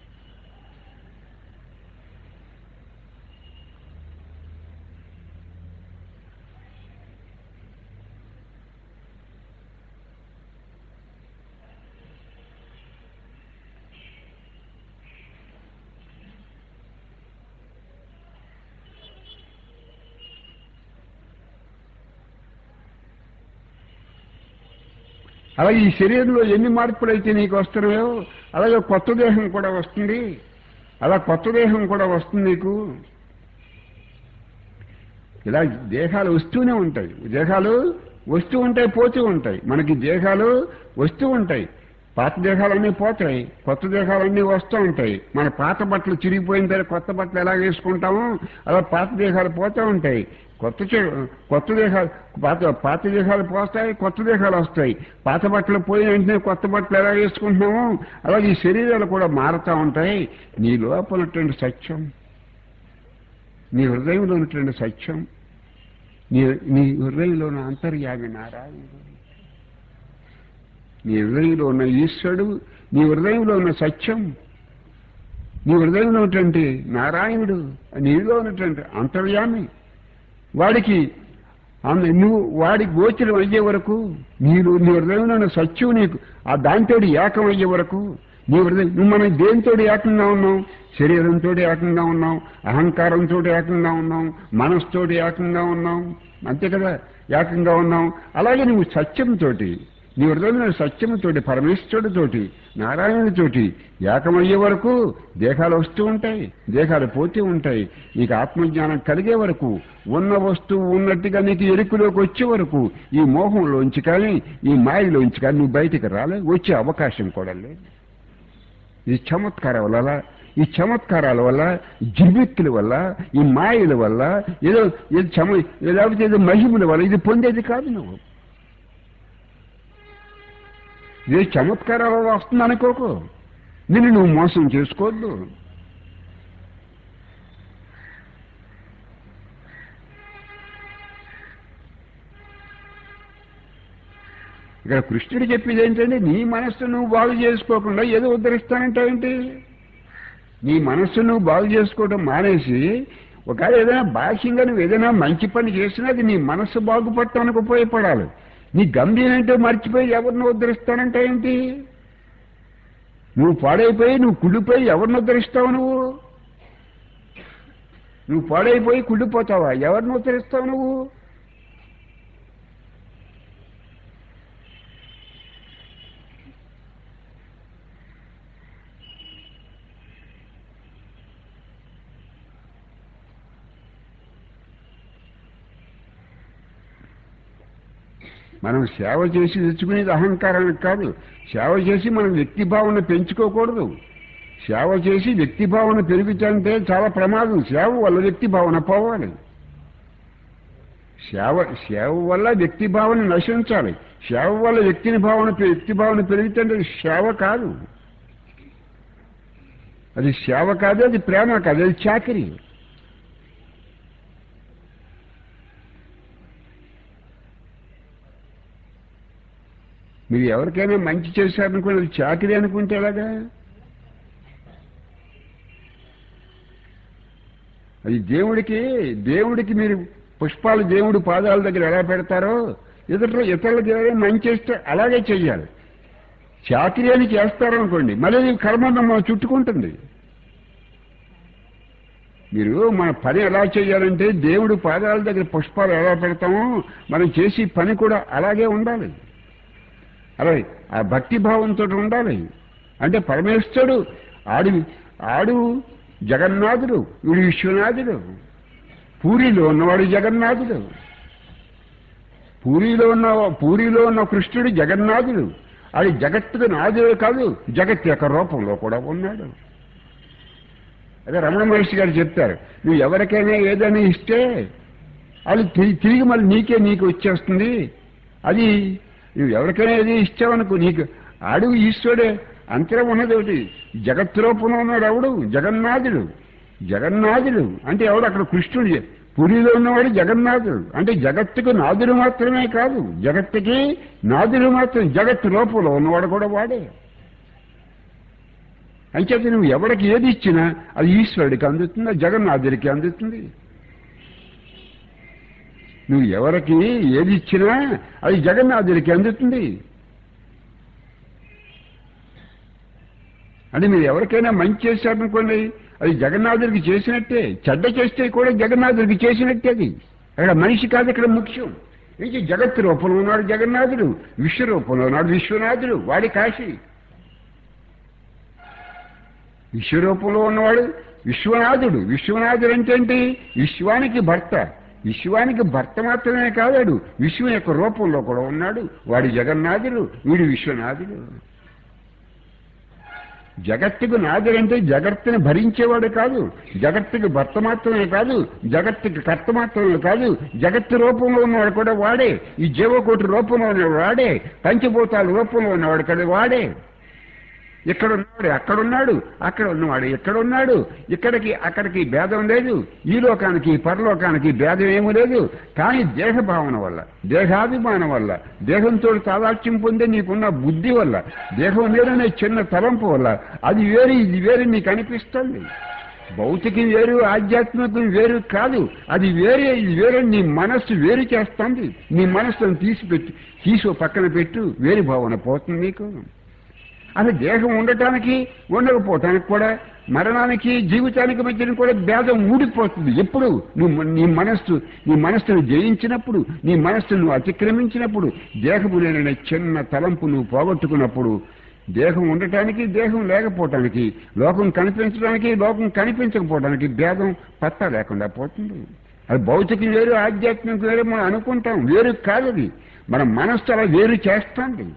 అలాగే ఈ శరీరంలో ఎన్ని మార్పులు అయితే నీకు వస్తున్నాయో అలాగే కొత్త దేహం కూడా వస్తుంది అలా కొత్త దేహం కూడా వస్తుంది నీకు ఇలా దేహాలు వస్తూనే ఉంటాయి దేహాలు వస్తూ ఉంటాయి పోతూ ఉంటాయి మనకి దేహాలు వస్తూ ఉంటాయి పాత దేహాలన్నీ పోతాయి కొత్త దేహాలన్నీ వస్తూ ఉంటాయి మన పాత బట్టలు చిరిగిపోయిన తర్వాత కొత్త బట్టలు ఎలా వేసుకుంటామో అలా పాత దేహాలు పోతూ ఉంటాయి కొత్త చె- కొత్త దేహాలు పాత పాత దేహాలు పోస్తాయి కొత్త దేహాలు వస్తాయి పాత బట్టలు పోయిన వెంటనే కొత్త బట్టలు ఎలా వేసుకుంటున్నామో అలాగే ఈ శరీరాలు కూడా మారుతూ ఉంటాయి నీ లోపల ఉన్నటువంటి సత్యం నీ హృదయంలో ఉన్నటువంటి సత్యం నీ నీ హృదయంలో ఉన్న అంతర్యామి నారాయణుడు నీ హృదయంలో ఉన్న ఈశ్వరుడు నీ హృదయంలో ఉన్న సత్యం నీ హృదయంలో ఉన్నటువంటి నారాయణుడు నీలో ఉన్నటువంటి అంతర్యామి వాడికి ఆమె నువ్వు వాడికి గోచరం అయ్యే వరకు నీరు నీ హృదయంలో ఉన్న సత్యం నీకు ఆ దాంతోటి ఏకం అయ్యే వరకు నీ హృదయం నువ్వు మనం దేనితో ఏకంగా ఉన్నాం శరీరంతో ఏకంగా ఉన్నాం అహంకారంతో ఏకంగా ఉన్నాం మనసుతోటి ఏకంగా ఉన్నాం అంతే కదా ఏకంగా ఉన్నాం అలాగే నువ్వు సత్యంతోటి నీ హృదయంలో సత్యంతోటి పరమేశ్వరుడితోటి నారాయణుడితోటి ఏకమయ్యే వరకు దేహాలు వస్తూ ఉంటాయి దేహాలు పోతూ ఉంటాయి నీకు ఆత్మజ్ఞానం కలిగే వరకు ఉన్న వస్తువు ఉన్నట్టుగా నీకు ఎరుకులోకి వచ్చే వరకు ఈ మోహంలోంచి కానీ ఈ మాయలోంచి కానీ నువ్వు బయటికి రాలే వచ్చే అవకాశం కూడా లేదు ఈ చమత్కారాల వల్ల ఈ చమత్కారాల వల్ల జిబిత్తుల వల్ల ఈ మాయల వల్ల ఏదో ఏదో చమ లేకపోతే ఏదో మహిమల వల్ల ఇది పొందేది కాదు నువ్వు ఏ చమత్కారాల వల్ల వస్తుంది అనుకోకు నిన్ను నువ్వు మోసం చేసుకోవద్దు ఇక్కడ కృష్ణుడు చెప్పేది ఏంటంటే నీ మనస్సు నువ్వు బాగు చేసుకోకుండా ఏదో ఉద్ధరిస్తానంటావేంటి నీ మనస్సు నువ్వు బాగు చేసుకోవడం మానేసి ఒకవేళ ఏదైనా బాహ్యంగా నువ్వు ఏదైనా మంచి పని చేసినా అది నీ మనస్సు బాగుపడటానికి ఉపయోగపడాలి నీ గంభీరం ఏంటో మర్చిపోయి ఎవరిని ఉద్ధరిస్తానంటే ఏంటి నువ్వు పాడైపోయి నువ్వు కుళ్ళిపోయి ఎవరిని ఉద్ధరిస్తావు నువ్వు నువ్వు పాడైపోయి కుళ్ళిపోతావా ఎవరిని ఉద్ధరిస్తావు నువ్వు మనం సేవ చేసి తెచ్చుకునేది అహంకారానికి కాదు సేవ చేసి మనం వ్యక్తి భావన పెంచుకోకూడదు సేవ చేసి వ్యక్తి భావన పెరుగుతుంటే చాలా ప్రమాదం సేవ వల్ల వ్యక్తి భావన పోవాలి సేవ సేవ వల్ల వ్యక్తి భావన నశించాలి సేవ వల్ల వ్యక్తిని భావన వ్యక్తి భావన పెరుగుతుంటే అది సేవ కాదు అది సేవ కాదు అది ప్రేమ కాదు అది చాకరీ మీరు ఎవరికైనా మంచి చేశారనుకోండి అది చాకరీ అనుకుంటే ఎలాగా అది దేవుడికి దేవుడికి మీరు పుష్పాలు దేవుడి పాదాల దగ్గర ఎలా పెడతారో ఇతరులు ఇతరులకు ఎవరైనా మంచి చేస్తే అలాగే చెయ్యాలి చాకరీ అని చేస్తారనుకోండి మళ్ళీ కర్మ చుట్టుకుంటుంది మీరు మన పని ఎలా చేయాలంటే దేవుడు పాదాల దగ్గర పుష్పాలు ఎలా పెడతామో మనం చేసి పని కూడా అలాగే ఉండాలి అలాగే ఆ భక్తి భావంతో ఉండాలి అంటే పరమేశ్వరుడు ఆడు ఆడు జగన్నాథుడు వీడు విశ్వనాథుడు పూరిలో ఉన్నవాడు జగన్నాథుడు పూరిలో ఉన్న పూరిలో ఉన్న కృష్ణుడు జగన్నాథుడు అది జగత్తుకు నాథుడే కాదు జగత్ యొక్క రూపంలో కూడా ఉన్నాడు అదే రమణ మహర్షి గారు చెప్తారు నువ్వు ఎవరికైనా ఏదైనా ఇస్తే అది తి- తిరిగి మళ్ళీ నీకే నీకు వచ్చేస్తుంది అది నువ్వు ఎవరికైనా ఏది ఇచ్చావనుకో నీకు అడుగు ఈశ్వరుడే అంతరం ఉన్నది ఒకటి జగత్ రూపంలో ఉన్నాడు ఎవడు జగన్నాథుడు జగన్నాథుడు అంటే ఎవడు అక్కడ కృష్ణుడు పురిలో ఉన్నవాడు జగన్నాథుడు అంటే జగత్తుకు నాదుడు మాత్రమే కాదు జగత్తుకి నాదుడు మాత్రం జగత్ రూపంలో ఉన్నవాడు కూడా వాడే అంచేత నువ్వు ఎవరికి ఏది ఇచ్చినా అది ఈశ్వరుడికి అందుతుంది అది జగన్నాథుడికి అందుతుంది నువ్వు ఎవరికి ఏది ఇచ్చినా అది జగన్నాథుడికి అందుతుంది అంటే మీరు ఎవరికైనా మంచి చేశారనుకోండి అది జగన్నాథుడికి చేసినట్టే చెడ్డ చేస్తే కూడా జగన్నాథుడికి చేసినట్టే అది అక్కడ మనిషి కాదు ఇక్కడ ముఖ్యం ఇంక జగత్ రూపంలో ఉన్నాడు జగన్నాథుడు విశ్వరూపంలో ఉన్నాడు విశ్వనాథుడు వాడి కాశీ విశ్వరూపంలో ఉన్నవాడు విశ్వనాథుడు విశ్వనాథుడు అంటే ఏంటి విశ్వానికి భర్త విశ్వానికి భర్త మాత్రమే కాదాడు విశ్వం యొక్క రూపంలో కూడా ఉన్నాడు వాడి జగన్నాథుడు వీడు విశ్వనాథుడు జగత్తుకు నాథుడంటే జగత్తుని భరించేవాడు కాదు జగత్తుకి భర్త మాత్రమే కాదు జగత్తుకి కర్త మాత్రమే కాదు జగత్తు రూపంలో ఉన్నవాడు కూడా వాడే ఈ జీవకోటి రూపంలో ఉన్నవాడు వాడే పంచభూతాల రూపంలో ఉన్నవాడు కదా వాడే ఇక్కడ ఉన్నాడు అక్కడ ఉన్నాడు అక్కడ ఉన్నవాడు ఇక్కడ ఉన్నాడు ఇక్కడికి అక్కడికి భేదం లేదు ఈ లోకానికి ఈ పరలోకానికి భేదం ఏమీ లేదు కానీ దేహ భావన వల్ల దేహాభిమానం వల్ల దేహంతో తాదాత్యం పొందే నీకున్న బుద్ధి వల్ల దేహం వేరనే చిన్న తలంపు వల్ల అది వేరు ఇది వేరు నీకు అనిపిస్తుంది భౌతికం వేరు ఆధ్యాత్మికం వేరు కాదు అది వేరే ఇది వేరే నీ మనస్సు వేరు చేస్తుంది నీ మనస్సును తీసిపెట్టి తీసి ఓ పక్కన పెట్టు వేరు భావన పోతుంది నీకు అది దేహం ఉండటానికి ఉండకపోవటానికి కూడా మరణానికి జీవితానికి మధ్యన కూడా భేదం ఊడిపోతుంది ఎప్పుడు నువ్వు నీ మనస్సు నీ మనస్సును జయించినప్పుడు నీ మనస్సును నువ్వు అతిక్రమించినప్పుడు దేహము లేని చిన్న తలంపు నువ్వు పోగొట్టుకున్నప్పుడు దేహం ఉండటానికి దేహం లేకపోవటానికి లోకం కనిపించడానికి లోకం కనిపించకపోవడానికి భేదం పత్తా లేకుండా పోతుంది అది భౌతికం వేరు ఆధ్యాత్మికం వేరు మనం అనుకుంటాం వేరు కాదు అది మన మనస్సు అలా వేరు చేస్తుంది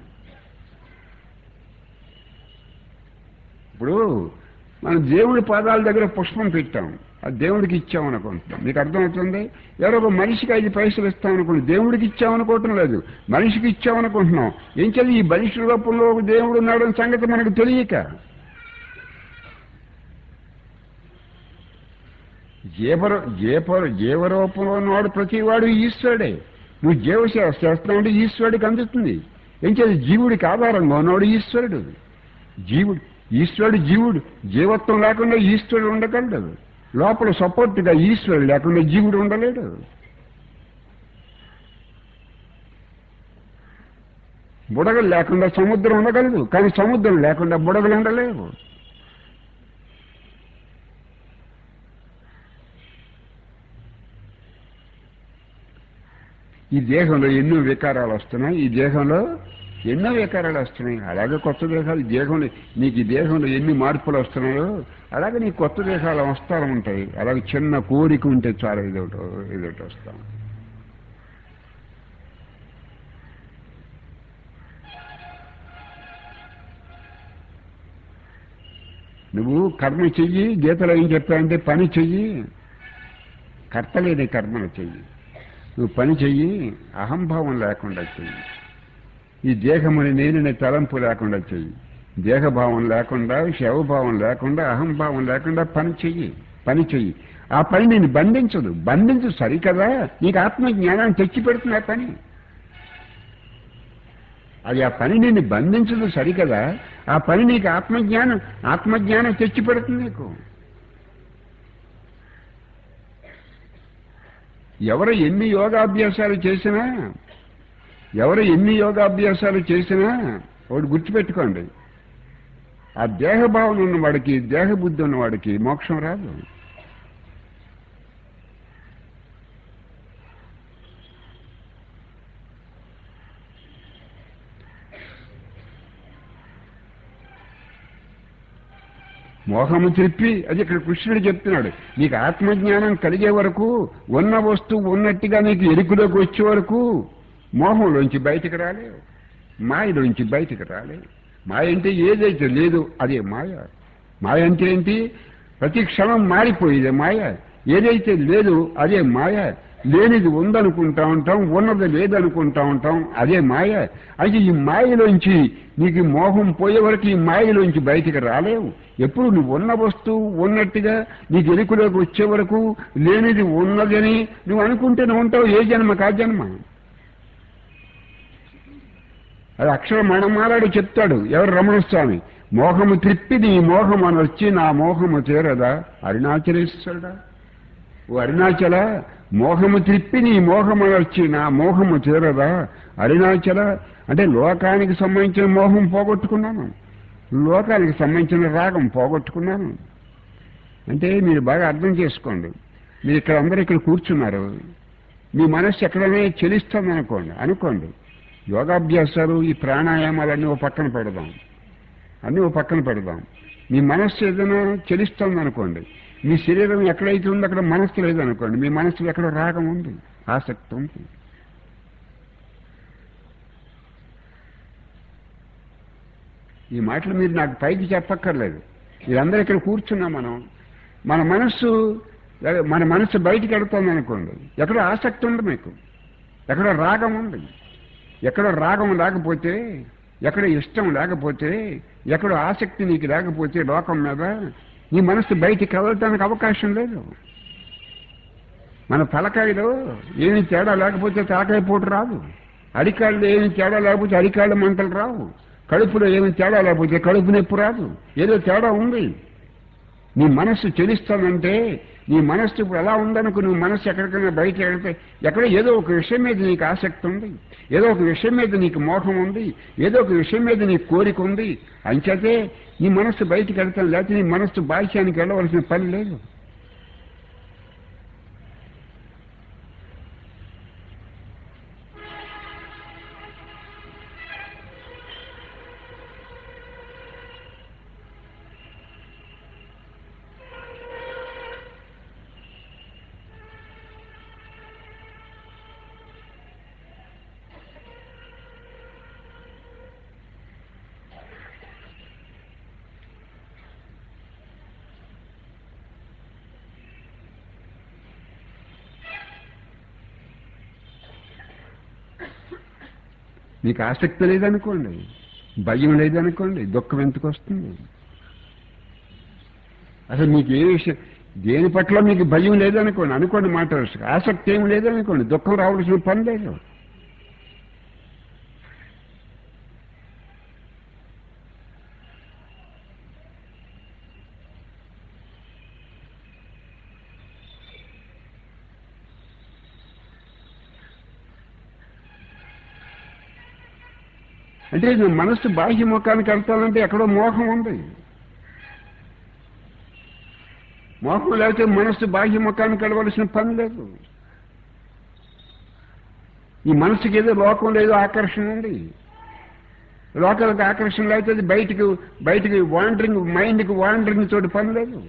ఇప్పుడు మనం దేవుడి పాదాల దగ్గర పుష్పం పెట్టాం అది దేవుడికి ఇచ్చామనుకుంటున్నాం మీకు అర్థమవుతుంది ఎవరో ఒక మనిషికి ఐదు పైసలు ఇస్తామనుకోండి దేవుడికి ఇచ్చామనుకోవటం లేదు మనిషికి ఇచ్చామనుకుంటున్నాం ఏం చదివి ఈ మనిషి రూపంలో ఒక దేవుడు ఉన్నాడని సంగతి మనకు తెలియక జీవర జీపర జీవరూపంలో ఉన్నవాడు ప్రతివాడు ఈశ్వరుడే నువ్వు జీవ చేస్తున్నావు ఈశ్వరుడికి అందుతుంది ఏం చేసి జీవుడికి ఆధారంగా ఉన్నవాడు ఈశ్వరుడు జీవుడు ఈశ్వరుడు జీవుడు జీవత్వం లేకుండా ఈశ్వరుడు ఉండగలడు లోపల సపోర్ట్గా ఈశ్వరుడు లేకుండా జీవుడు ఉండలేడు బుడగలు లేకుండా సముద్రం ఉండగలదు కానీ సముద్రం లేకుండా బుడగలు ఉండలేవు ఈ దేహంలో ఎన్నో వికారాలు వస్తున్నాయి ఈ దేహంలో ఎన్నో వికారాలు వస్తున్నాయి అలాగే కొత్త దేహాలు ఈ దేహంలో నీకు ఈ దేహంలో ఎన్ని మార్పులు వస్తున్నాయో అలాగే నీ కొత్త దేహాలు వస్తాలు ఉంటాయి అలాగే చిన్న కోరిక ఉంటే చాలా ఇదొకటి ఇదొకటి వస్తాం నువ్వు కర్మ చెయ్యి గీతలో ఏం చెప్పావంటే పని చెయ్యి కర్త లేని కర్మను చెయ్యి నువ్వు పని చెయ్యి అహంభావం లేకుండా చెయ్యి ఈ దేహముని నేననే తలంపు లేకుండా చెయ్యి దేహభావం లేకుండా శవభావం లేకుండా అహంభావం లేకుండా పని చెయ్యి పని చెయ్యి ఆ పని నేను బంధించదు బంధించు సరికదా నీకు ఆత్మ జ్ఞానాన్ని తెచ్చి పెడుతుంది ఆ పని అది ఆ పని నిన్ను బంధించదు సరికదా ఆ పని నీకు ఆత్మజ్ఞానం ఆత్మజ్ఞానం తెచ్చి పెడుతుంది నీకు ఎవరు ఎన్ని యోగాభ్యాసాలు చేసినా ఎవరు ఎన్ని యోగాభ్యాసాలు చేసినా ఒకటి గుర్తుపెట్టుకోండి ఆ దేహభావన ఉన్నవాడికి దేహబుద్ధి ఉన్నవాడికి మోక్షం రాదు మోహము త్రిప్పి అది ఇక్కడ కృష్ణుడు చెప్తున్నాడు నీకు ఆత్మజ్ఞానం కలిగే వరకు ఉన్న వస్తువు ఉన్నట్టుగా నీకు ఎరుకులోకి వచ్చే వరకు మోహంలోంచి బయటికి రాలేవు మాయలోంచి బయటికి రాలేవు మాయ అంటే ఏదైతే లేదు అదే మాయ మాయ అంటే ఏంటి ప్రతి క్షణం మారిపోయేది మాయ ఏదైతే లేదు అదే మాయ లేనిది ఉందనుకుంటా ఉంటాం ఉన్నది లేదనుకుంటా ఉంటాం అదే మాయ అయితే ఈ మాయలోంచి నీకు ఈ మోహం పోయే వరకు ఈ మాయలోంచి బయటికి రాలేవు ఎప్పుడు నువ్వు ఉన్న వస్తువు ఉన్నట్టుగా నీకు ఎరుకులోకి వచ్చే వరకు లేనిది ఉన్నదని నువ్వు అనుకుంటూనే ఉంటావు ఏ జన్మ కా జన్మ అది అక్షర మణమాలాడు చెప్తాడు ఎవరు రమణస్వామి మోహము త్రిప్పి నీ మోహం అని వచ్చి నా మోహము తీరదా అరుణాచలేశ్వరుడా ఓ అరుణాచల మోహము త్రిప్పి నీ మోహము అని వచ్చి నా మోహము తీరదా అరుణాచల అంటే లోకానికి సంబంధించిన మోహం పోగొట్టుకున్నాను లోకానికి సంబంధించిన రాగం పోగొట్టుకున్నాను అంటే మీరు బాగా అర్థం చేసుకోండి మీరు ఇక్కడ అందరూ ఇక్కడ కూర్చున్నారు మీ మనస్సు ఎక్కడైనా చెలిస్తుంది అనుకోండి అనుకోండి యోగాభ్యాసాలు ఈ ప్రాణాయామాలన్నీ ఓ పక్కన పెడదాం అన్నీ ఓ పక్కన పెడదాం మీ మనస్సు ఏదైనా చెలిస్తుంది అనుకోండి మీ శరీరం ఎక్కడైతే ఉందో అక్కడ మనస్సు లేదనుకోండి మీ మనస్సులో ఎక్కడ రాగం ఉంది ఆసక్తి ఉంది ఈ మాటలు మీరు నాకు పైకి చెప్పక్కర్లేదు మీరందరూ ఇక్కడ కూర్చున్నాం మనం మన మనస్సు మన మనస్సు బయటికి వెళుతుంది అనుకోండి ఎక్కడో ఆసక్తి ఉంది మీకు ఎక్కడో రాగం ఉంది ఎక్కడో రాగం లేకపోతే ఎక్కడ ఇష్టం లేకపోతే ఎక్కడో ఆసక్తి నీకు లేకపోతే లోకం మీద నీ మనస్సు బయటికి కదలటానికి అవకాశం లేదు మన తలకాయలో ఏమి తేడా లేకపోతే తలకాయ పోటు రాదు అరికాళ్ళు ఏమి తేడా లేకపోతే అరికాళ్ళ మంటలు రావు కడుపులో ఏమి తేడా లేకపోతే కడుపు నొప్పి రాదు ఏదో తేడా ఉంది నీ మనస్సు చెలిస్తానంటే నీ మనస్సు ఇప్పుడు ఎలా ఉందనుకో నువ్వు మనస్సు ఎక్కడికైనా బయట వెళ్తే ఎక్కడ ఏదో ఒక విషయం మీద నీకు ఆసక్తి ఉంది ఏదో ఒక విషయం మీద నీకు మోహం ఉంది ఏదో ఒక విషయం మీద నీకు కోరిక ఉంది అంచేతే నీ మనస్సు బయటికి వెళ్తాను లేకపోతే నీ మనస్సు బాహ్యానికి వెళ్ళవలసిన పని లేదు మీకు ఆసక్తి లేదనుకోండి భయం లేదనుకోండి దుఃఖం ఎందుకు వస్తుంది అసలు మీకు ఏ విషయం దేని పట్ల మీకు భయం లేదనుకోండి అనుకోండి మాట వరుసగా. ఆసక్తి ఏమి లేదనుకోండి దుఃఖం రావాల్సిన పని లేదు అంటే నువ్వు మనస్సు బాహ్య ముఖానికి వెళ్తానంటే ఎక్కడో మోహం ఉంది మోహం లేకపోతే మనస్సు బాహ్య ముఖానికి వెళ్ళవలసిన పని లేదు ఈ మనసుకి ఏదో లోకం లేదో ఆకర్షణ ఉంది లోకాలకు ఆకర్షణ లేకపోతే అది బయటికి బయటికి వాండరింగ్ మైండ్కి వాండరింగ్ తోటి పని లేదు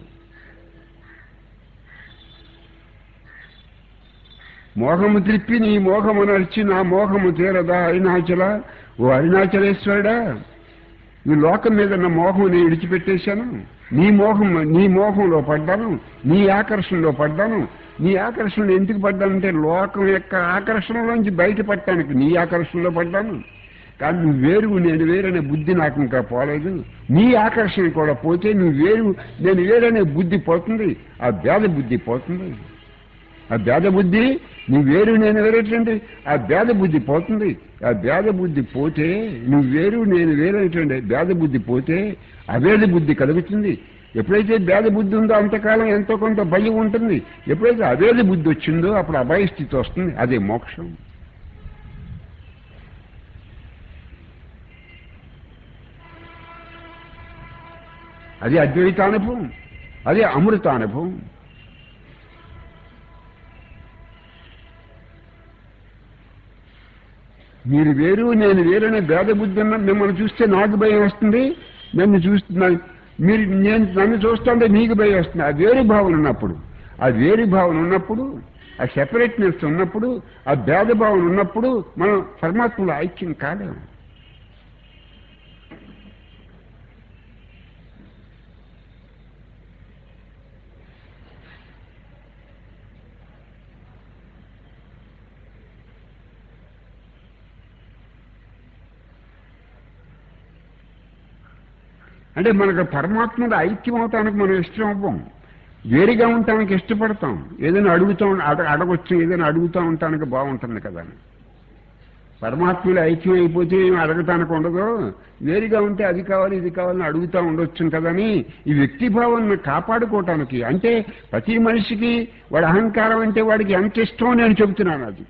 మోహము త్రిప్పి నీ మోహము నడిచి నా మోహము తీరదా అరుణాచల ఓ అరుణాచలేశ్వరుడా ఈ లోకం మీద నా మోహం నేను విడిచిపెట్టేశాను నీ మోహం నీ మోహంలో పడ్డాను నీ ఆకర్షణలో పడ్డాను నీ ఆకర్షణలో ఎందుకు పడ్డానంటే లోకం యొక్క ఆకర్షణలోంచి బయటపడటానికి నీ ఆకర్షణలో పడ్డాను కానీ నువ్వు వేరు నేను వేరనే బుద్ధి నాకు ఇంకా పోలేదు నీ ఆకర్షణ కూడా పోతే నువ్వు వేరు నేను వేరనే బుద్ధి పోతుంది ఆ భేద బుద్ధి పోతుంది ఆ భేద బుద్ధి నువ్వు వేరు నేను వేరేటండి ఆ భేద బుద్ధి పోతుంది ఆ భేద బుద్ధి పోతే నువ్వు వేరు నేను వేరేటండి భేద బుద్ధి పోతే అభేద బుద్ధి కలుగుతుంది ఎప్పుడైతే భేద బుద్ధి ఉందో అంతకాలం ఎంతో కొంత భయం ఉంటుంది ఎప్పుడైతే అభేద బుద్ధి వచ్చిందో అప్పుడు అభయ స్థితి వస్తుంది అదే మోక్షం అది అద్వైతానుభవం అదే అమృతానుభవం మీరు వేరు నేను వేరనే భేద బుద్ధి ఉన్న మిమ్మల్ని చూస్తే నాకు భయం వస్తుంది నన్ను చూస్తున్నా మీరు నేను నన్ను చూస్తుంటే మీకు భయం వస్తుంది ఆ వేరు భావన ఉన్నప్పుడు ఆ వేరు భావన ఉన్నప్పుడు ఆ సెపరేట్నెస్ ఉన్నప్పుడు ఆ భేదభావన ఉన్నప్పుడు మనం పరమాత్మలో ఐక్యం కాలేము అంటే మనకు పరమాత్మలో ఐక్యం అవటానికి మనం ఇష్టం అవ్వం వేరుగా ఉండటానికి ఇష్టపడతాం ఏదైనా అడుగుతూ అడ అడగొచ్చు ఏదైనా అడుగుతూ ఉండటానికి బాగుంటుంది కదా అని. పరమాత్మలో ఐక్యం అయిపోతే ఏం అడగటానికి ఉండదు వేరుగా ఉంటే అది కావాలి ఇది కావాలని అడుగుతూ ఉండొచ్చు కదని ఈ వ్యక్తి భావాన్ని కాపాడుకోవటానికి అంటే ప్రతి మనిషికి వాడి అహంకారం అంటే వాడికి ఎంత ఇష్టమో నేను చెబుతున్నాను అది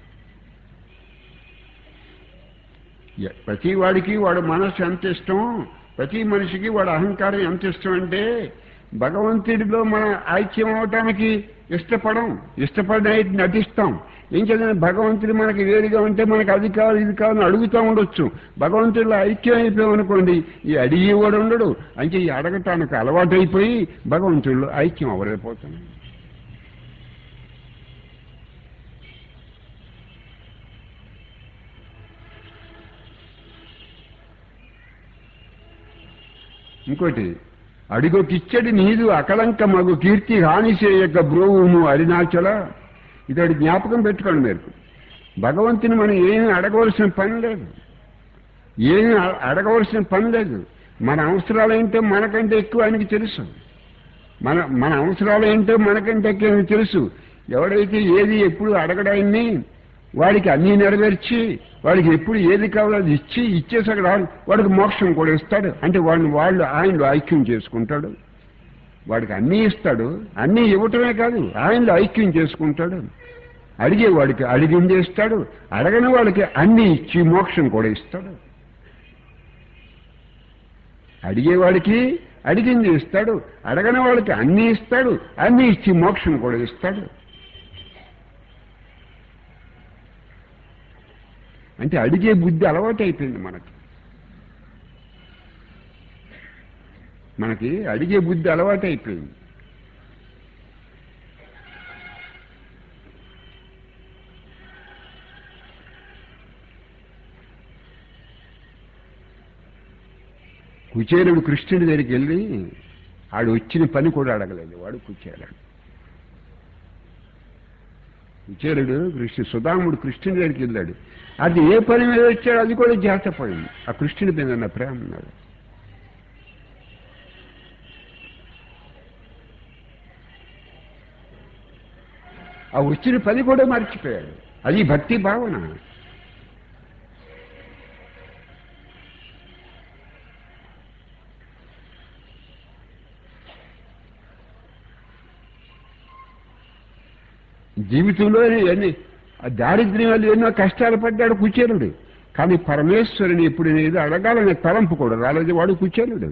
ఎ- ప్రతి వాడికి వాడు మనస్సు ఎంత ఇష్టం ప్రతి మనిషికి వాడు అహంకారం ఎంత ఇష్టం అంటే భగవంతుడిలో మన ఐక్యం అవటానికి ఇష్టపడం ఇష్టపడి నటిస్తాం ఏం చదివిన భగవంతుడు మనకి వేరుగా ఉంటే మనకి అది కావాలి ఇది కావాలని అడుగుతూ ఉండొచ్చు భగవంతుడిలో ఐక్యం అయిపోయాం అనుకోండి ఈ అడిగేవాడు ఉండడు అంటే ఈ అడగటానికి అలవాటు అయిపోయి భగవంతుడిలో ఐక్యం అవ్వలేకపోతాం ఇంకోటి అడిగొకిచ్చడి నీదు అకలంక మగు కీర్తి హానిసేయక బ్రోవుము అరినాచల ఇతడి జ్ఞాపకం పెట్టుకోండి మీరు భగవంతుని మనం ఏమీ అడగవలసిన పని లేదు ఏమీ అ- అడగవలసిన పని లేదు మన అవసరాలు ఏంటో మనకంటే ఎక్కువ ఆయనకి తెలుసు మన మన అవసరాలు ఏంటో మనకంటే ఎక్కువ ఆయనకి తెలుసు ఎవడైతే ఏది ఎప్పుడు అడగడాన్ని వాడికి అన్నీ నెరవేర్చి వాడికి ఎప్పుడు ఏది కావాలో అది ఇచ్చి ఇచ్చేసాక వాడికి మోక్షం కూడా ఇస్తాడు అంటే వాడిని వాళ్ళు ఆయనలో ఐక్యం చేసుకుంటాడు వాడికి అన్నీ ఇస్తాడు అన్నీ ఇవ్వటమే కాదు ఆయనలో ఐక్యం చేసుకుంటాడు అడిగే వాడికి అడిగింది ఇస్తాడు అడగని వాడికి అన్నీ ఇచ్చి మోక్షం కూడా ఇస్తాడు అడిగేవాడికి అడిగింది ఇస్తాడు అడగని వాడికి అన్నీ ఇస్తాడు అన్నీ ఇచ్చి మోక్షం కూడా ఇస్తాడు అంటే అడిగే బుద్ధి అలవాటు అయిపోయింది మనకి మనకి అడిగే బుద్ధి అలవాటు అయిపోయింది కుచేరుడు కృష్ణుడి దగ్గరికి వెళ్ళి ఆడు వచ్చిన పని కూడా అడగలేదు వాడు కుచేరుడు కుచేరుడు కృష్ణ సుధాముడు కృష్ణుడి దగ్గరికి వెళ్ళాడు అది ఏ పని మీద వచ్చాడో అది కూడా జాతపోయింది ఆ కృష్ణుడి మీద ఉన్న ప్రేమ ఉన్నాడు ఆ వచ్చిన పని కూడా మర్చిపోయాడు అది భక్తి భావన జీవితంలో ఎన్ని ఆ దారిద్ర్యం వల్ల ఎన్నో కష్టాలు పడ్డాడు కుచేరుడు కానీ పరమేశ్వరుని ఎప్పుడు ఏదో అడగాలనే తలంపు కూడా రాలేదు వాడు కుచేరుడు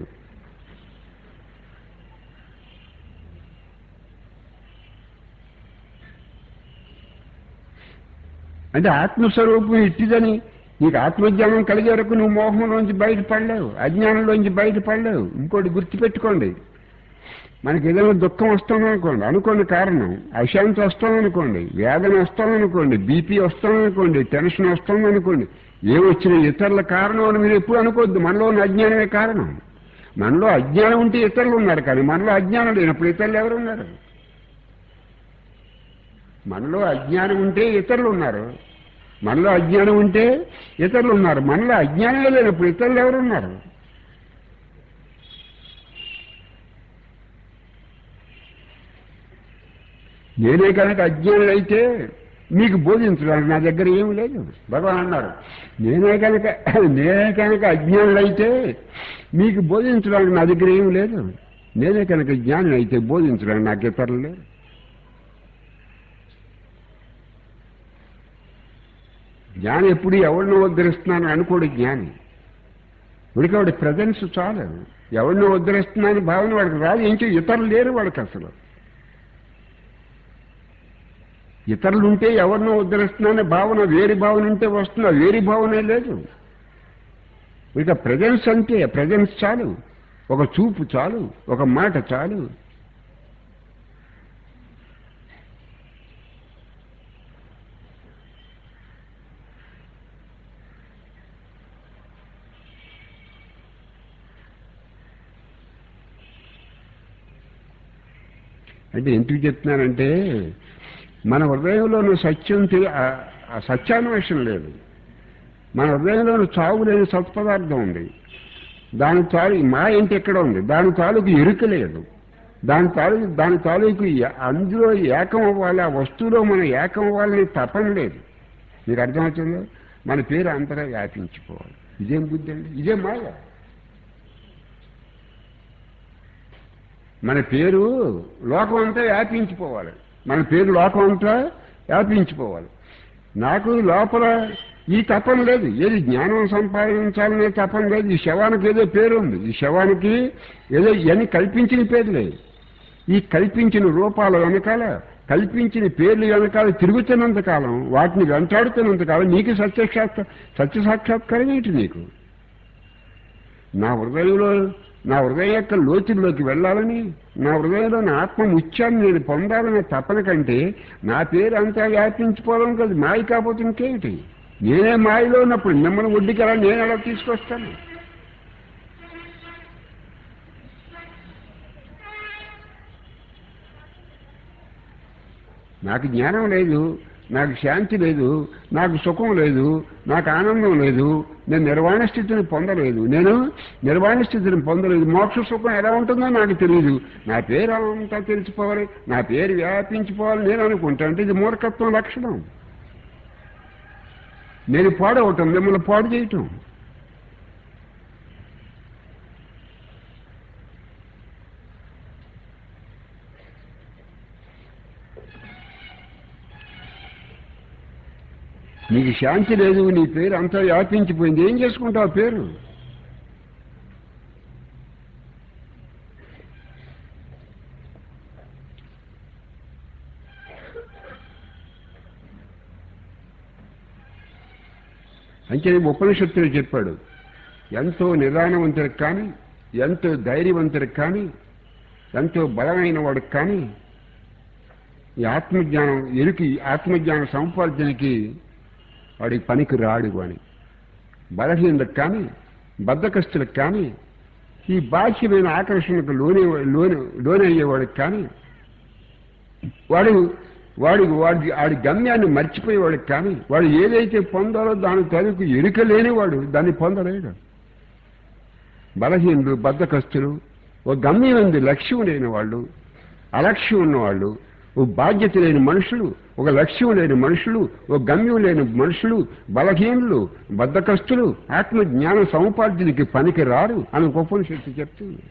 అంటే ఆత్మస్వరూపం ఇట్టిదని నీకు ఆత్మజ్ఞానం కలిగే వరకు నువ్వు మోహంలోంచి బయటపడలేవు అజ్ఞానంలోంచి బయటపడలేవు ఇంకోటి గుర్తుపెట్టుకోండి మనకి ఏదైనా దుఃఖం వస్తుందనుకోండి అనుకోండి కారణం అశాంతి వస్తుందనుకోండి వేదన వస్తుందనుకోండి బీపీ వస్తుందనుకోండి టెన్షన్ వస్తుందనుకోండి ఏమొచ్చిన ఇతరుల కారణం అని మీరు ఎప్పుడు అనుకోవద్దు మనలో ఉన్న అజ్ఞానమే కారణం మనలో అజ్ఞానం ఉంటే ఇతరులు ఉన్నారు కానీ మనలో అజ్ఞానం లేనప్పుడు ఇతరులు ఎవరు ఉన్నారు మనలో అజ్ఞానం ఉంటే ఇతరులు ఉన్నారు మనలో అజ్ఞానం ఉంటే ఇతరులు ఉన్నారు మనలో అజ్ఞానమే లేనప్పుడు ఇతరులు ఎవరు ఉన్నారు నేనే కనుక అజ్ఞానులైతే మీకు బోధించడానికి నా దగ్గర ఏమి లేదు భగవాన్ అన్నారు నేనే కనుక నేనే కనుక అజ్ఞానులైతే మీకు బోధించడానికి నా దగ్గర ఏమి లేదు నేనే కనుక జ్ఞాని అయితే బోధించడానికి నాకు ఇతరులు లేరు జ్ఞాని ఎప్పుడు ఎవరినో ఉద్ధరిస్తున్నాను అనుకోడు జ్ఞాని ఉడికి వాడి ప్రజెన్స్ చాలు ఎవరినో ఉద్ధరిస్తున్నాను భావన వాడికి రాదు ఏంటో ఇతరులు లేరు వాడికి అసలు ఇతరులు ఉంటే ఎవరినో ఉద్ధరిస్తున్నానే భావన వేరి భావన ఉంటే వస్తుంది ఆ వేరి భావనే లేదు ఇక ప్రజెన్స్ అంటే ప్రజెన్స్ చాలు ఒక చూపు చాలు ఒక మాట చాలు అంటే ఎందుకు చెప్తున్నానంటే మన హృదయంలోని సత్యం తెలి- ఆ- ఆ సత్యాన్వేషణ లేదు మన హృదయంలోని చావు లేని సత్పదార్థం ఉంది దాని తాలూ మా ఇంటి ఎక్కడ ఉంది దాని తాలూకు ఎరుక లేదు దాని తాలూకు దాని తాలూకు ఏ- అందులో ఏకం అవ్వాలి ఆ వస్తువులో మనం ఏకం అవ్వాలని తపన లేదు మీకు అర్థమవుతుందో మన పేరు అంతగా వ్యాపించిపోవాలి ఇదేం బుద్ధి అండి ఇదే మాయ మన పేరు లోకం అంతా వ్యాపించిపోవాలి మన పేరు లోకం అంతా వ్యాపించిపోవాలి నాకు లోపల ఈ తపన లేదు ఏది జ్ఞానం సంపాదించాలనే తపన లేదు ఈ శవానికి ఏదో పేరు ఉంది ఈ శవానికి ఏదో ఇవన్నీ కల్పించిన పేరు లేదు ఈ కల్పించిన రూపాల వెనకాల కల్పించిన పేర్లు వెనకాల తిరుగుతున్నంత కాలం వాటిని వెంటాడుతున్నంత కాలం నీకు సత్యసాక్ష సత్య సాక్షాత్కారం ఏంటి నీకు నా హృదయంలో నా హృదయం యొక్క లోతుల్లోకి వెళ్ళాలని నా హృదయంలో నా ఆత్మ ముత్యాన్ని నేను పొందాలనే తపన కంటే నా పేరు అంతా వ్యాపించిపోవడం కదా మాయ కాకపోతే ఇంకేమిటి నేనే మాయలో ఉన్నప్పుడు మిమ్మల్ని ఒడ్డుకి ఎలా నేను ఎలా తీసుకొస్తాను నాకు జ్ఞానం లేదు నాకు శాంతి లేదు నాకు సుఖం లేదు నాకు ఆనందం లేదు నేను నిర్వాణ స్థితిని పొందలేదు నేను నిర్వాణ స్థితిని పొందలేదు మోక్ష సుఖం ఎలా ఉంటుందో నాకు తెలియదు నా పేరు అంతా తెలిసిపోవాలి నా పేరు వ్యాపించిపోవాలి నేను అనుకుంటా అంటే ఇది మూర్ఖత్వం లక్షణం నేను పాడవటం మిమ్మల్ని పాడు చేయటం నీకు శాంతి లేదు నీ పేరు అంతా వ్యాపించిపోయింది ఏం చేసుకుంటావు పేరు అంటే ఉపనిషత్తులు చెప్పాడు ఎంతో నిదానవంతుడికి కానీ ఎంతో ధైర్యవంతుడికి కానీ ఎంతో బలమైన వాడికి కానీ ఈ ఆత్మజ్ఞానం ఎరుకి ఆత్మజ్ఞాన సంపార్జనకి వాడికి పనికి రాడు అని బలహీనులకు కానీ బద్ధకస్తులకు కానీ ఈ బాహ్యమైన ఆకర్షణకు లోనే లోని లోనయ్యేవాడికి కానీ వాడు వాడి వాడి వాడి గమ్యాన్ని మర్చిపోయేవాడికి కానీ వాడు ఏదైతే పొందాలో దాని తరకు ఎరుక లేనివాడు దాన్ని పొందలేడు బలహీనులు బద్ధకస్తులు ఒక గమ్యం ఉంది లక్ష్యం లేని వాళ్ళు అలక్ష్యం ఉన్నవాళ్ళు ఓ బాధ్యత లేని మనుషులు ఒక లక్ష్యం లేని మనుషులు ఒక గమ్యం లేని మనుషులు బలహీనులు బద్ధకస్తులు ఆత్మ జ్ఞాన సముపార్జనకి పనికి రారు అని ఉపనిషత్తు చెప్తుంది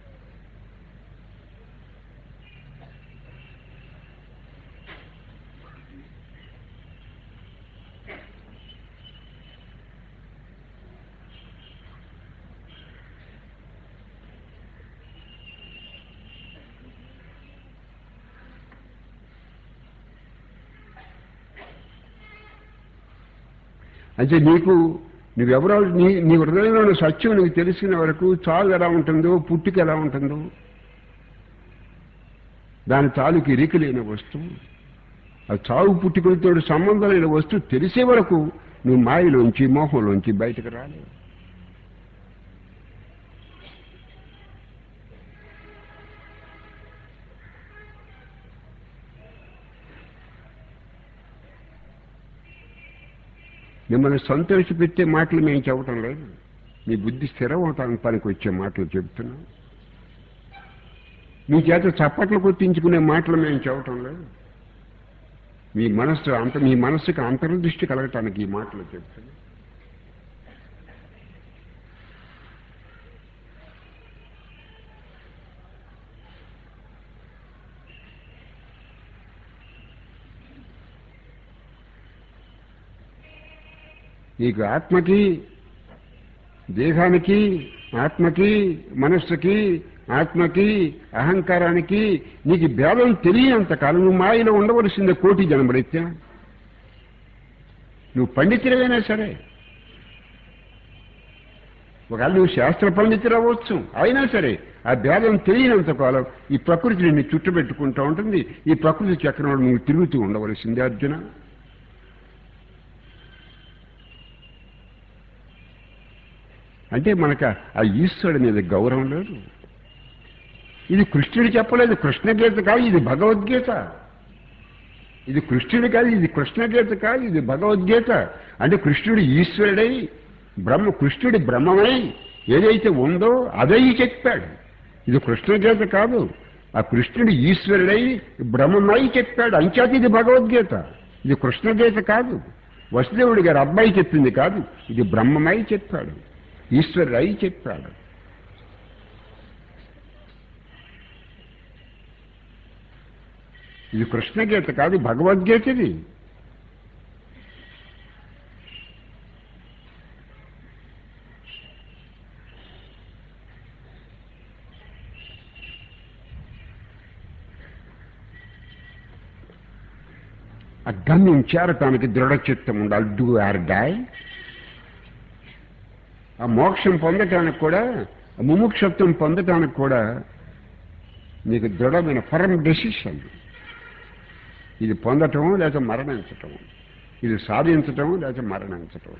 అంటే నీకు నువ్వెవరో నీ నీ హృదయంలోని సత్యం నీకు తెలిసిన వరకు చావు ఎలా ఉంటుందో పుట్టుక ఎలా ఉంటుందో దాని తాలూకు ఇరిక లేని వస్తువు ఆ చావు పుట్టుకలతో సంబంధం లేని వస్తువు తెలిసే వరకు నువ్వు మాయలోంచి మోహంలోంచి బయటకు రాలేవు మిమ్మల్ని సంతోషపెట్టే మాటలు మేము చెప్పటం లేదు మీ బుద్ధి స్థిరం అవటానికి పనికి వచ్చే మాటలు చెబుతున్నాం మీ చేత చప్పట్లు కొట్టించుకునే మాటలు మేము చెప్పటం లేదు మీ మనస్సు అంత మీ మనస్సుకి అంతర్దృష్టి కలగటానికి ఈ మాటలు చెప్తున్నాం నీకు ఆత్మకి దేహానికి ఆత్మకి మనస్సుకి ఆత్మకి అహంకారానికి నీకు భేదం తెలియనంత కాలం నువ్వు మాయలో ఉండవలసిందే కోటి జన్మరీత్యా నువ్వు పండితులైనా సరే ఒకవేళ నువ్వు శాస్త్ర పండితులు అవ్వచ్చు అయినా సరే ఆ భేదం తెలియనంత కాలం ఈ ప్రకృతి నిన్ను చుట్టుపెట్టుకుంటూ ఉంటుంది ఈ ప్రకృతి చక్రంలో నువ్వు తిరుగుతూ ఉండవలసిందే అర్జున అంటే మనకు ఆ ఈశ్వరుడి మీద గౌరవం లేదు ఇది కృష్ణుడు చెప్పలేదు కృష్ణగీత కాదు ఇది భగవద్గీత ఇది కృష్ణుడు కాదు ఇది కృష్ణగీత కాదు ఇది భగవద్గీత అంటే కృష్ణుడు ఈశ్వరుడై బ్రహ్మ కృష్ణుడి బ్రహ్మమై ఏదైతే ఉందో అదే చెప్పాడు ఇది కృష్ణగీత కాదు ఆ కృష్ణుడు ఈశ్వరుడై బ్రహ్మమై చెప్పాడు అంచేత ఇది భగవద్గీత ఇది కృష్ణగీత కాదు వసుదేవుడి గారు అబ్బాయి చెప్పింది కాదు ఇది బ్రహ్మమై చెప్పాడు ఈశ్వరుడై చెప్పాడు ఇది కృష్ణగీత కాదు భగవద్గీత ఇది ఆ గమ్యం చేరటానికి దృఢచిత్తం ఉండాలి డూ ఆర్ డై ఆ మోక్షం పొందటానికి కూడా ఆ ముముక్షత్వం పొందటానికి కూడా నీకు దృఢమైన ఫర్మ్ డెసిషన్ ఇది పొందటం లేక మరణించటం ఇది సాధించటం లేక మరణించటం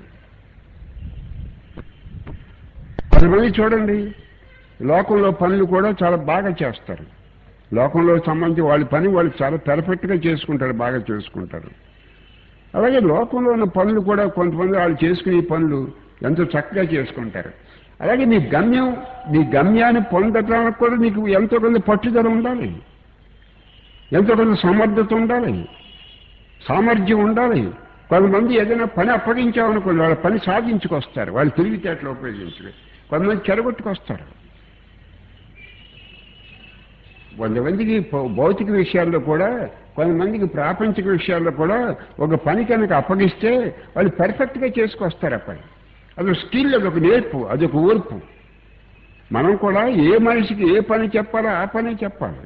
కొంతమంది చూడండి లోకంలో పనులు కూడా చాలా బాగా చేస్తారు లోకంలో సంబంధించి వాళ్ళ పని వాళ్ళు చాలా పెర్ఫెక్ట్గా చేసుకుంటారు బాగా చేసుకుంటారు అలాగే లోకంలో ఉన్న పనులు కూడా కొంతమంది వాళ్ళు చేసుకునే పనులు ఎంతో చక్కగా చేసుకుంటారు అలాగే నీ గమ్యం నీ గమ్యాన్ని పొందటానికి కూడా నీకు ఎంతో కొంత పట్టుదల ఉండాలి ఎంతో కొంత సమర్థత ఉండాలి సామర్థ్యం ఉండాలి కొంతమంది ఏదైనా పని అప్పగించామనుకోండి వాళ్ళ పని సాధించుకొస్తారు వాళ్ళు తెలివితేటలు ఉపయోగించుకుని కొంతమంది చెరగొట్టుకొస్తారు కొంతమందికి భౌ- భౌతిక విషయాల్లో కూడా కొంతమందికి ప్రాపంచిక విషయాల్లో కూడా ఒక పని కనుక అప్పగిస్తే వాళ్ళు పర్ఫెక్ట్గా చేసుకొస్తారు ఆ పని అదొక స్కిల్ అదొక నేర్పు అదొక ఓర్పు మనం కూడా ఏ మనిషికి ఏ పని చెప్పాలో ఆ పని చెప్పాలి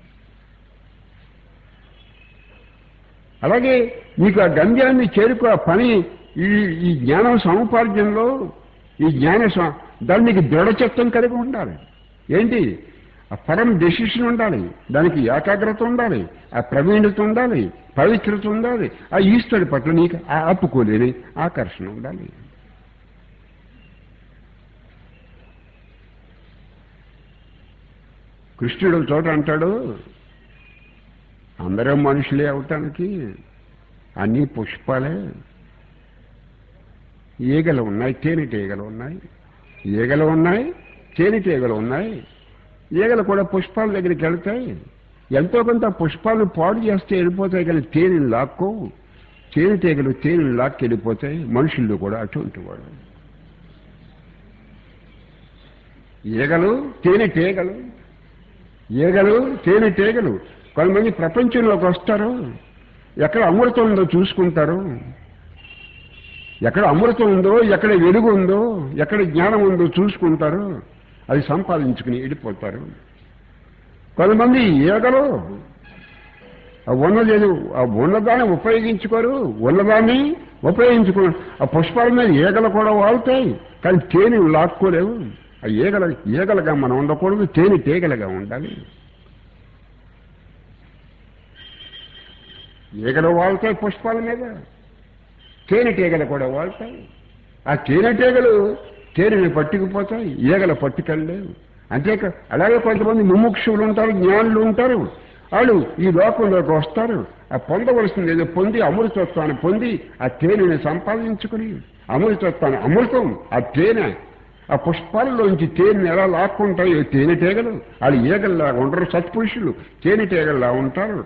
అలాగే నీకు ఆ గమ్యాన్ని చేరుకో ఆ పని ఈ ఈ జ్ఞానం సముపార్జనలో ఈ జ్ఞాన స- దాన్ని నీకు దృఢచిత్తం కలిగి ఉండాలి ఏంటి ఆ పరం డెసిషన్ ఉండాలి దానికి ఏకాగ్రత ఉండాలి ఆ ప్రవీణత ఉండాలి పవిత్రత ఉండాలి ఆ ఈశ్వరుడి పట్ల నీకు ఆ అప్పుకోలేని ఆకర్షణ ఉండాలి కృష్ణుడు ఒక చోట అంటాడు అందరూ మనుషులే అవటానికి అన్నీ పుష్పాలే ఈగలు ఉన్నాయి తేనెటీగలు ఉన్నాయి ఈగలు ఉన్నాయి తేనెటీగలు ఉన్నాయి ఈగలు కూడా పుష్పాల దగ్గరికి వెళ్తాయి ఎంతో కొంత పుష్పాలను పాడు చేస్తే వెళ్ళిపోతాయి కానీ తేనెలు లాక్కో తేనెటీగలు తేనెలు లాక్కి వెళ్ళిపోతాయి మనుషుల్లో కూడా అటువంటి వాడు ఈగలు తేనెటీగలు ఈగలు తేనెటీగలు కొంతమంది ప్రపంచంలోకి వస్తారు ఎక్కడ అమృతం ఉందో చూసుకుంటారు ఎక్కడ అమృతం ఉందో ఎక్కడ వెలుగు ఉందో ఎక్కడ జ్ఞానం ఉందో చూసుకుంటారు అది సంపాదించుకుని వెళ్ళిపోతారు కొంతమంది ఈగలు ఆ ఉన్నది ఆ ఉన్నదాన్ని ఉపయోగించుకోరు ఉన్నదాన్ని ఉపయోగించుకో ఆ పుష్పాల మీద ఈగలు కూడా వాళ్తాయి కానీ తేనె లాక్కోలేవు ఆ ఈగల ఈగలుగా మనం ఉండకూడదు తేనె తీగలుగా ఉండాలి ఈగలు వాళ్తాయి పుష్పాల మీద తేనెటీగలు కూడా వాళ్తాయి ఆ తేనెటీగలు తేనెని పట్టుకుపోతాయి ఈగలు పట్టుకెళ్ళలేవు అంతేకా అలాగే కొంతమంది ముముక్షులు ఉంటారు జ్ఞానులు ఉంటారు వాళ్ళు ఈ లోకంలోకి వస్తారు ఆ పొందవలసింది ఏదో పొంది అమృతత్వాన్ని పొంది ఆ తేనెని సంపాదించుకుని అమృతత్వాన్ని అమృతం ఆ తేనె ఆ పుష్పాలలోంచి తేనెని ఎలా లాక్కుంటాయో తేనెటీగలు వాళ్ళు ఈగల్లా ఉండరు సత్పురుషులు తేనెటీగల్లా ఉంటారు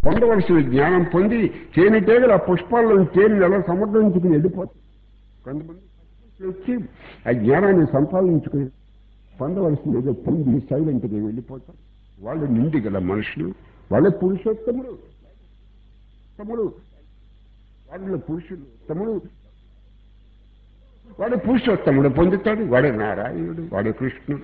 పొందవలసిన జ్ఞానం పొంది తేనెటీగలు ఆ పుష్పాల్లో తేనె ఎలా సమగ్రించుకుని వెళ్ళిపోతాయి కొంతమంది వచ్చి ఆ జ్ఞానాన్ని సంపాదించుకుని పొందవలసిన ఏదో పొంది సైలెంట్గా వెళ్ళిపోతారు వాళ్ళు నిండి గల మనుషులు వాళ్ళే పురుషోత్తముడు తమ్ముడు వాళ్ళ పురుషులు తమ్ముడు వాడు పురుషోత్తముడు పొందుతాడు వాడే నారాయణుడు వాడే కృష్ణుడు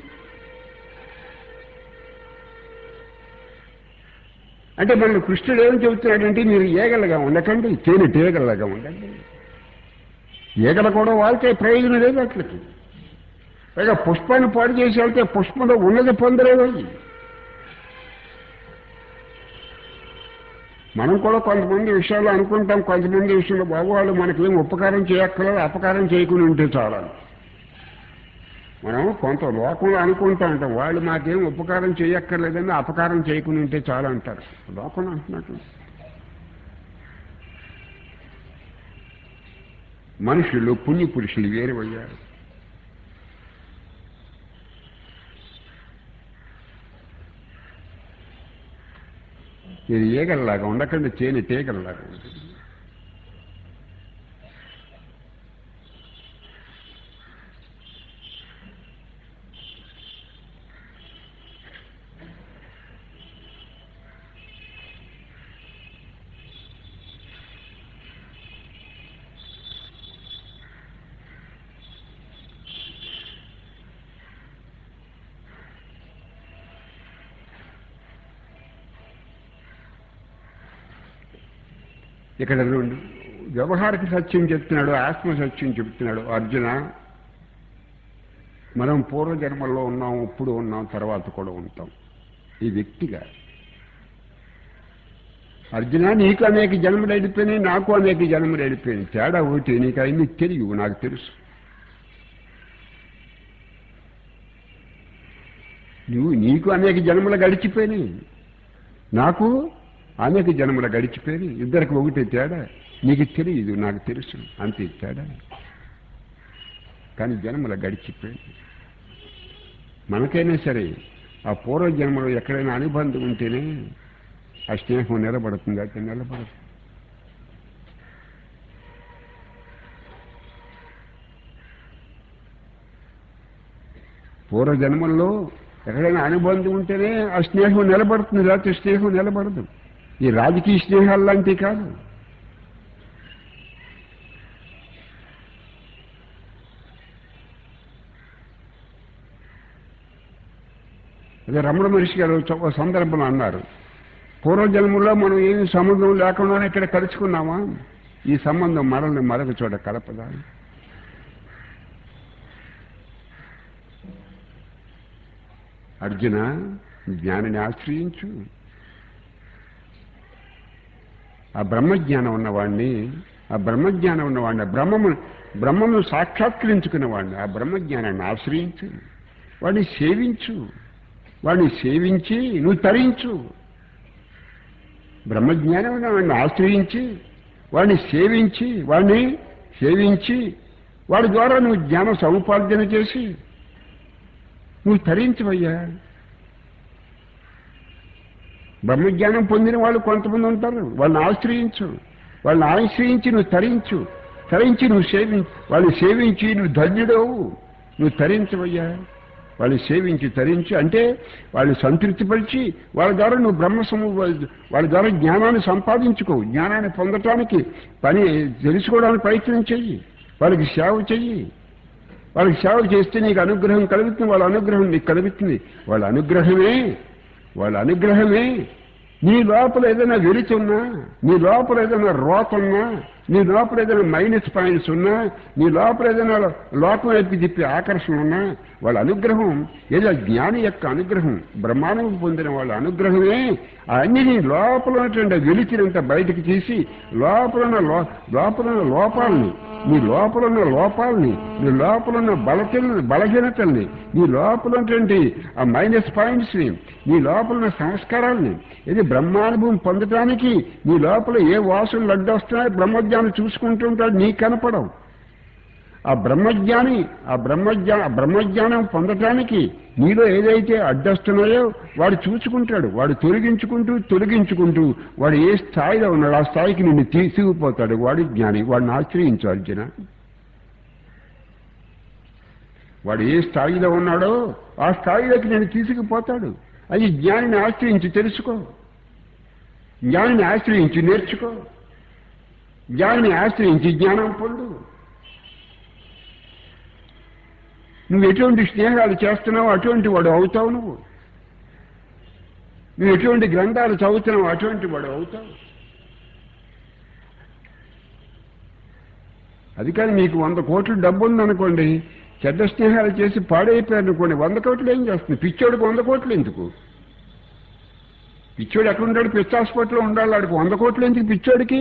అంటే మన కృష్ణుడు ఏం చెబుతున్నాడంటే మీరు ఏగలగా ఉండకండి తేనె తేగలగా ఉండండి ఈగలు కూడా వాళ్ళకే ప్రయోజనం లేదు అట్లకి పైగా పుష్పాన్ని పాడు చేసి వెళ్తే పుష్పంలో ఉన్నది పొందలేదు అది మనం కూడా కొంతమంది విషయాలు అనుకుంటాం కొంతమంది విషయంలో బాబు మనకేం ఉపకారం చేయక్కర్లేదు అపకారం చేయకుండా ఉంటే చాలా మనం కొంత లోకంలో అనుకుంటా ఉంటాం వాళ్ళు మాకేం ఉపకారం చేయక్కర్లేదని అపకారం చేయకుండా ఉంటే చాలా అంటారు లోకంలో అంటున్నట్టు మనుషులు పుణ్య పురుషులు వేరువయ్యారు ఇది ఏగల్లాగా ఉండకండి చేని తేగల్లాగా ఉంటుంది ఇక్కడ రెండు వ్యవహారిక సత్యం చెప్తున్నాడు ఆత్మ సత్యం చెప్తున్నాడు అర్జున మనం పూర్వజన్మల్లో ఉన్నాం ఇప్పుడు ఉన్నాం తర్వాత కూడా ఉంటాం ఈ వ్యక్తిగా అర్జున నీకు అనేక జన్మలు వెళ్ళిపోయినాయి నాకు అనేక జన్మలు వెళ్ళిపోయినాయి తేడా ఒకటి నీకు అన్ని తెలియవు నాకు తెలుసు నువ్వు నీకు అనేక జన్మలు గడిచిపోయినాయి నాకు అనేక జన్మలు గడిచిపోయి ఇద్దరికి ఒకటే తేడా నీకు తెలియదు నాకు తెలుసు అంతే తేడా కానీ జన్మలు గడిచిపోయి మనకైనా సరే ఆ పూర్వ జన్మలో ఎక్కడైనా అనుబంధం ఉంటేనే ఆ స్నేహం నిలబడుతుంది అయితే నిలబడదు పూర్వ జన్మల్లో ఎక్కడైనా అనుబంధం ఉంటేనే ఆ స్నేహం నిలబడుతుంది లేకపోతే స్నేహం నిలబడదు ఈ రాజకీయ స్నేహాలు లాంటివి కాదు అదే రమణ మహర్షి గారు ఒక సందర్భంలో అన్నారు పూర్వజన్మలో మనం ఏమి సంబంధం లేకుండానే ఇక్కడ కలుసుకున్నామా ఈ సంబంధం మనల్ని మరొక చోట కలపదా అర్జున జ్ఞానిని ఆశ్రయించు ఆ బ్రహ్మజ్ఞానం ఉన్నవాడిని ఆ బ్రహ్మజ్ఞానం ఉన్నవాడిని బ్రహ్మము బ్రహ్మను సాక్షాత్కరించుకున్నవాడిని ఆ బ్రహ్మజ్ఞానాన్ని ఆశ్రయించు వాడిని సేవించు వాడిని సేవించి నువ్వు తరించు బ్రహ్మజ్ఞానం ఉన్నవాడిని ఆశ్రయించి వాడిని సేవించి వాడిని సేవించి వాడి ద్వారా నువ్వు జ్ఞాన సముపార్జన చేసి నువ్వు తరించవయ్యా బ్రహ్మజ్ఞానం పొందిన వాళ్ళు కొంతమంది ఉంటారు వాళ్ళని ఆశ్రయించు వాళ్ళని ఆశ్రయించి నువ్వు తరించు తరించి నువ్వు సేవించు వాళ్ళని సేవించి నువ్వు ధన్యుడవు నువ్వు తరించవయ్యా వాళ్ళు సేవించి తరించి అంటే వాళ్ళని సంతృప్తిపరిచి వాళ్ళ ద్వారా నువ్వు బ్రహ్మ సము వాళ్ళ ద్వారా జ్ఞానాన్ని సంపాదించుకో జ్ఞానాన్ని పొందటానికి పని తెలుసుకోవడానికి ప్రయత్నం చెయ్యి వాళ్ళకి సేవ చెయ్యి వాళ్ళకి సేవ చేస్తే నీకు అనుగ్రహం కలుగుతుంది వాళ్ళ అనుగ్రహం నీకు కలుగుతుంది వాళ్ళ అనుగ్రహమే వాళ్ళ అనుగ్రహమే నీ లోపల ఏదైనా వెలుతున్నా నీ లోపల ఏదైనా రోతున్నా నీ లోపల ఏదైనా మైనస్ పాయింట్స్ ఉన్నా నీ లోపల ఏదైనా లోకం వైపు తిప్పి ఆకర్షణ ఉన్నా వాళ్ళ అనుగ్రహం ఏదో జ్ఞాని యొక్క అనుగ్రహం బ్రహ్మాండం పొందిన వాళ్ళ అనుగ్రహమే అన్ని నీ లోపల ఉన్నటువంటి వెలిచినంత బయటికి తీసి లోపల ఉన్న లో- లోపల ఉన్న లోపాలని నీ లోపల ఉన్న లోపాలని నీ లోపల ఉన్న బలహీన బలహీనతల్ని నీ లోపల ఉన్నటువంటి ఆ మైనస్ పాయింట్స్ ని నీ లోపల ఉన్న సంస్కారాల్ని ఇది బ్రహ్మానుభవం పొందటానికి నీ లోపల ఏ వాసులు అడ్డొస్తున్నాయో బ్రహ్మజ్ఞానం చూసుకుంటూ ఉంటాడు నీకు కనపడవు ఆ బ్రహ్మజ్ఞాని ఆ బ్రహ్మజ్ఞా ఆ బ్రహ్మజ్ఞానం పొందటానికి నీలో ఏదైతే అడ్డొస్తున్నాయో వాడు చూసుకుంటాడు వాడు తొలగించుకుంటూ తొలగించుకుంటూ వాడు ఏ స్థాయిలో ఉన్నాడు ఆ స్థాయికి నిన్ను తీసుకుపోతాడు వాడు జ్ఞాని వాడిని ఆశ్రయించు అర్జున వాడు ఏ స్థాయిలో ఉన్నాడో ఆ స్థాయిలోకి నేను తీసుకుపోతాడు అది జ్ఞానిని ఆశ్రయించి తెలుసుకో జ్ఞానిని ఆశ్రయించి నేర్చుకో జ్ఞానిని ఆశ్రయించి జ్ఞానం పొందు నువ్వు ఎటువంటి స్నేహాలు చేస్తున్నావు అటువంటి వాడు అవుతావు నువ్వు నువ్వు ఎటువంటి గ్రంథాలు చదువుతున్నావు అటువంటి వాడు అవుతావు అది కానీ మీకు వంద కోట్లు డబ్బు ఉందనుకోండి చెడ్డ స్నేహాలు చేసి పాడైపోయారు అనుకోండి వంద కోట్లు ఏం చేస్తుంది పిచ్చోడికి వంద కోట్లు ఎందుకు పిచ్చోడు ఎక్కడ ఉంటాడు పిచ్చి హాస్పిటల్లో ఉండాలి వాడికి వంద కోట్లు ఎందుకు పిచ్చోడికి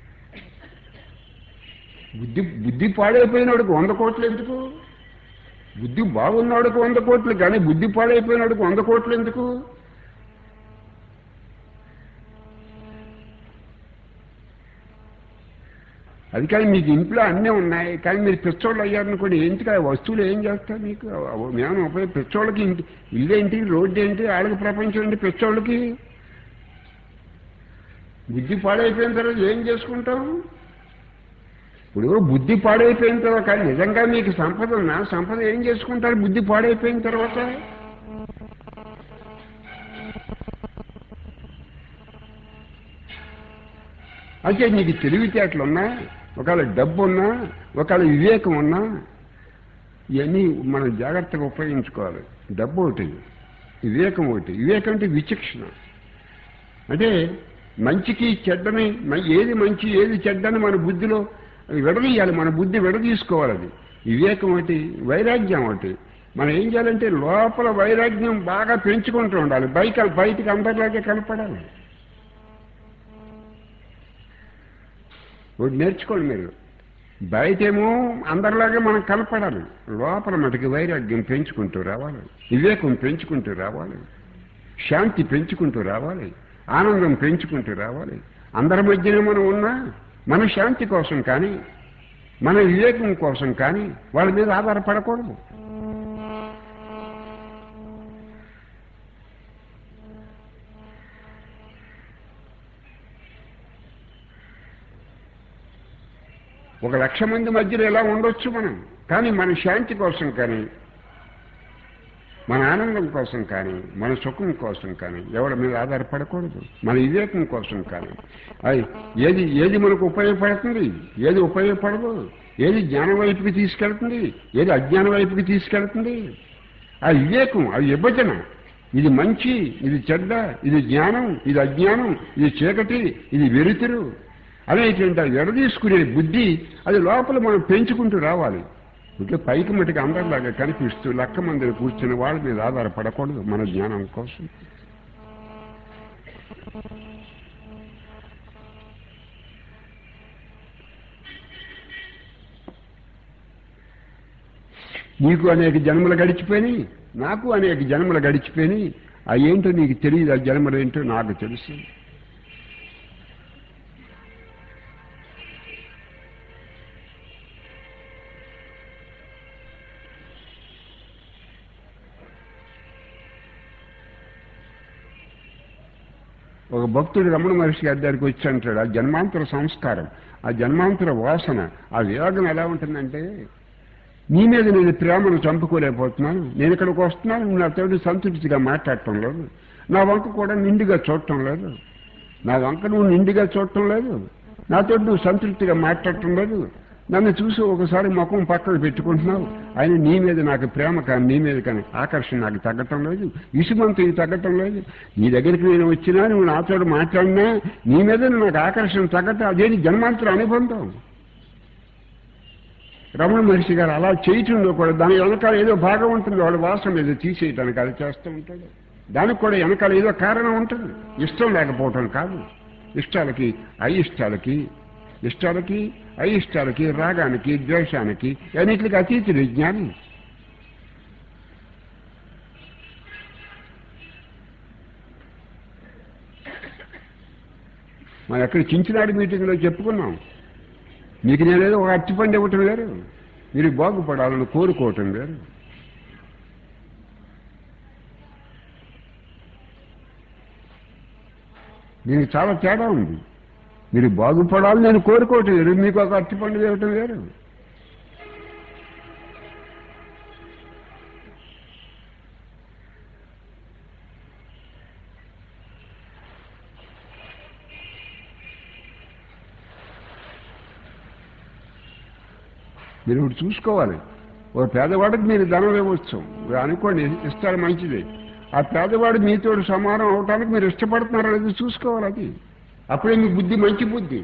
బుద్ధి బుద్ధి పాడైపోయినాడికి వంద కోట్లు ఎందుకు బుద్ధి బాగున్నాడికి వంద కోట్లు కానీ బుద్ధి పాడైపోయినాడికి వంద కోట్లు ఎందుకు అది కానీ మీకు ఇంట్లో అన్నీ ఉన్నాయి కానీ మీరు పిచ్చోళ్ళు అయ్యారనుకోండి ఏంటి ఆ వస్తువులు ఏం చేస్తారు మీకు మేము ఉపయోగ పిచ్చోళ్ళకి ఇంటి ఇల్లు ఏంటి రోడ్డు ఏంటి ఆళ్ళకి ప్రపంచం ఏంటి పిచ్చోళ్ళకి బుద్ధి పాడైపోయిన తర్వాత ఏం చేసుకుంటాం ఇప్పుడు బుద్ధి పాడైపోయిన తర్వాత కానీ నిజంగా మీకు సంపద ఉన్నా సంపద ఏం చేసుకుంటారు బుద్ధి పాడైపోయిన తర్వాత అంటే నీకు తెలివితేటలున్నా ఒకవేళ డబ్బు ఉన్నా ఒకవేళ వివేకం ఉన్నా ఇవన్నీ మనం జాగ్రత్తగా ఉపయోగించుకోవాలి డబ్బు ఒకటి వివేకం ఒకటి వివేకం అంటే విచక్షణ అంటే మంచికి చెడ్డని మ- ఏది మంచి ఏది చెడ్డని మన బుద్ధిలో విడదీయాలి మన బుద్ధి విడదీసుకోవాలి అది వివేకం ఒకటి వైరాగ్యం ఒకటి మనం ఏం చేయాలంటే లోపల వైరాగ్యం బాగా పెంచుకుంటూ ఉండాలి బయట బయటికి అందరిలాగే కనపడాలి ఒకటి నేర్చుకోండి మీరు బయటేమో అందరిలాగే మనం కనపడాలి లోపల మటుకు వైరాగ్యం పెంచుకుంటూ రావాలి వివేకం పెంచుకుంటూ రావాలి శాంతి పెంచుకుంటూ రావాలి ఆనందం పెంచుకుంటూ రావాలి అందరి మధ్యనే మనం ఉన్నా మన శాంతి కోసం కానీ మన వివేకం కోసం కానీ వాళ్ళ మీద ఆధారపడకూడదు ఒక లక్ష మంది మధ్యలో ఎలా ఉండొచ్చు మనం కానీ మన శాంతి కోసం కానీ మన ఆనందం కోసం కానీ మన సుఖం కోసం కానీ ఎవరి మీద ఆధారపడకూడదు మన వివేకం కోసం కానీ అది ఏది ఏది మనకు ఉపయోగపడుతుంది ఏది ఉపయోగపడదు ఏది జ్ఞానం వైపుకి తీసుకెళ్తుంది ఏది అజ్ఞానం వైపుకి తీసుకెళ్తుంది ఆ వివేకం ఆ విభజన ఇది మంచి ఇది చెడ్డ ఇది జ్ఞానం ఇది అజ్ఞానం ఇది చీకటి ఇది వెలుతురు అనేటువంటి ఆ విడదీసుకునే బుద్ధి అది లోపల మనం పెంచుకుంటూ రావాలి ఇంకా పైకి మటుకు అందరిలాగా కనిపిస్తూ లక్క మందిని కూర్చుని వాళ్ళ మీద ఆధారపడకూడదు మన జ్ఞానం కోసం నీకు అనేక జన్మలు గడిచిపోయినాయి నాకు అనేక జన్మలు గడిచిపోయినాయి ఆ ఏంటో నీకు తెలియదు ఆ జన్మలు ఏంటో నాకు తెలుసు ఒక భక్తుడు రమణ మహర్షి గారి దగ్గరికి వచ్చి అంటాడు ఆ జన్మాంతర సంస్కారం ఆ జన్మాంతర వాసన ఆ వేగం ఎలా ఉంటుందంటే నీ మీద నేను ప్రేమను చంపుకోలేకపోతున్నాను నేను ఇక్కడికి వస్తున్నాను నువ్వు నాతో సంతృప్తిగా మాట్లాడటం లేదు నా వంక కూడా నిండుగా చూడటం లేదు నా వంక నువ్వు నిండుగా చూడటం లేదు నాతో నువ్వు సంతృప్తిగా మాట్లాడటం లేదు నన్ను చూసి ఒకసారి ముఖం పక్కకు పెట్టుకుంటున్నావు ఆయన నీ మీద నాకు ప్రేమ కానీ నీ మీద కానీ ఆకర్షణ నాకు తగ్గటం లేదు ఇసుమంత ఇది తగ్గటం లేదు నీ దగ్గరికి నేను వచ్చినా నువ్వు నాతో మాట్లాడినా నీ మీద నాకు ఆకర్షణ తగ్గటం అదేది జన్మాంతర అనుబంధం రమణ మహర్షి గారు అలా చేయటంలో కూడా దాని వెనకాల ఏదో భాగం ఉంటుంది వాళ్ళ వాసన ఏదో తీసేయటానికి అది చేస్తూ ఉంటాడు దానికి కూడా వెనకాల ఏదో కారణం ఉంటుంది ఇష్టం లేకపోవటం కాదు ఇష్టాలకి అయిష్టాలకి ఇష్టాలకి అయిష్టాలకి రాగానికి ద్వేషానికి అన్నిటికి అతీతుడు జ్ఞాని మనం ఎక్కడ చించినాడు మీటింగ్లో చెప్పుకున్నాం మీకు నేనేదో ఒక అరటిపండు ఇవ్వటం వేరు మీరు బాగుపడాలని కోరుకోవటం వేరు దీనికి చాలా తేడా ఉంది మీరు బాగుపడాలని నేను కోరుకోవటం వేరు మీకు ఒక అట్టి పండుగ ఇవ్వటం వేరు మీరు ఇప్పుడు చూసుకోవాలి ఓ పేదవాడికి మీరు ధనం ఇవ్వచ్చు అనుకోండి ఇస్తారు మంచిది ఆ పేదవాడు మీతో సమానం అవటానికి మీరు ఇష్టపడుతున్నారో లేదో చూసుకోవాలి అది అప్పుడే మీ బుద్ధి మంచి బుద్ధి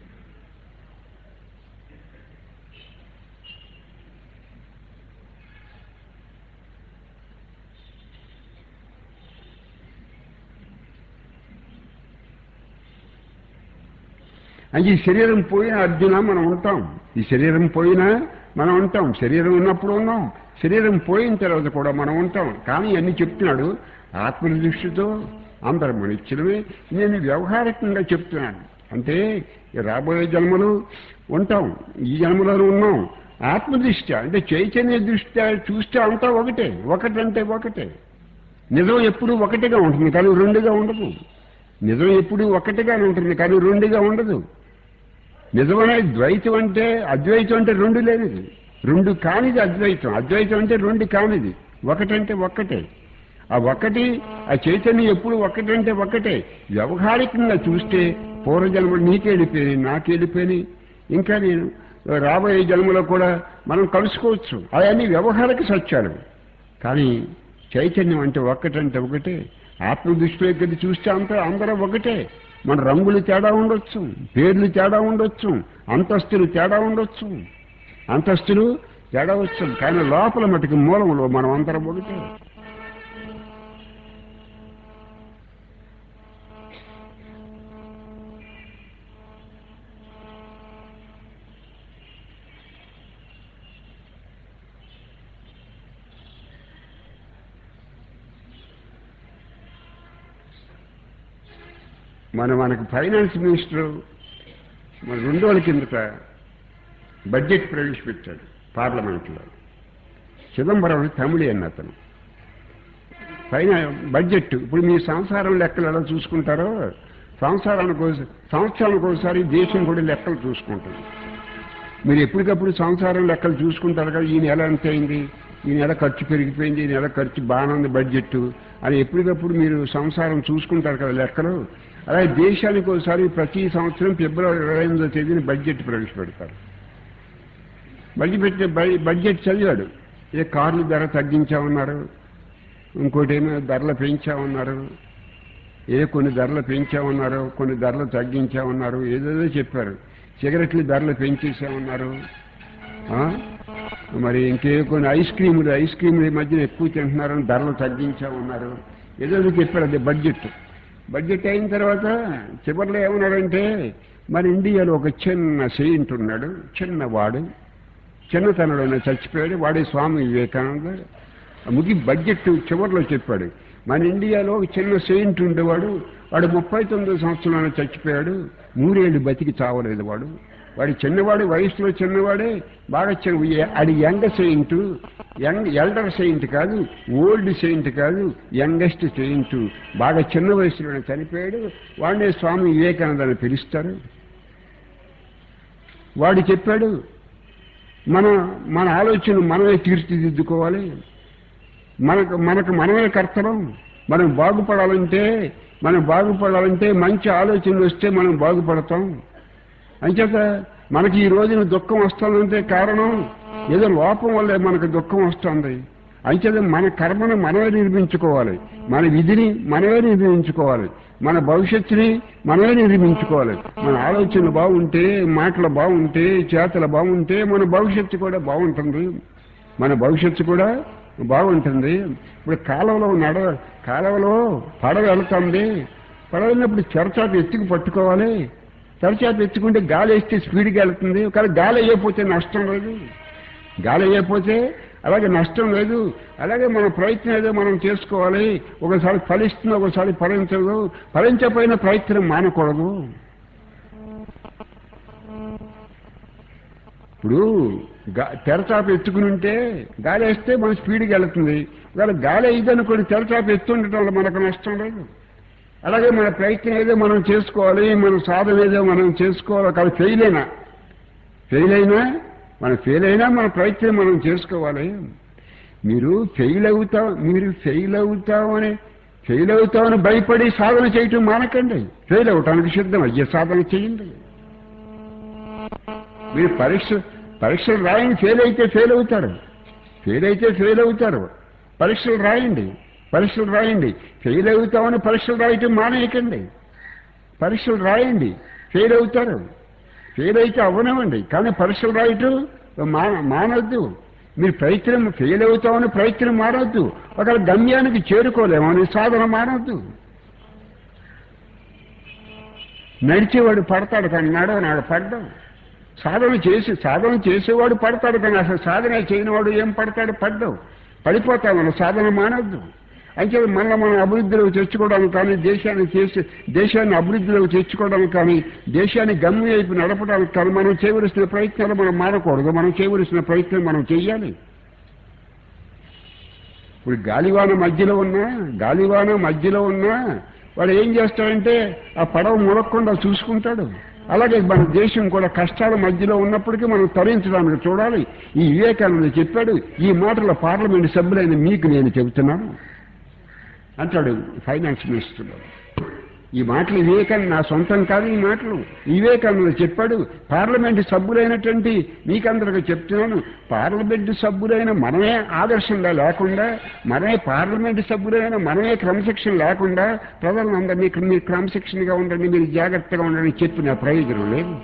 అంటే ఈ శరీరం పోయిన అర్జున మనం ఉంటాం ఈ శరీరం పోయినా మనం ఉంటాం శరీరం ఉన్నప్పుడు ఉన్నాం శరీరం పోయిన తర్వాత కూడా మనం ఉంటాం కానీ అన్ని చెప్తున్నాడు ఆత్మ దృష్టితో అందరం మనిచ్చడమే నేను వ్యవహారికంగా చెప్తున్నాను అంటే ఈ రాబోయే జన్మలు ఉంటాం ఈ జన్మలో ఉన్నాం ఆత్మదృష్ట్యా అంటే చైతన్య దృష్ట్యా చూస్తే అంతా ఒకటే ఒకటంటే ఒకటే నిజం ఎప్పుడు ఒకటిగా ఉంటుంది కానీ రెండుగా ఉండదు నిజం ఎప్పుడు ఒకటిగానే ఉంటుంది కానీ రెండుగా ఉండదు నిజమనే ద్వైతం అంటే అద్వైతం అంటే రెండు లేనిది రెండు కానిది అద్వైతం అద్వైతం అంటే రెండు కానిది ఒకటంటే ఒక్కటే ఆ ఒక్కటి ఆ చైతన్యం ఎప్పుడు ఒకటంటే ఒక్కటే వ్యవహారికంగా చూస్తే పూర్వజన్మలు నీకే వెళ్ళిపోయినాయి నాకే వెళ్ళిపోయినాయి ఇంకా నేను రాబోయే జన్మలో కూడా మనం కలుసుకోవచ్చు అవన్నీ వ్యవహారిక సత్యాలు కానీ చైతన్యం అంటే ఒక్కటంటే ఒకటే ఆత్మ దృష్టిలో కొద్ది చూస్తే అంత అందరూ ఒకటే మన రంగులు తేడా ఉండొచ్చు పేర్లు తేడా ఉండొచ్చు అంతస్తులు తేడా ఉండొచ్చు అంతస్తులు తేడా వచ్చు కానీ లోపల మటుకు మూలంలో మనం అందరం ఒకటే మన మనకు ఫైనాన్స్ మినిస్టర్ మన రెండు రోజుల కిందట బడ్జెట్ ప్రవేశపెట్టాడు పార్లమెంట్లో చిదంబరం అని తమిళి అన్న అతను పైన బడ్జెట్ ఇప్పుడు మీ సంసారం లెక్కలు ఎలా చూసుకుంటారో సంసారానికి ఒకసారి సంవత్సరానికి ఒకసారి దేశం కూడా లెక్కలు చూసుకుంటుంది మీరు ఎప్పటికప్పుడు సంసారం లెక్కలు చూసుకుంటారు కదా ఈ నెల ఎంత అయింది ఈ నెల ఖర్చు పెరిగిపోయింది ఈ నెల ఖర్చు బాగానే ఉంది బడ్జెట్ అని ఎప్పటికప్పుడు మీరు సంసారం చూసుకుంటారు కదా లెక్కలు అలాగే దేశానికి ఒకసారి ప్రతి సంవత్సరం ఫిబ్రవరి ఇరవై ఎనిమిదో తేదీని బడ్జెట్ ప్రవేశపెడతారు బడ్జెట్ బడ్జెట్ చదివాడు ఏ కార్లు ధర తగ్గించామన్నారు ఇంకోటి ఏమో ధరలు పెంచామన్నారు ఏ కొన్ని ధరలు పెంచామన్నారు కొన్ని ధరలు తగ్గించామన్నారు ఏదేదో చెప్పారు సిగరెట్లు ధరలు పెంచేసామన్నారు ఆ? మరి ఇంకే కొన్ని ఐస్ క్రీములు ఐస్ క్రీములు ఈ మధ్యన ఎక్కువ తింటున్నారని ధరలు తగ్గించామన్నారు ఏదో చెప్పారు అది బడ్జెట్ బడ్జెట్ అయిన తర్వాత చివరిలో ఏమన్నాడంటే మన ఇండియాలో ఒక చిన్న సెయింట్ ఉన్నాడు చిన్నవాడు చిన్నతనంలోనే చచ్చిపోయాడు వాడే స్వామి వివేకానంద ముగి బడ్జెట్ చివరిలో చెప్పాడు మన ఇండియాలో ఒక చిన్న సెయింట్ ఉండేవాడు వాడు ముప్పై తొమ్మిది సంవత్సరాలు చచ్చిపోయాడు నూరేళ్ళు బతికి చావలేదు వాడు వాడు చిన్నవాడు వయసులో చిన్నవాడే బాగా చిన్న అది young saint young elder saint కాదు ఓల్డ్ సెయింట్ కాదు యంగెస్ట్ సెయింట్ బాగా చిన్న వయసులోనే చనిపోయాడు వాడినే స్వామి వివేకానంద అని పిలుస్తారు వాడు చెప్పాడు మన మన ఆలోచన మనమే తీర్చిదిద్దుకోవాలి మనకు మనకు మనమే కర్తవ్యం మనం బాగుపడాలంటే మనం బాగుపడాలంటే మంచి ఆలోచనలు వస్తే మనం బాగుపడతాం అంచేత మనకి ఈ రోజున దుఃఖం వస్తుందంటే కారణం ఏదో లోపం వల్లే మనకు దుఃఖం వస్తుంది అంచేత మన కర్మను మనమే నిర్మించుకోవాలి మన విధిని మనమే నిర్మించుకోవాలి మన భవిష్యత్తుని మనమే నిర్మించుకోవాలి మన ఆలోచనలు బాగుంటే మాటలు బాగుంటే చేతలు బాగుంటే మన భవిష్యత్తు కూడా బాగుంటుంది మన భవిష్యత్తు కూడా బాగుంటుంది ఇప్పుడు కాలువలో నడ కాలువలో పడవ వెళ్తుంది పడవ వెళ్ళినప్పుడు చెరచాటు ఎత్తుకు పట్టుకోవాలి చెరచాటు ఎత్తుకుంటే గాలి వేస్తే స్పీడ్గా వెళ్తుంది కానీ గాలి వేయకపోతే నష్టం లేదు గాలి వేయకపోతే అలాగే నష్టం లేదు అలాగే మన ప్రయత్నం ఏదో మనం చేసుకోవాలి ఒకసారి ఫలిస్తుంది ఒకసారి ఫలించదు ఫలించకపోయిన ప్రయత్నం మానకూడదు ఇప్పుడు గా తెరచాప ఎత్తుకుని ఉంటే గాలి వేస్తే మన స్పీడ్కి వెళుతుంది ఇవాళ గాలి అయ్యిందనుకోండి తెరచాప ఎత్తుండటం వల్ల మనకు నష్టం లేదు అలాగే మన ప్రయత్నం ఏదో మనం చేసుకోవాలి మన సాధన ఏదో మనం చేసుకోవాలి కానీ ఫెయిల్ అయినా ఫెయిల్ అయినా మనం ఫెయిల్ అయినా మన ప్రయత్నం మనం చేసుకోవాలి మీరు ఫెయిల్ అవుతాం మీరు ఫెయిల్ అవుతామని ఫెయిల్ అవుతామని భయపడి సాధన చేయటం మానకండి ఫెయిల్ అవటానికి సిద్ధం అయ్యే సాధన చేయండి మీరు పరీక్ష పరీక్షలు రాయండి ఫెయిల్ అయితే ఫెయిల్ అవుతారు ఫెయిల్ అయితే ఫెయిల్ అవుతారు పరీక్షలు రాయండి పరీక్షలు రాయండి ఫెయిల్ అవుతామని పరీక్షలు రాయటం మానేయకండి పరీక్షలు రాయండి ఫెయిల్ అవుతారు ఫెయిల్ అయితే అవ్వనివ్వండి కానీ పరీక్షలు రాయటం మా మానవద్దు మీరు ప్రయత్నం ఫెయిల్ అవుతామని ప్రయత్నం మానవద్దు ఒకవేళ గమ్యానికి చేరుకోలేమని సాధన మానవద్దు నడిచేవాడు పడతాడు కానీ నడవనాడు పడ్డం సాధన చేసి సాధన చేసేవాడు పడతాడు కానీ అసలు సాధన చేయనివాడు ఏం పడతాడు పడ్డం పడిపోతాం మన సాధన మానవద్దు అయితే మళ్ళీ మనం అభివృద్ధిలోకి తెచ్చుకోవడానికి కానీ దేశాన్ని చేసి దేశాన్ని అభివృద్ధిలోకి తెచ్చుకోవడానికి కానీ దేశాన్ని గమ్యం వైపు నడపడానికి కానీ మనం చేయవలసిన ప్రయత్నాలు మనం మానకూడదు మనం చేయవలసిన ప్రయత్నం మనం చెయ్యాలి ఇప్పుడు గాలివాన మధ్యలో ఉన్నా గాలివాన మధ్యలో ఉన్నా వాడు ఏం చేస్తాడంటే ఆ పడవ మునక్కుండా చూసుకుంటాడు అలాగే మన దేశం కూడా కష్టాల మధ్యలో ఉన్నప్పటికీ మనం తరించడానికి చూడాలి ఈ వివేకానంద చెప్పాడు ఈ మాటల పార్లమెంట్ సభ్యులైన మీకు నేను చెబుతున్నాను అంటాడు ఫైనాన్స్ మినిస్టర్ ఈ మాటలు వివేకానంద నా సొంతం కాదు ఈ మాటలు వివేకానంద చెప్పాడు పార్లమెంట్ సభ్యులైనటువంటి మీకందరికి చెప్తున్నాను పార్లమెంట్ సభ్యులైన మనమే ఆదర్శంగా లేకుండా మనమే పార్లమెంట్ సభ్యులైన మనమే క్రమశిక్షణ లేకుండా ప్రజలందరినీ మీరు క్రమశిక్షణగా ఉండండి మీరు జాగ్రత్తగా ఉండండి చెప్పిన ప్రయోజనం లేదు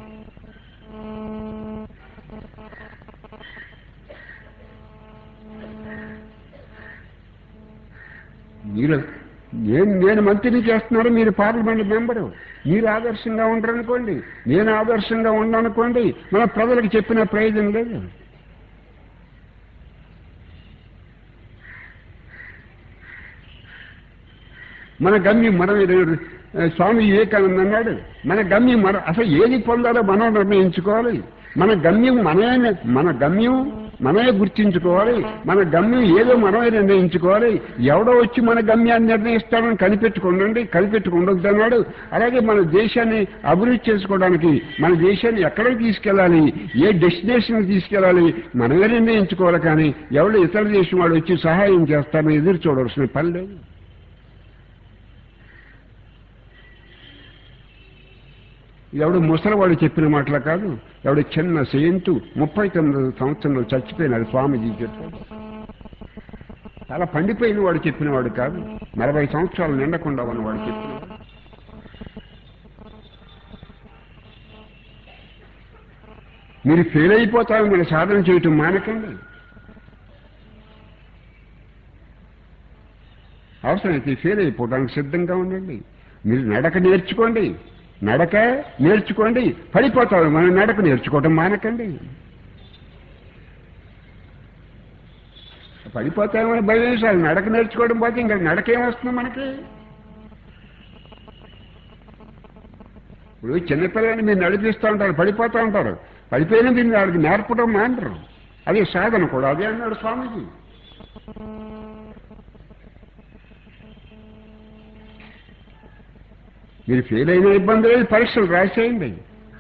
మీరు నేను నేను మంత్రిని చేస్తున్నాను మీరు పార్లమెంట్ మెంబరు మీరు ఆదర్శంగా ఉండరనుకోండి నేను ఆదర్శంగా ఉండనుకోండి మన ప్రజలకు చెప్పిన ప్రయోజనం లేదు మన గమ్యం మనం స్వామి వివేకానంద అన్నాడు మన గమ్యం మన అసలు ఏది పొందాలో మనం నిర్ణయించుకోవాలి మన గమ్యం మనమే మన గమ్యం మనమే గుర్తించుకోవాలి మన గమ్యం ఏదో మనమే నిర్ణయించుకోవాలి ఎవడో వచ్చి మన గమ్యాన్ని నిర్ణయిస్తాడని కనిపెట్టుకుండండి కనిపెట్టుకుండొద్దు అన్నాడు అలాగే మన దేశాన్ని అభివృద్ధి చేసుకోవడానికి మన దేశాన్ని ఎక్కడికి తీసుకెళ్ళాలి ఏ డెస్టినేషన్ తీసుకెళ్ళాలి మనమే నిర్ణయించుకోవాలి కానీ ఎవడో ఇతర దేశం వాడు వచ్చి సహాయం చేస్తారని ఎదురు చూడవలసిన పని లేదు ఎవడు ముసలివాడు చెప్పిన మాటలు కాదు ఎవడు చిన్న సేంతు ముప్పై తొమ్మిది సంవత్సరంలో చచ్చిపోయినాడు స్వామీజీ చెప్పాడు చాలా పండిపోయిన వాడు చెప్పిన వాడు కాదు నలభై సంవత్సరాలు నిండకుండా ఉన్నవాడు చెప్పినవాడు మీరు ఫెయిల్ అయిపోతారు మీరు సాధన చేయటం మానకండి అవసరమైతే ఫెయిల్ అయిపోవడానికి సిద్ధంగా ఉండండి మీరు నడక నేర్చుకోండి నడక నేర్చుకోండి పడిపోతారు మనం నడక నేర్చుకోవటం మానకండి పడిపోతామని భయం వేసాలి నడక నేర్చుకోవడం పోతే ఇంకా నడక ఏమొస్తుంది మనకి ఇప్పుడు చిన్నపిల్లని మీరు నడిపిస్తూ ఉంటారు పడిపోతూ ఉంటారు పడిపోయినా మీరు వాళ్ళకి నేర్పడం మాంటారు అదే సాధన కూడా అదే అన్నాడు స్వామీజీ మీరు ఫెయిల్ అయిన ఇబ్బంది లేదు పరీక్షలు రాసేయండి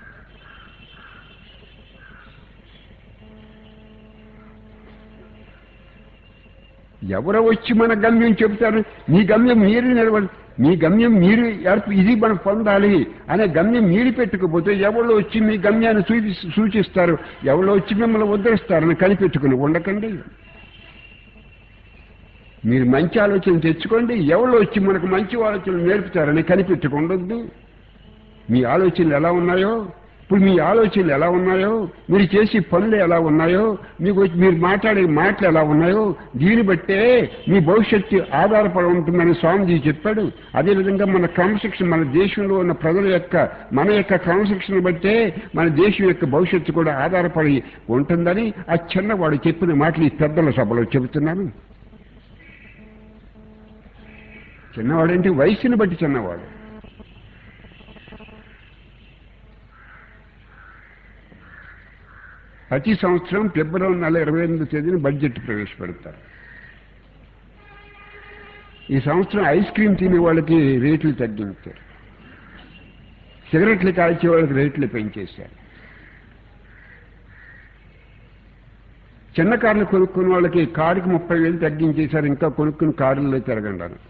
ఎవరో వచ్చి మన గమ్యం చెబుతారు మీ గమ్యం మీరు నిలబడి మీ గమ్యం మీరు ఏర్ప- ఇది మనం పొందాలి అనే గమ్యం మీరు పెట్టుకోపోతే ఎవరో వచ్చి మీ గమ్యాన్ని సూచి సూచిస్తారు ఎవరో వచ్చి మిమ్మల్ని ఉద్ధరిస్తారని కనిపెట్టుకుని ఉండకండి మీరు మంచి ఆలోచన తెచ్చుకోండి ఎవరో వచ్చి మనకు మంచి ఆలోచనలు నేర్పుతారని కనిపెట్టుకుండొద్దు మీ ఆలోచనలు ఎలా ఉన్నాయో ఇప్పుడు మీ ఆలోచనలు ఎలా ఉన్నాయో మీరు చేసే పనులు ఎలా ఉన్నాయో మీకు వచ్చి మీరు మాట్లాడే మాటలు ఎలా ఉన్నాయో దీన్ని బట్టే మీ భవిష్యత్తు ఆధారపడి ఉంటుందని స్వామిజీ చెప్పాడు అదేవిధంగా మన క్రమశిక్షణ మన దేశంలో ఉన్న ప్రజల యొక్క మన యొక్క క్రమశిక్షణ బట్టే మన దేశం యొక్క భవిష్యత్తు కూడా ఆధారపడి ఉంటుందని ఆ చిన్నవాడు చెప్పిన మాటలు ఈ పెద్దల సభలో చెబుతున్నాను చిన్నవాడంటే వయసుని బట్టి చిన్నవాడు ప్రతి సంవత్సరం ఫిబ్రవరి నెల ఇరవై ఎనిమిది తేదీన బడ్జెట్ ప్రవేశపెడతారు ఈ సంవత్సరం ఐస్ క్రీమ్ తినే వాళ్ళకి రేట్లు తగ్గించారు సిగరెట్లు కాల్చే వాళ్ళకి రేట్లు పెంచేశారు చిన్న కార్లు కొనుక్కున్న వాళ్ళకి కారుకి ముప్పై వేలు తగ్గించేశారు ఇంకా కొనుక్కుని కారుల్లో తిరగండి అని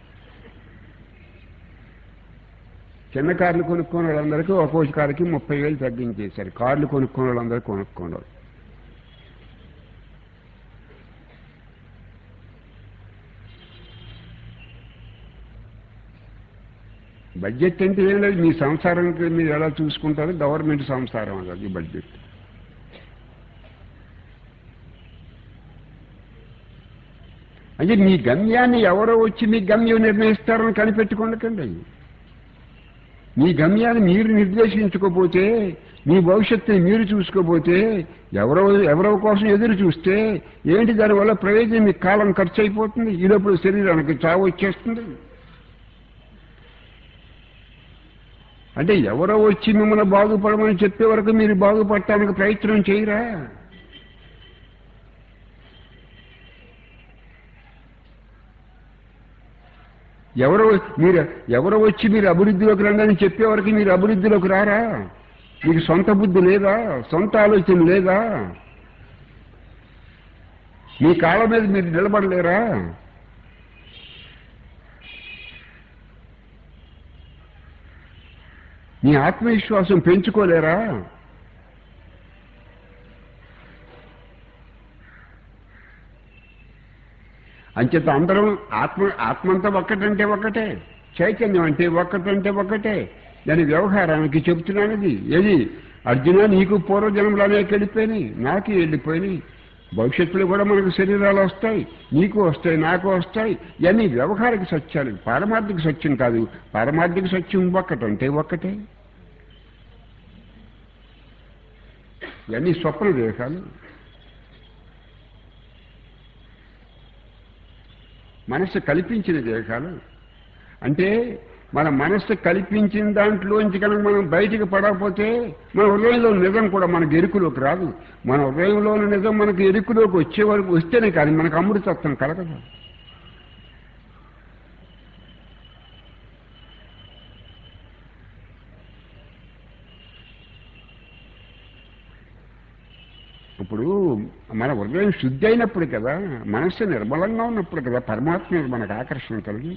చిన్న కార్లు కొనుక్కున్న వాళ్ళందరికీ ఒక్కో కారుకి ముప్పై వేలు తగ్గించేశారు కార్లు కొనుక్కున్న వాళ్ళందరూ కొనుక్కున్నారు బడ్జెట్ అంటే ఏం లేదు మీ సంసారానికి మీరు ఎలా చూసుకుంటారో గవర్నమెంట్ సంసారం అది ఈ బడ్జెట్ అంటే మీ గమ్యాన్ని ఎవరో వచ్చి మీ గమ్యం నిర్ణయిస్తారని కనిపెట్టుకోండి మీ గమ్యాన్ని మీరు నిర్దేశించుకోపోతే మీ భవిష్యత్తుని మీరు చూసుకోపోతే ఎవరో ఎవరో కోసం ఎదురు చూస్తే ఏంటి దానివల్ల ప్రయోజనం మీకు కాలం ఖర్చు అయిపోతుంది ఈ లోపల శరీరానికి చావు వచ్చేస్తుంది అంటే ఎవరో వచ్చి మిమ్మల్ని బాగుపడమని చెప్పే వరకు మీరు బాగుపడటానికి ప్రయత్నం చేయరా ఎవరో మీరు ఎవరో వచ్చి మీరు అభివృద్ధిలోకి రండి చెప్పే వరకు మీరు అభివృద్ధిలోకి రారా మీకు సొంత బుద్ధి లేదా సొంత ఆలోచన లేదా మీ కాళ్ళ మీద మీరు నిలబడలేరా మీ ఆత్మవిశ్వాసం పెంచుకోలేరా అంచేత అందరం ఆత్మ ఆత్మంతా ఒక్కటంటే ఒక్కటే చైతన్యం అంటే ఒక్కటంటే ఒక్కటే దాని వ్యవహారానికి చెబుతున్నానది ఏది అర్జున నీకు పూర్వజన్మలు అనేక వెళ్ళిపోయినాయి నాకు వెళ్ళిపోయినాయి భవిష్యత్తులో కూడా మనకు శరీరాలు వస్తాయి నీకు వస్తాయి నాకు వస్తాయి ఇవన్నీ వ్యవహారిక సత్యాలు పారమార్థిక సత్యం కాదు పారమార్థిక సత్యం ఒక్కటంటే ఒక్కటే ఇవన్నీ స్వప్న దేహాలు మనస్సు కల్పించిన దేహాలు అంటే మన మనస్సు కల్పించిన దాంట్లోంచి కనుక మనం బయటికి పడకపోతే మన హృదయంలో నిజం కూడా మనకు ఎరుకులోకి రాదు మన హృదయంలోని నిజం మనకు ఎరుకులోకి వచ్చే వరకు వస్తేనే కానీ మనకు అమృతత్వం కలగదు ఇప్పుడు మన హృదయం శుద్ధి అయినప్పుడు కదా మనస్సు నిర్మలంగా ఉన్నప్పుడు కదా పరమాత్మ మీద మనకు ఆకర్షణ కలిగి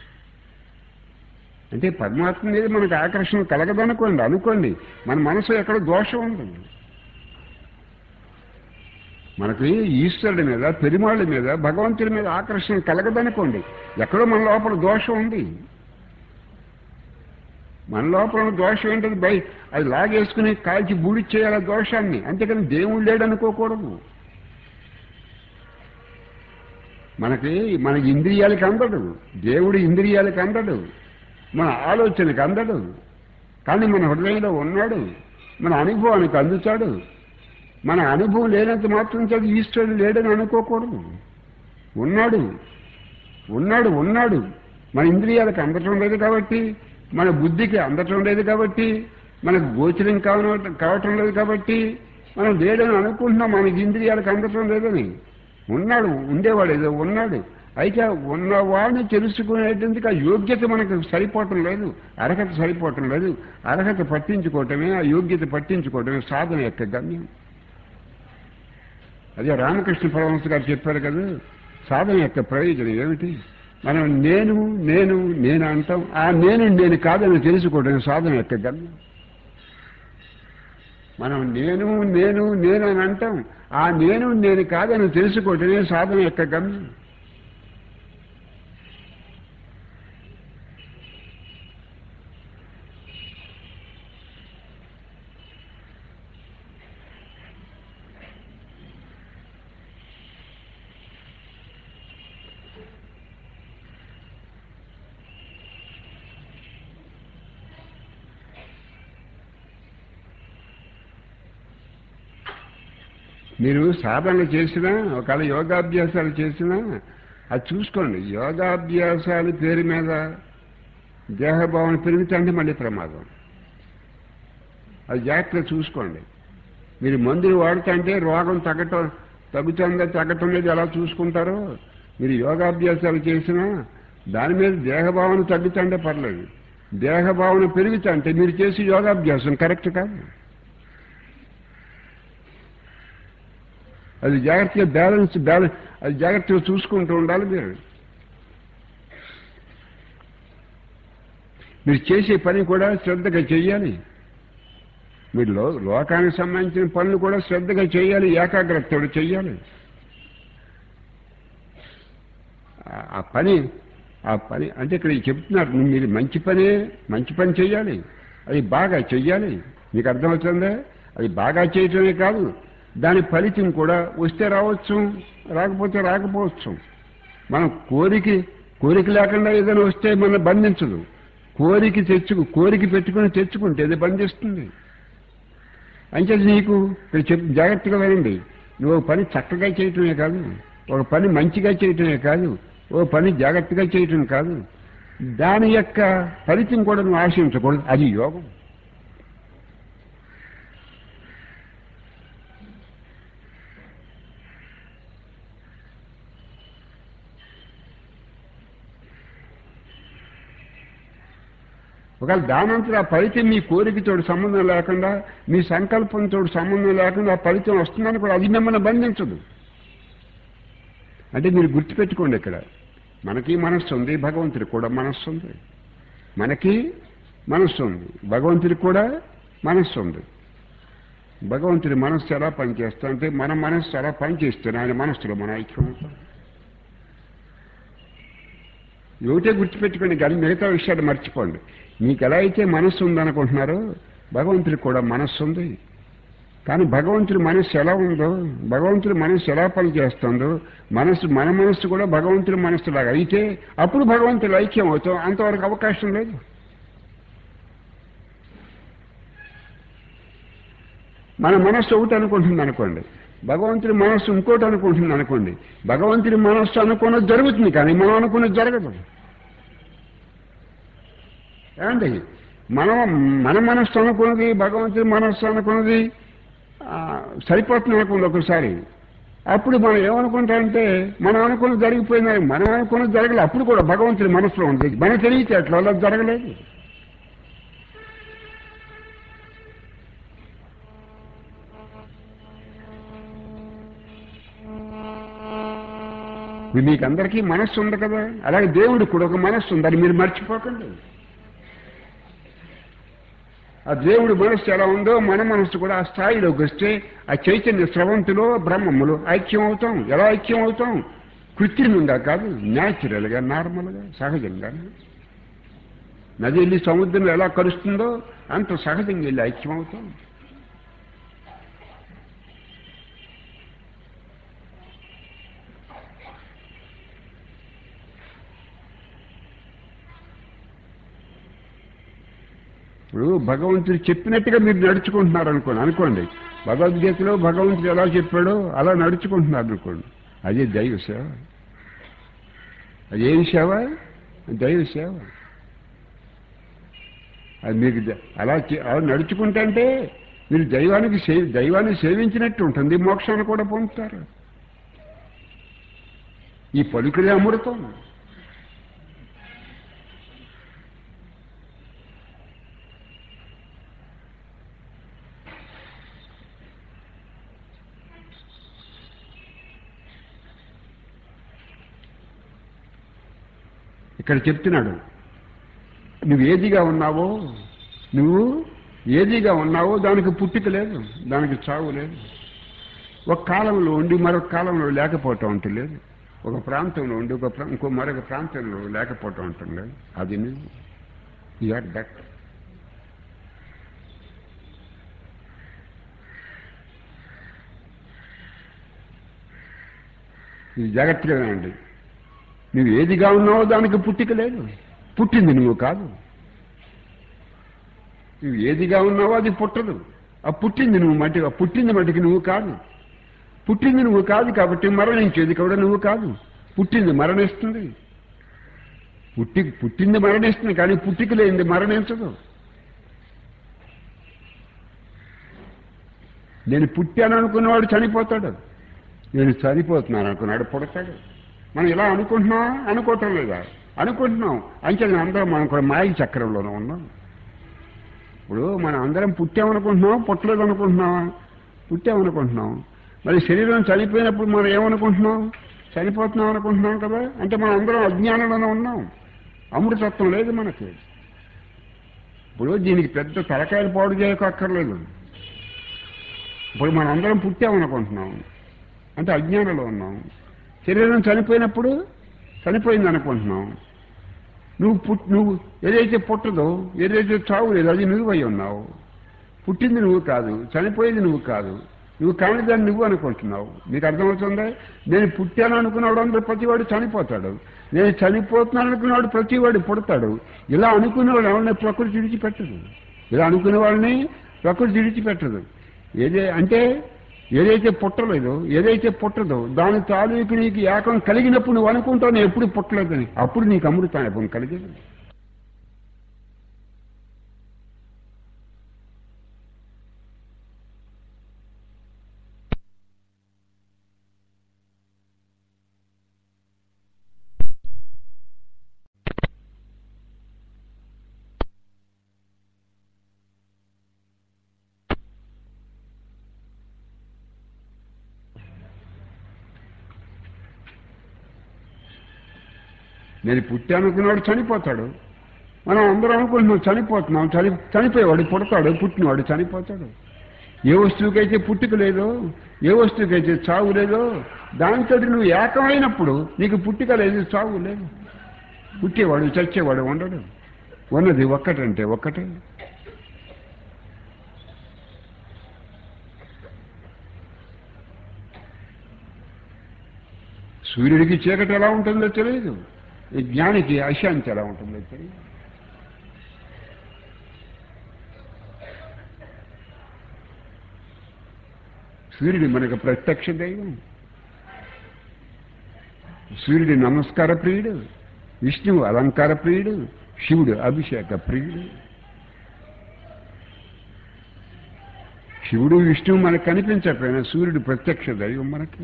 అంటే పరమాత్మ మీద మనకు ఆకర్షణ కలగదనుకోండి అనుకోండి మన మనసు ఎక్కడ దోషం ఉంది మనకి ఈశ్వరుడి మీద పెరుమాళ్ళ మీద భగవంతుడి మీద ఆకర్షణ కలగదనుకోండి ఎక్కడో మన లోపల దోషం ఉంది మన లోపల ఉన్న దోషం ఏంటది బై అది లాగేసుకుని కాల్చి బూడి చేయాలి ఆ దోషాన్ని అంతేకాని దేవుడు లేడనుకోకూడదు మనకి మన ఇంద్రియాలకి అందడు దేవుడు ఇంద్రియాలకి అందడు మన ఆలోచనకి అందడు కానీ మన హృదయంలో ఉన్నాడు మన అనుభవానికి అందుతాడు మన అనుభవం లేనంత మాత్రం చేత ఈశ్వరుడు లేడని అనుకోకూడదు ఉన్నాడు ఉన్నాడు ఉన్నాడు మన ఇంద్రియాలకు అందటం లేదు కాబట్టి మన బుద్ధికి అందటం లేదు కాబట్టి మనకు గోచరం కావడం కావటం లేదు కాబట్టి మనం లేడని అనుకుంటున్నాం మనకి ఇంద్రియాలకు అందటం లేదని ఉన్నాడు ఉండేవాడు ఏదో ఉన్నాడు అయితే ఉన్నవాడిని తెలుసుకునేటందుకు ఆ యోగ్యత మనకు సరిపోవటం లేదు అర్హత సరిపోవటం లేదు అర్హత పట్టించుకోవటమే ఆ యోగ్యత పట్టించుకోవటమే సాధన యొక్క గమ్యం అదే రామకృష్ణ పరమహంస గారు చెప్పారు కదా సాధన యొక్క ప్రయోజనం ఏమిటి మనం నేను నేను నేను అంటాం ఆ నేను నేను కాదని తెలుసుకోవడం సాధన యొక్క గమ్యం మనం నేను నేను నేను అని అంటాం ఆ నేను నేను కాదని తెలుసుకోవటమే సాధన యొక్క గమ్యం మీరు సాధనలు చేసినా ఒకవేళ యోగాభ్యాసాలు చేసినా అది చూసుకోండి యోగాభ్యాసాలు పేరు మీద దేహభావన పెరిగితే అంటే మళ్ళీ ప్రమాదం అది జాగ్రత్తగా చూసుకోండి మీరు మందులు వాడుతుంటే రోగం తగ్గటం తగ్గుతుందా తగ్గటం లేదు ఎలా చూసుకుంటారో మీరు యోగాభ్యాసాలు చేసినా దాని మీద దేహభావన తగ్గుతుంటే పర్లేదు దేహభావన పెరుగుతుంటే మీరు చేసి యోగాభ్యాసం కరెక్ట్ కాదు అది జాగ్రత్తగా బ్యాలెన్స్ బ్యాలెన్స్ అది జాగ్రత్తగా చూసుకుంటూ ఉండాలి మీరు మీరు చేసే పని కూడా శ్రద్ధగా చెయ్యాలి మీరు లో లోకానికి సంబంధించిన పనులు కూడా శ్రద్ధగా చేయాలి ఏకాగ్రతతో చెయ్యాలి ఆ- ఆ పని ఆ పని అంటే ఇక్కడ చెప్తున్నారు మీరు మంచి పనే మంచి పని చెయ్యాలి అది బాగా చెయ్యాలి మీకు అర్థమవుతుందా అది బాగా చేయటమే కాదు దాని ఫలితం కూడా వస్తే రావచ్చు రాకపోతే రాకపోవచ్చు మనం కోరిక కోరిక లేకుండా ఏదైనా వస్తే మన బంధించదు కోరిక తెచ్చుకు కోరిక పెట్టుకుని తెచ్చుకుంటే అది బంధిస్తుంది అంచేది నీకు ఇక్కడ చెప్ జాగ్రత్తగా వినండి నువ్వు ఒక పని చక్కగా చేయటమే కాదు ఒక పని మంచిగా చేయటమే కాదు ఓ పని జాగ్రత్తగా చేయటం కాదు దాని యొక్క ఫలితం కూడా నువ్వు ఆశించకూడదు అది యోగం ఒకవేళ దానంతరం ఆ ఫలితం మీ కోరికతో సంబంధం లేకుండా మీ సంకల్పంతో సంబంధం లేకుండా ఆ ఫలితం వస్తుందని కూడా అది మిమ్మల్ని బంధించదు అంటే మీరు గుర్తుపెట్టుకోండి ఇక్కడ మనకి మనస్సు ఉంది భగవంతుడికి కూడా మనస్సు ఉంది మనకి మనస్సు ఉంది భగవంతుడికి కూడా మనస్సు ఉంది భగవంతుడి మనస్సు ఎలా పనిచేస్తా అంటే మన మనస్సు ఎలా పనిచేస్తుంది ఆయన మనస్సులో మన ఐక్యం అవుతాం ఒకటే గుర్తుపెట్టుకోండి కానీ మిగతా విషయాలు మర్చిపోండి మీకు ఎలా అయితే మనస్సు ఉందనుకుంటున్నారో భగవంతుడికి కూడా మనస్సు ఉంది కానీ భగవంతుడి మనస్సు ఎలా ఉందో భగవంతుడి మనస్సు ఎలా పనిచేస్తుందో మనస్సు మన మనస్సు కూడా భగవంతుడి మనస్సులాగా అయితే అప్పుడు భగవంతుడు ఐక్యం అవుతాం అంతవరకు అవకాశం లేదు మన మనస్సు ఒకటి అనుకుంటుంది అనుకోండి భగవంతుడి మనస్సు ఇంకోటి అనుకుంటుంది అనుకోండి భగవంతుడి మనస్సు అనుకున్నది జరుగుతుంది కానీ మనం అనుకున్నది జరగదు ఏమండి మనం మన మనస్సు అనుకున్నది భగవంతుడి మనస్సు అనుకున్నది ఆ, సరిపోతుంది అనుకోండి ఒకసారి అప్పుడు మనం ఏమనుకుంటామంటే మనం అనుకున్నది జరిగిపోయిందని మనం అనుకున్నది జరగలేదు అప్పుడు కూడా భగవంతుడి మనసులో ఉంది మన తెలియతే అట్లా అలా జరగలేదు ఇప్పుడు మీకు అందరికీ మనస్సు ఉంది కదా అలాగే దేవుడికి కూడా ఒక మనస్సు ఉంది అది మీరు మర్చిపోకండి ఆ దేవుడి మనస్సు ఎలా ఉందో మన మనస్సు కూడా ఆ స్థాయిలోకి వస్తే ఆ చైతన్య స్రవంతిలో బ్రహ్మములో ఐక్యం అవుతాం ఎలా ఐక్యం అవుతాం కృత్రిమంగా కాదు న్యాచురల్గా నార్మల్గా సహజంగా నది వెళ్ళి సముద్రంలో ఎలా కలుస్తుందో అంత సహజంగా వెళ్ళి ఐక్యం అవుతాం ఇప్పుడు భగవంతుడు చెప్పినట్టుగా మీరు నడుచుకుంటున్నారు అనుకోండి అనుకోండి భగవద్గీతలో భగవంతుడు ఎలా చెప్పాడో అలా నడుచుకుంటున్నారు అనుకోండి అదే దైవ సేవ అది ఏం సేవ దైవ సేవ అది మీకు ద- అలా చే- అలా నడుచుకుంటే మీరు దైవానికి సే దైవాన్ని సేవించినట్టు ఉంటుంది మోక్షాన్ని కూడా పొందుతారు ఈ పలుకులే అమృతం ఇక్కడ చెప్తున్నాడు నువ్వు ఏదిగా ఉన్నావో నువ్వు ఏదిగా ఉన్నావో దానికి పుట్టుక లేదు దానికి చావు లేదు ఒక కాలంలో ఉండి మరొక కాలంలో లేకపోవటం అంటే లేదు ఒక ప్రాంతంలో ఉండి ఒక ప్రా- ఇంకో మరొక ప్రాంతంలో లేకపోవటం ఉంటుంది లేదు అది నువ్వు యూఆర్ దట్ ఇది జాగ్రత్తగా అండి నువ్వు ఏదిగా ఉన్నావో దానికి పుట్టిక లేదు పుట్టింది నువ్వు కాదు నువ్వు ఏదిగా ఉన్నావో అది పుట్టదు ఆ పుట్టింది నువ్వు మట్టి ఆ పుట్టింది మట్టికి నువ్వు కాదు పుట్టింది నువ్వు కాదు కాబట్టి మరణించేది కూడా నువ్వు కాదు పుట్టింది మరణిస్తుంది పుట్టి పుట్టింది మరణిస్తుంది కానీ పుట్టిక లేనిది మరణించదు నేను పుట్టాను అనుకున్నవాడు చనిపోతాడు నేను చనిపోతున్నాను అనుకున్నాడు పుడతాడు మనం ఇలా అనుకుంటున్నాం అనుకోవటం లేదా అనుకుంటున్నాం అంటే అందరం మనం కూడా మాయ చక్రంలోనే ఉన్నాం ఇప్పుడు మనం అందరం పుట్టామనుకుంటున్నాం పుట్టలేదు అనుకుంటున్నామా పుట్టామనుకుంటున్నాం మరి శరీరం చనిపోయినప్పుడు మనం ఏమనుకుంటున్నాం చనిపోతున్నాం అనుకుంటున్నాం కదా అంటే మనం అందరం అజ్ఞానంలోనే ఉన్నాం అమృతత్వం లేదు మనకి ఇప్పుడు దీనికి పెద్ద తలకాయలు పాడు చేయక అక్కర్లేదు ఇప్పుడు మనం అందరం పుట్టామనుకుంటున్నాం అంటే అజ్ఞానంలో ఉన్నాం శరీరం చనిపోయినప్పుడు చనిపోయింది అనుకుంటున్నాం నువ్వు పుట్ నువ్వు ఏదైతే పుట్టదో ఏదైతే చావు లేదు అది నువ్వు అయి ఉన్నావు పుట్టింది నువ్వు కాదు చనిపోయేది నువ్వు కాదు నువ్వు కాని దాన్ని నువ్వు అనుకుంటున్నావు నీకు అర్థమవుతుందా నేను పుట్టాను అనుకున్నాడు అందరూ ప్రతివాడు చనిపోతాడు నేను చనిపోతున్నాను అనుకున్నాడు ప్రతివాడు పుడతాడు ఇలా అనుకునేవాడు ఎవరిని ప్రకృతి విడిచిపెట్టదు ఇలా అనుకునే వాళ్ళని ప్రకృతి విడిచిపెట్టదు ఏదే అంటే ఏదైతే పుట్టలేదో ఏదైతే పుట్టదో దాని తాలూకు నీకు ఏకం కలిగినప్పుడు నువ్వు అనుకుంటావు నేను ఎప్పుడు పుట్టలేదని అప్పుడు నీకు అమృతం కలిగేది నేను పుట్టానుకున్నాడు చనిపోతాడు మనం అందరం అనుకుంటున్నాం చనిపోతున్నాం చని చనిపోయేవాడు పుడతాడు పుట్టినవాడు చనిపోతాడు ఏ వస్తువుకైతే పుట్టుక లేదో ఏ వస్తువుకైతే చావు లేదో దాంతో నువ్వు ఏకమైనప్పుడు నీకు పుట్టుక లేదు చావు లేదు పుట్టేవాడు చచ్చేవాడు ఉండడు ఉన్నది ఒక్కటంటే ఒక్కటే సూర్యుడికి చీకటి ఎలా ఉంటుందో తెలియదు ఈ జ్ఞానికి అశాంతి ఎలా ఉంటుందో తెలియదు సూర్యుడు మనకు ప్రత్యక్ష దైవం సూర్యుడు నమస్కార ప్రియుడు విష్ణువు అలంకార ప్రియుడు శివుడు అభిషేక ప్రియుడు శివుడు విష్ణువు మనకు కనిపించకపోయినా సూర్యుడు ప్రత్యక్ష దైవం మనకి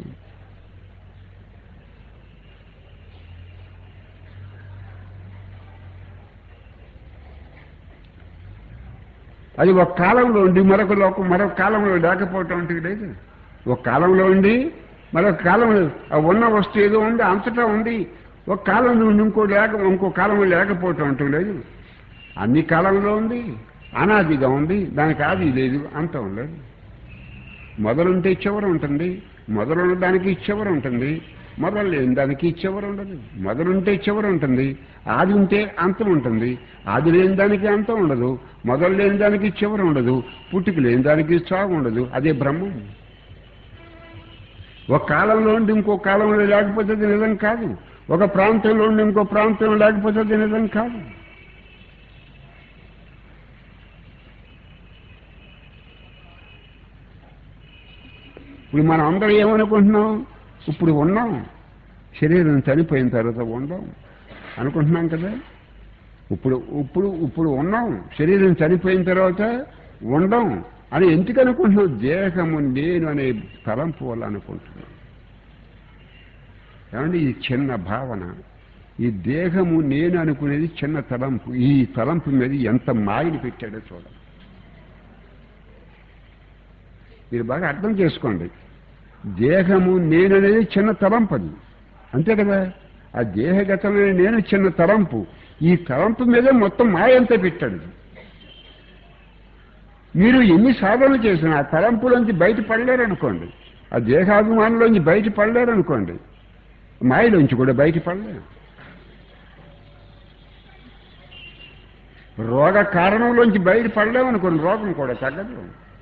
అది ఒక కాలంలో ఉండి మరొక లోకం మరొక కాలంలో లేకపోవటం అంటే లేదు ఒక కాలంలో ఉండి మరొక కాలంలో ఆ ఉన్న వస్తువు ఏదో ఉంది అంతటా ఉంది ఒక కాలం నుండి ఇంకో లేక ఇంకో కాలంలో లేకపోవటం అంటూ లేదు అన్ని కాలంలో ఉంది అనాదిగా ఉంది దానికి ఆది లేదు అంతం లేదు మొదలుంటే చివర ఉంటుంది మొదలున్న దానికి చివర ఉంటుంది మొదలు లేని దానికి చివర ఉండదు మొదలుంటే చివర ఉంటుంది ఆది ఉంటే అంతం ఉంటుంది ఆది లేని దానికి అంతం ఉండదు మొదలు లేని దానికి చివర ఉండదు పుట్టుక లేని దానికి చావు ఉండదు అదే బ్రహ్మం ఒక కాలంలో ఉండి ఇంకో కాలంలో లేకపోతే అది నిజం కాదు ఒక ప్రాంతంలో ఉండి ఇంకో ప్రాంతంలో లేకపోతే అది నిజం కాదు ఇప్పుడు మనం అందరం ఏమనుకుంటున్నాం ఇప్పుడు ఉన్నాం శరీరం చనిపోయిన తర్వాత ఉండం అనుకుంటున్నాం కదా ఇప్పుడు ఇప్పుడు ఇప్పుడు ఉన్నాం శరీరం చనిపోయిన తర్వాత ఉండం అని ఎందుకు అనుకుంటున్నాం దేహము నేను అనే తలంపు వల్ల అనుకుంటున్నాం ఏమంటే ఇది చిన్న భావన ఈ దేహము నేను అనుకునేది చిన్న తలంపు ఈ తలంపు మీద ఎంత మాయని పెట్టాడో చూడండి మీరు బాగా అర్థం చేసుకోండి దేహము నేననేది చిన్న తలంపు అది అంతే కదా ఆ దేహగతమైన నేను చిన్న తలంపు ఈ తలంపు మీద మొత్తం మాయంతా పెట్టాడు మీరు ఎన్ని సాధనలు చేసినా ఆ తలంపులోంచి బయటపడలేరనుకోండి ఆ దేహాభిమానంలోంచి బయటపడలేరనుకోండి మాయలోంచి కూడా బయటపడలేరు రోగ కారణంలోంచి బయటపడలేమనుకోండి రోగం కూడా తగ్గదు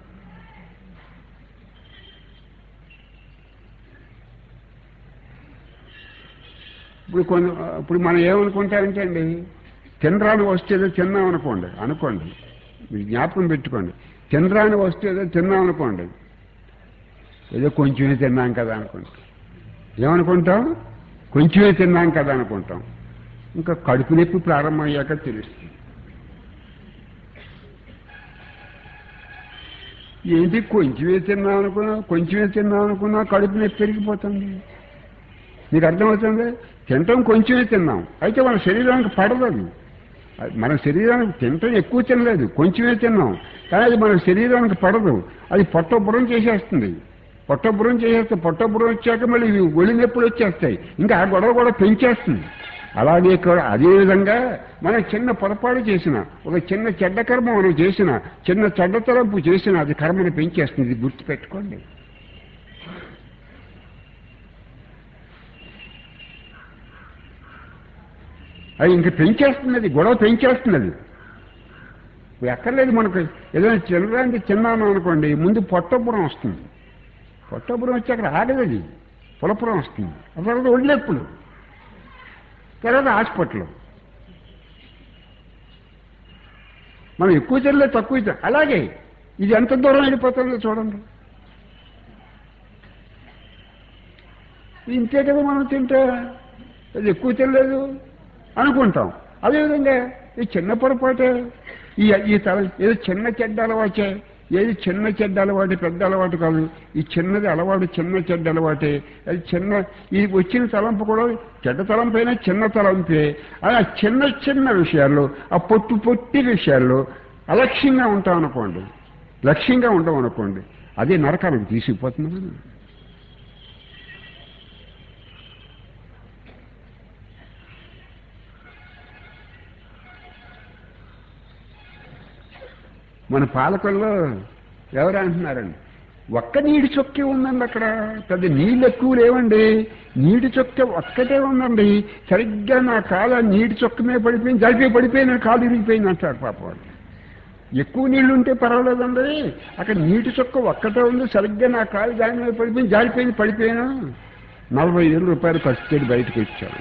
ఇప్పుడు కొన్ని ఇప్పుడు మనం ఏమనుకుంటామంటే అండి తినరాని వస్తేదో తిన్నాం అనుకోండి అనుకోండి మీరు జ్ఞాపకం పెట్టుకోండి తినరాని వస్తేదో తిన్నాం అనుకోండి ఏదో కొంచెమే తిన్నాం కదా అనుకుంటాం ఏమనుకుంటాం కొంచెమే తిన్నాం కదా అనుకుంటాం ఇంకా కడుపు నొప్పి ప్రారంభమయ్యాక తెలుస్తుంది ఏంటి కొంచెమే తిన్నాం అనుకున్నా కొంచెమే తిన్నాం అనుకున్నా కడుపు నొప్పి పెరిగిపోతుంది మీకు అర్థమవుతుంది తినటం కొంచెమే తిన్నాం అయితే మన శరీరానికి పడదు అది అది మన శరీరానికి తినటం ఎక్కువ తినలేదు కొంచెమే తిన్నాం కానీ అది మన శరీరానికి పడదు అది పొట్టబురం చేసేస్తుంది పొట్టబురం చేసేస్తే పొట్టబురం వచ్చాక మళ్ళీ ఇవి ఒళ్ళు నొప్పులు వచ్చేస్తాయి ఇంకా ఆ గొడవ కూడా పెంచేస్తుంది అలాగే ఇక్కడ అదేవిధంగా మనం చిన్న పొరపాటు చేసిన ఒక చిన్న చెడ్డ కర్మ మనం చేసిన చిన్న చెడ్డ తలంపు చేసిన అది కర్మను పెంచేస్తుంది ఇది గుర్తుపెట్టుకోండి అది ఇంక పెంచేస్తుంది అది గొడవ పెంచేస్తుంది అది ఇప్పుడు ఎక్కర్లేదు మనకు ఏదైనా చిన్నదానికి చిన్నాను అనుకోండి ముందు పొట్టపురం వస్తుంది పొట్టపురం వచ్చి అక్కడ ఆగదు అది పులపురం వస్తుంది ఆ తర్వాత ఒళ్ళెప్పులు తర్వాత హాస్పిటల్ మనం ఎక్కువ తినలేదు తక్కువ తిన అలాగే ఇది ఎంత దూరం వెళ్ళిపోతుందో చూడండి ఇంతే కదా మనం తింటే అది ఎక్కువ తినలేదు అనుకుంటాం అదేవిధంగా ఈ చిన్న పొరపాటే ఈ ఈ తల ఏదో చిన్న చెడ్డ అలవాటే ఏది చిన్న చెడ్డ అలవాటు పెద్ద అలవాటు కాదు ఈ చిన్నది అలవాటు చిన్న చెడ్డ అలవాటే అది చిన్న ఈ వచ్చిన తలంపు కూడా చెడ్డ తలంపైనా చిన్న తలంపే అలా చిన్న చిన్న విషయాల్లో ఆ పొట్టు పొట్టి విషయాల్లో అలక్ష్యంగా ఉంటాం అనుకోండి లక్ష్యంగా ఉంటాం అనుకోండి అదే నరకానికి తీసుకుపోతుంది మన పాలకుల్లో ఎవరు అంటున్నారండి ఒక్క నీటి చొక్కే ఉందండి అక్కడ పెద్ద నీళ్ళు ఎక్కువ లేవండి నీటి చొక్క ఒక్కటే ఉందండి సరిగ్గా నా కాలు ఆ నీటి చొక్క మీద పడిపోయింది జరిపి పడిపోయిన కాలు ఇరిగిపోయింది అంటారు పాప వాళ్ళు ఎక్కువ నీళ్లు ఉంటే పర్వాలేదండి అక్కడ నీటి చొక్క ఒక్కటే ఉంది సరిగ్గా నా కాలు దాని మీద పడిపోయింది జారిపోయింది పడిపోయినా నలభై వేల రూపాయలు ఖర్చు పెట్టి బయటకు వచ్చారు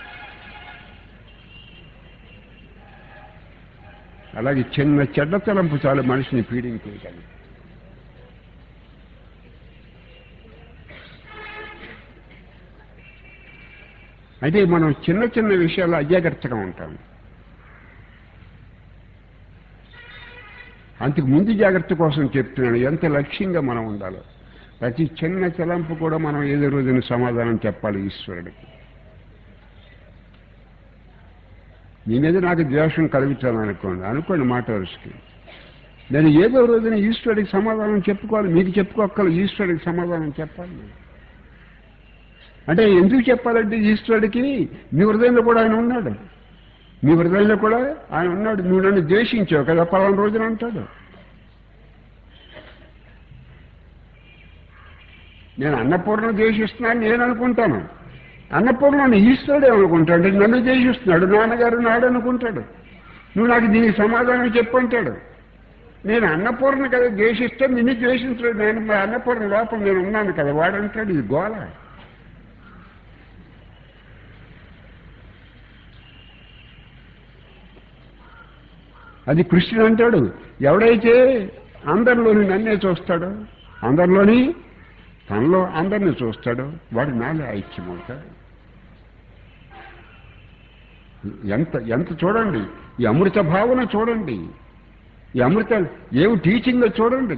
అలాగే చిన్న చెడ్డ తలంపు చాలు మనిషిని పీడించేయగలదు అయితే మనం చిన్న చిన్న విషయాల్లో అజాగ్రత్తగా ఉంటాం అంతకు ముందు జాగ్రత్త కోసం చెప్తున్నాను ఎంత లక్ష్యంగా మనం ఉండాలో ప్రతి చిన్న తలంపు కూడా మనం ఏదో రోజున సమాధానం చెప్పాలి ఈశ్వరుడికి నీ మీద నాకు ద్వేషం కలుగుతాను అనుకోండి అనుకోండి మాట వరుసకి నేను ఏదో రోజున ఈశ్వరుడికి సమాధానం చెప్పుకోవాలి మీకు చెప్పుకోక్కలు ఈశ్వరుడికి సమాధానం చెప్పాలి నేను. అంటే ఎందుకు చెప్పాలంటే ఈశ్వరుడికి మీ హృదయంలో కూడా ఆయన ఉన్నాడు మీ హృదయంలో కూడా ఆయన ఉన్నాడు నువ్వు నన్ను ద్వేషించావు కదా పలానా రోజున అంటాడు నేను అన్నపూర్ణ ద్వేషిస్తున్నాను నేను అనుకుంటాను అన్నపూర్ణ ఈశ్వరుడే అనుకుంటాడు నన్ను ద్వేషిస్తున్నాడు నాన్నగారు నాడు అనుకుంటాడు నువ్వు నాకు దీనికి సమాధానం చెప్పంటాడు నేను అన్నపూర్ణ కదా ద్వేషిస్తే నిన్ను ద్వేషించలేదు నేను మా అన్నపూర్ణ లోపల నేను ఉన్నాను కదా వాడంటాడు ఇది గోల అది కృష్ణుడు అంటాడు ఎవడైతే అందరిలోని నన్నే చూస్తాడో అందరిలోని తనలో అందరిని చూస్తాడో వాడు నాలో ఐక్యమవుతాడు ఎంత ఎంత చూడండి ఈ అమృత భావన చూడండి ఈ అమృత ఏమి టీచింగ్ చూడండి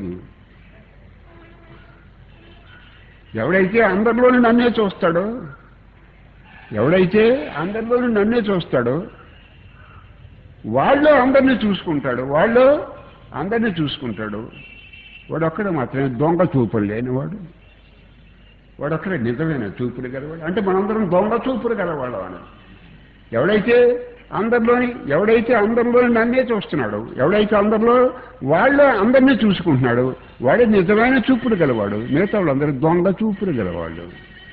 ఎవడైతే అందరిలోని నన్నే చూస్తాడో ఎవడైతే అందరిలోని నన్నే చూస్తాడో వాళ్ళు అందరినీ చూసుకుంటాడు వాళ్ళు అందరినీ చూసుకుంటాడు వాడు ఒక్కడే మాత్రమే దొంగ చూపులు లేనివాడు వాడు ఒక్కడే నిజమైన చూపులు గలవాడు అంటే మనందరం దొంగ చూపులు గలవాడు అని ఎవడైతే అందరిలోని ఎవడైతే అందరిలోని నన్నే చూస్తున్నాడు ఎవడైతే అందరిలో వాళ్ళు అందరినీ చూసుకుంటున్నాడు వాడే నిజమైన చూపులు గలవాడు మిగతా వాళ్ళందరూ దొంగ చూపులు గలవాళ్ళు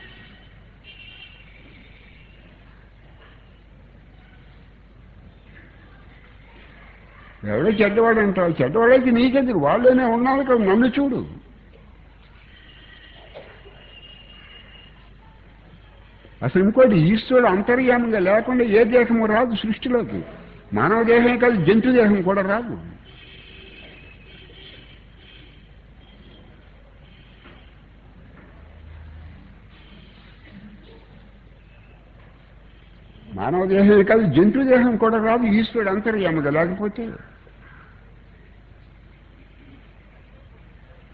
ఎవడో చెడ్డవాడు అంటావు చెడ్డవాడైతే నీకెందుకు వాళ్ళనే ఉన్నారు కదా నన్ను చూడు అసలు ఇంకోటి ఈశ్వరుడు అంతర్యామంగా లేకుండా ఏ దేహము రాదు సృష్టిలోకి మానవ దేహమే కాదు జంతు దేహం కూడా రాదు మానవ దేహమే కాదు జంతు దేహం కూడా రాదు ఈశ్వరుడు అంతర్యామగా లేకపోతే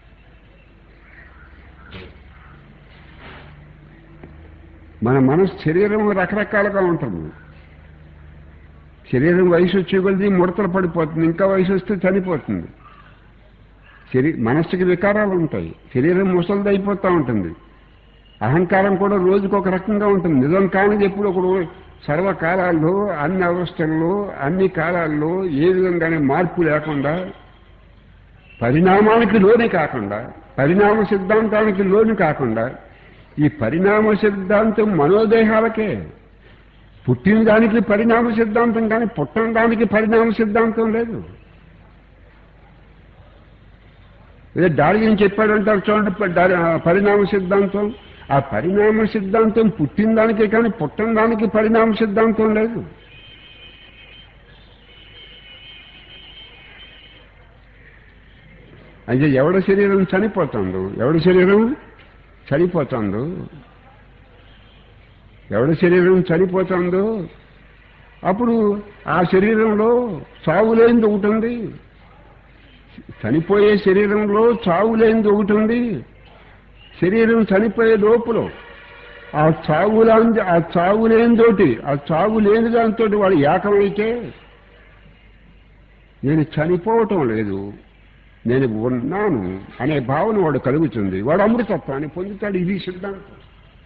మన మనసు శరీరం రకరకాలుగా ఉంటుంది శరీరం వయసు వచ్చే కొద్దీ ముడతలు పడిపోతుంది ఇంకా వయసు వస్తే చనిపోతుంది శరీ మనస్సుకి వికారాలు ఉంటాయి శరీరం ముసలిది అయిపోతూ ఉంటుంది అహంకారం కూడా రోజుకు ఒక రకంగా ఉంటుంది నిజం కానిది ఎప్పుడు ఒకడు సర్వకాలాల్లో అన్ని అవస్థల్లో అన్ని కాలాల్లో ఏ విధంగానే మార్పు లేకుండా పరిణామానికి లోనే కాకుండా పరిణామ సిద్ధాంతానికి లోను కాకుండా ఈ పరిణామ సిద్ధాంతం మనోదేహాలకే పుట్టిన దానికి పరిణామ సిద్ధాంతం కానీ పుట్టిన దానికి పరిణామ సిద్ధాంతం లేదు ఏదో డార్విన్ చెప్పాడంటారు చూడండి ప- డార్- ఆ పరిణామ సిద్ధాంతం ఆ పరిణామ సిద్ధాంతం పుట్టిన దానికే కానీ పుట్టిన దానికి పరిణామ సిద్ధాంతం లేదు అయితే ఎవడ శరీరం చనిపోతుందో ఎవడ శరీరం చనిపోతుందో ఎవడ శరీరం చనిపోతుందో అప్పుడు ఆ శరీరంలో చావు లేనిది ఒకటి ఉంది చనిపోయే శరీరంలో చావు లేనిది ఒకటి ఉంది శరీరం చనిపోయే లోపల ఆ చావు లాంటి ఆ చావు లేనితోటి ఆ చావు లేని దాంతో వాడు ఏకమైతే నేను చనిపోవటం లేదు నేను ఉన్నాను అనే భావన వాడు కలుగుతుంది వాడు అమృతత్వాన్ని పొందుతాడు ఇది సిద్ధాంతం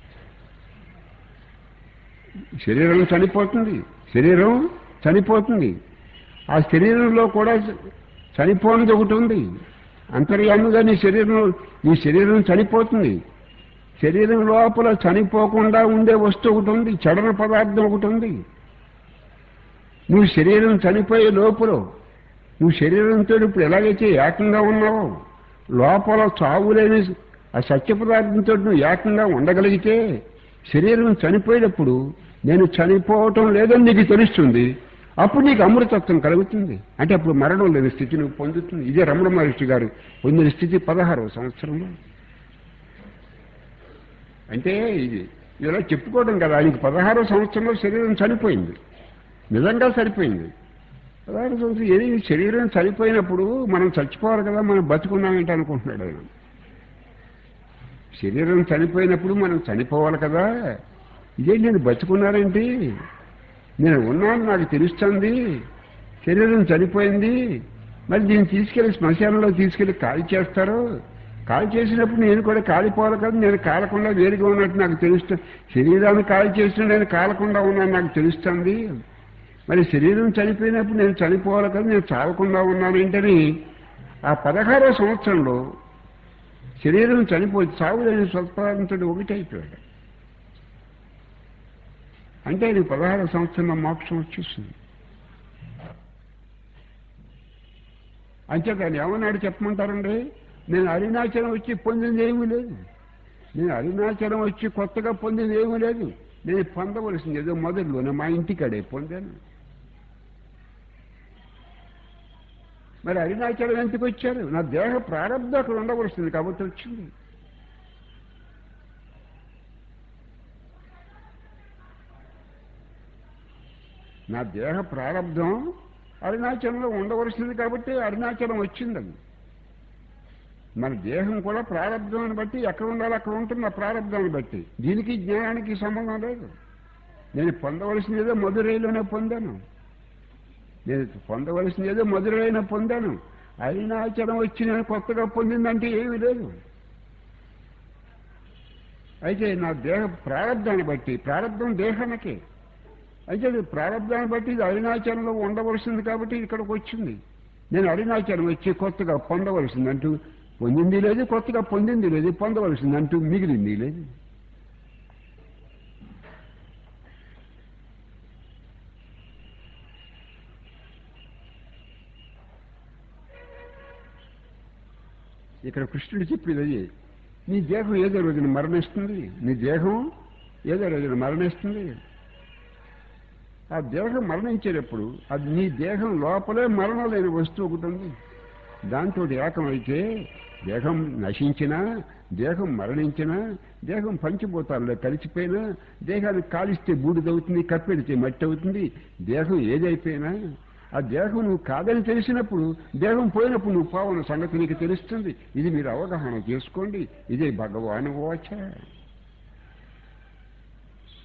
శరీరం చనిపోతుంది శరీరం చనిపోతుంది ఆ శరీరంలో కూడా చనిపోనిది ఒకటి ఉంది అంతర్యాముగా నీ శరీరం నీ శరీరం చనిపోతుంది శరీరం లోపల చనిపోకుండా ఉండే వస్తువు ఒకటి ఉంది చడన పదార్థం ఒకటి ఉంది నువ్వు శరీరం చనిపోయే లోపల నువ్వు శరీరంతో ఇప్పుడు ఎలాగైతే ఏకంగా ఉన్నావో లోపల చావులేని ఆ సత్య పదార్థంతో నువ్వు ఏకంగా ఉండగలిగితే శరీరం చనిపోయేటప్పుడు నేను చనిపోవటం లేదని నీకు తెలుస్తుంది అప్పుడు నీకు అమృతత్వం కలుగుతుంది అంటే అప్పుడు మరణం లేని స్థితి నువ్వు పొందుతుంది ఇదే రమణ మహర్షి గారు పొందిన స్థితి పదహారవ సంవత్సరంలో అంటే ఇది ఇలా చెప్పుకోవడం కదా ఆయనకి పదహారో సంవత్సరంలో శరీరం చనిపోయింది నిజంగా సరిపోయింది పదహారు సంవత్సరం ఏది శరీరం చనిపోయినప్పుడు మనం చచ్చిపోవాలి కదా మనం బతుకున్నామేంటి అనుకుంటున్నాడు ఆయన శరీరం చనిపోయినప్పుడు మనం చనిపోవాలి కదా ఇదే నేను బతుకున్నారేంటి నేను ఉన్నాను నాకు తెలుస్తుంది శరీరం చనిపోయింది మరి దీన్ని తీసుకెళ్లి శ్మశానంలో తీసుకెళ్లి కాల్ చేస్తారు కాల్ చేసినప్పుడు నేను కూడా కాలిపోవాలి కదా నేను కాలకుండా వేరుగా ఉన్నట్టు నాకు తెలుస్తు శరీరాన్ని కాల్ చేసిన నేను కాలకుండా ఉన్నాను నాకు తెలుస్తుంది మరి శరీరం చనిపోయినప్పుడు నేను చనిపోవాలి కదా నేను చావకుండా ఉన్నాను ఏంటని ఆ పదహారో సంవత్సరంలో శరీరం చనిపోయి చావు లేని స్వల్పంతో ఒకటైపోయాడు అంటే ఆయన పదహారో సంవత్సరంలో మోక్షం వచ్చేసింది అంచేత ఆయన ఏమన్నాడు చెప్పమంటారండి నేను అరుణాచలం వచ్చి పొందింది ఏమీ లేదు నేను అరుణాచలం వచ్చి కొత్తగా పొందింది ఏమీ లేదు నేను పొందవలసింది ఏదో మొదలులోనే మా ఇంటికాడే పొందాను మరి అరుణాచలం ఎందుకు వచ్చారు నా దేహ ప్రారంభం అక్కడ ఉండవలసింది కాబట్టి వచ్చింది నా దేహ ప్రారంధం అరుణాచలంలో ఉండవలసింది కాబట్టి అరుణాచలం వచ్చిందని మన దేహం కూడా ప్రారంధాన్ని బట్టి ఎక్కడ ఉండాలో అక్కడ ఉంటుంది ఆ ప్రారంధాన్ని బట్టి దీనికి జ్ఞానానికి సంబంధం లేదు నేను పొందవలసింది ఏదో మధురైలోనే పొందాను నేను పొందవలసింది ఏదో మధురైన పొందాను అరుణాచలం వచ్చి నేను కొత్తగా పొందిందంటే ఏమీ లేదు అయితే నా దేహ ప్రారంధాన్ని బట్టి ప్రారంధం దేహానికే అయితే అది ప్రారంధాన్ని బట్టి ఇది అరుణాచలంలో ఉండవలసింది కాబట్టి ఇక్కడికి వచ్చింది నేను అరుణాచలం వచ్చి కొత్తగా పొందవలసింది అంటూ పొందింది లేదు కొత్తగా పొందింది లేదు పొందవలసింది అంటూ మిగిలింది లేదు ఇక్కడ కృష్ణుడు చెప్పేది అది నీ దేహం ఏదో రోజున మరణిస్తుంది నీ దేహం ఏదో రోజున మరణిస్తుంది ఆ దేహం మరణించేటప్పుడు అది నీ దేహం లోపలే మరణం లేని వస్తువు ఒకటి ఉంది దాంతో ఏకమైతే దేహం నశించినా దేహం మరణించినా దేహం పంచిపోతారులే కలిసిపోయినా దేహాన్ని కాలిస్తే బూడిదవుతుంది కప్పెడితే మట్టి అవుతుంది దేహం ఏదైపోయినా ఆ దేహం నువ్వు కాదని తెలిసినప్పుడు దేహం పోయినప్పుడు నువ్వు పోవన్న సంగతి నీకు తెలుస్తుంది ఇది మీరు అవగాహన చేసుకోండి ఇదే భగవాను వాచ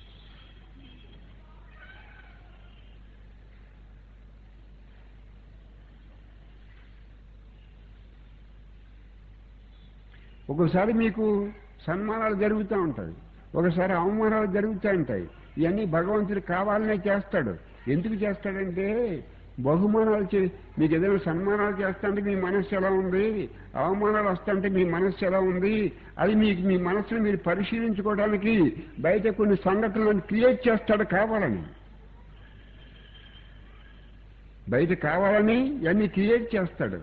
ఒకసారి మీకు సన్మానాలు జరుగుతూ ఉంటాయి ఒకసారి అవమానాలు జరుగుతూ ఉంటాయి ఇవన్నీ భగవంతుడు కావాలనే చేస్తాడు ఎందుకు చేస్తాడంటే బహుమానాలు చే మీకు ఏదైనా సన్మానాలు చేస్తాంటే మీ మనస్సు ఎలా ఉంది అవమానాలు వస్తుంటే మీ మనస్సు ఎలా ఉంది అది మీకు మీ మనస్సును మీరు పరిశీలించుకోవడానికి బయట కొన్ని సంఘటనలను క్రియేట్ చేస్తాడు కావాలని బయట కావాలని ఇవన్నీ క్రియేట్ చేస్తాడు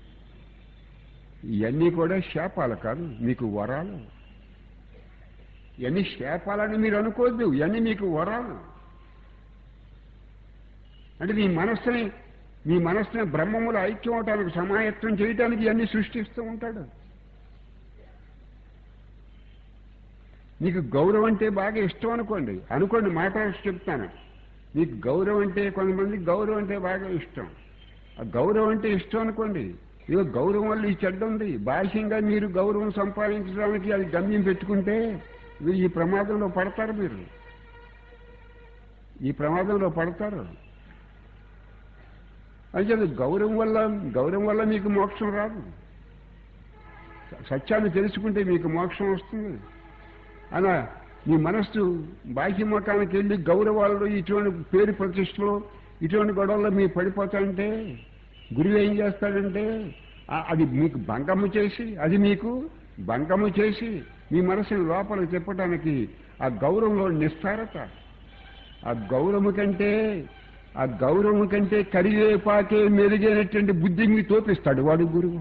ఇవన్నీ కూడా శాపాలు కాదు మీకు వరాలు ఇవన్నీ శాపాలని మీరు అనుకోవద్దు ఇవన్నీ మీకు వరాలు అంటే మీ మనస్సుని మీ మనస్సుని బ్రహ్మములు ఐక్యం అవటానికి సమాయత్తం చేయటానికి ఇవన్నీ సృష్టిస్తూ ఉంటాడు మీకు గౌరవం అంటే బాగా ఇష్టం అనుకోండి అనుకోండి మాట్లాడి చెప్తాను మీకు గౌరవం అంటే కొంతమంది గౌరవం అంటే బాగా ఇష్టం ఆ గౌరవం అంటే ఇష్టం అనుకోండి ఇదిగో గౌరవం వల్ల ఈ చెడ్డ ఉంది బాహ్యంగా మీరు గౌరవం సంపాదించడానికి అది గమ్యం పెట్టుకుంటే మీరు ఈ ప్రమాదంలో పడతారు మీరు ఈ ప్రమాదంలో పడతారు అంటే గౌరవం వల్ల గౌరవం వల్ల మీకు మోక్షం రాదు సత్యాన్ని తెలుసుకుంటే మీకు మోక్షం వస్తుంది అలా మీ మనస్సు బాహ్యమకానికి వెళ్ళి గౌరవాలు ఇటువంటి పేరు ప్రతిష్టలు ఇటువంటి గొడవల్లో మీరు పడిపోతాంటే గురువు ఏం చేస్తాడంటే ఆ- అది మీకు భంగము చేసి అది మీకు భంగము చేసి మీ మనసుని లోపలికి తిప్పటానికి ఆ గౌరవంలో నిస్సారత ఆ గౌరవము కంటే ఆ గౌరవం కంటే కరివేపాకే మెరుగైనటువంటి బుద్ధి మీకు తోపిస్తాడు వాడు గురువు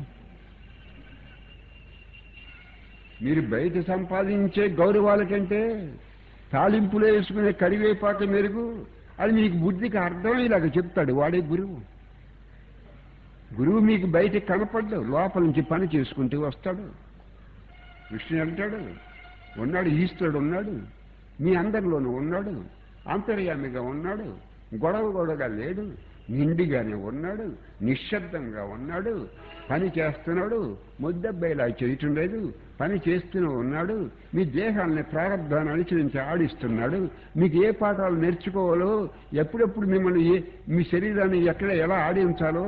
మీరు బయట సంపాదించే గౌరవాల కంటే తాలింపులు వేసుకునే కరివేపాక మెరుగు అది మీకు బుద్ధికి అర్థమయ్యేలాగా చెప్తాడు వాడే గురువు గురువు మీకు బయట కనపడ్డు లోపల నుంచి పని చేసుకుంటూ వస్తాడు కృష్ణుడు అంటాడు ఉన్నాడు ఈశ్వరుడు ఉన్నాడు మీ అందరిలోనూ ఉన్నాడు అంతర్యామిగా ఉన్నాడు గొడవ గొడవగా లేడు నిండిగానే ఉన్నాడు నిశ్శబ్దంగా ఉన్నాడు పని చేస్తున్నాడు ముద్దబ్బాయిలా చేయటం లేదు పని చేస్తూనే ఉన్నాడు మీ దేహాన్ని ప్రారంభాన్ని అనుసరించి ఆడిస్తున్నాడు మీకు ఏ పాఠాలు నేర్చుకోవాలో ఎప్పుడెప్పుడు మిమ్మల్ని ఏ మీ శరీరాన్ని ఎక్కడ ఎలా ఆడించాలో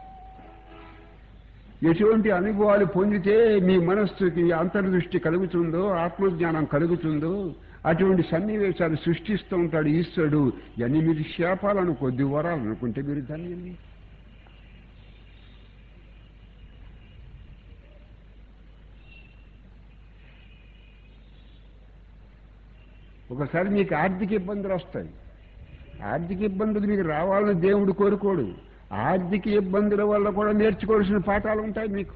ఎటువంటి అనుభవాలు పొందితే మీ మనస్సుకి అంతర్దృష్టి కలుగుతుందో ఆత్మజ్ఞానం కలుగుతుందో అటువంటి సన్నివేశాలు సృష్టిస్తూ ఉంటాడు ఈశ్వరుడు ఎనిమిది శాపాలను కొద్ది వరాలు అనుకుంటే మీరు ధన్యండి ఒకసారి మీకు ఆర్థిక ఇబ్బందులు వస్తాయి ఆర్థిక ఇబ్బందులు మీకు రావాలని దేవుడు కోరుకోడు ఆర్థిక ఇబ్బందుల వల్ల కూడా నేర్చుకోవాల్సిన పాఠాలు ఉంటాయి మీకు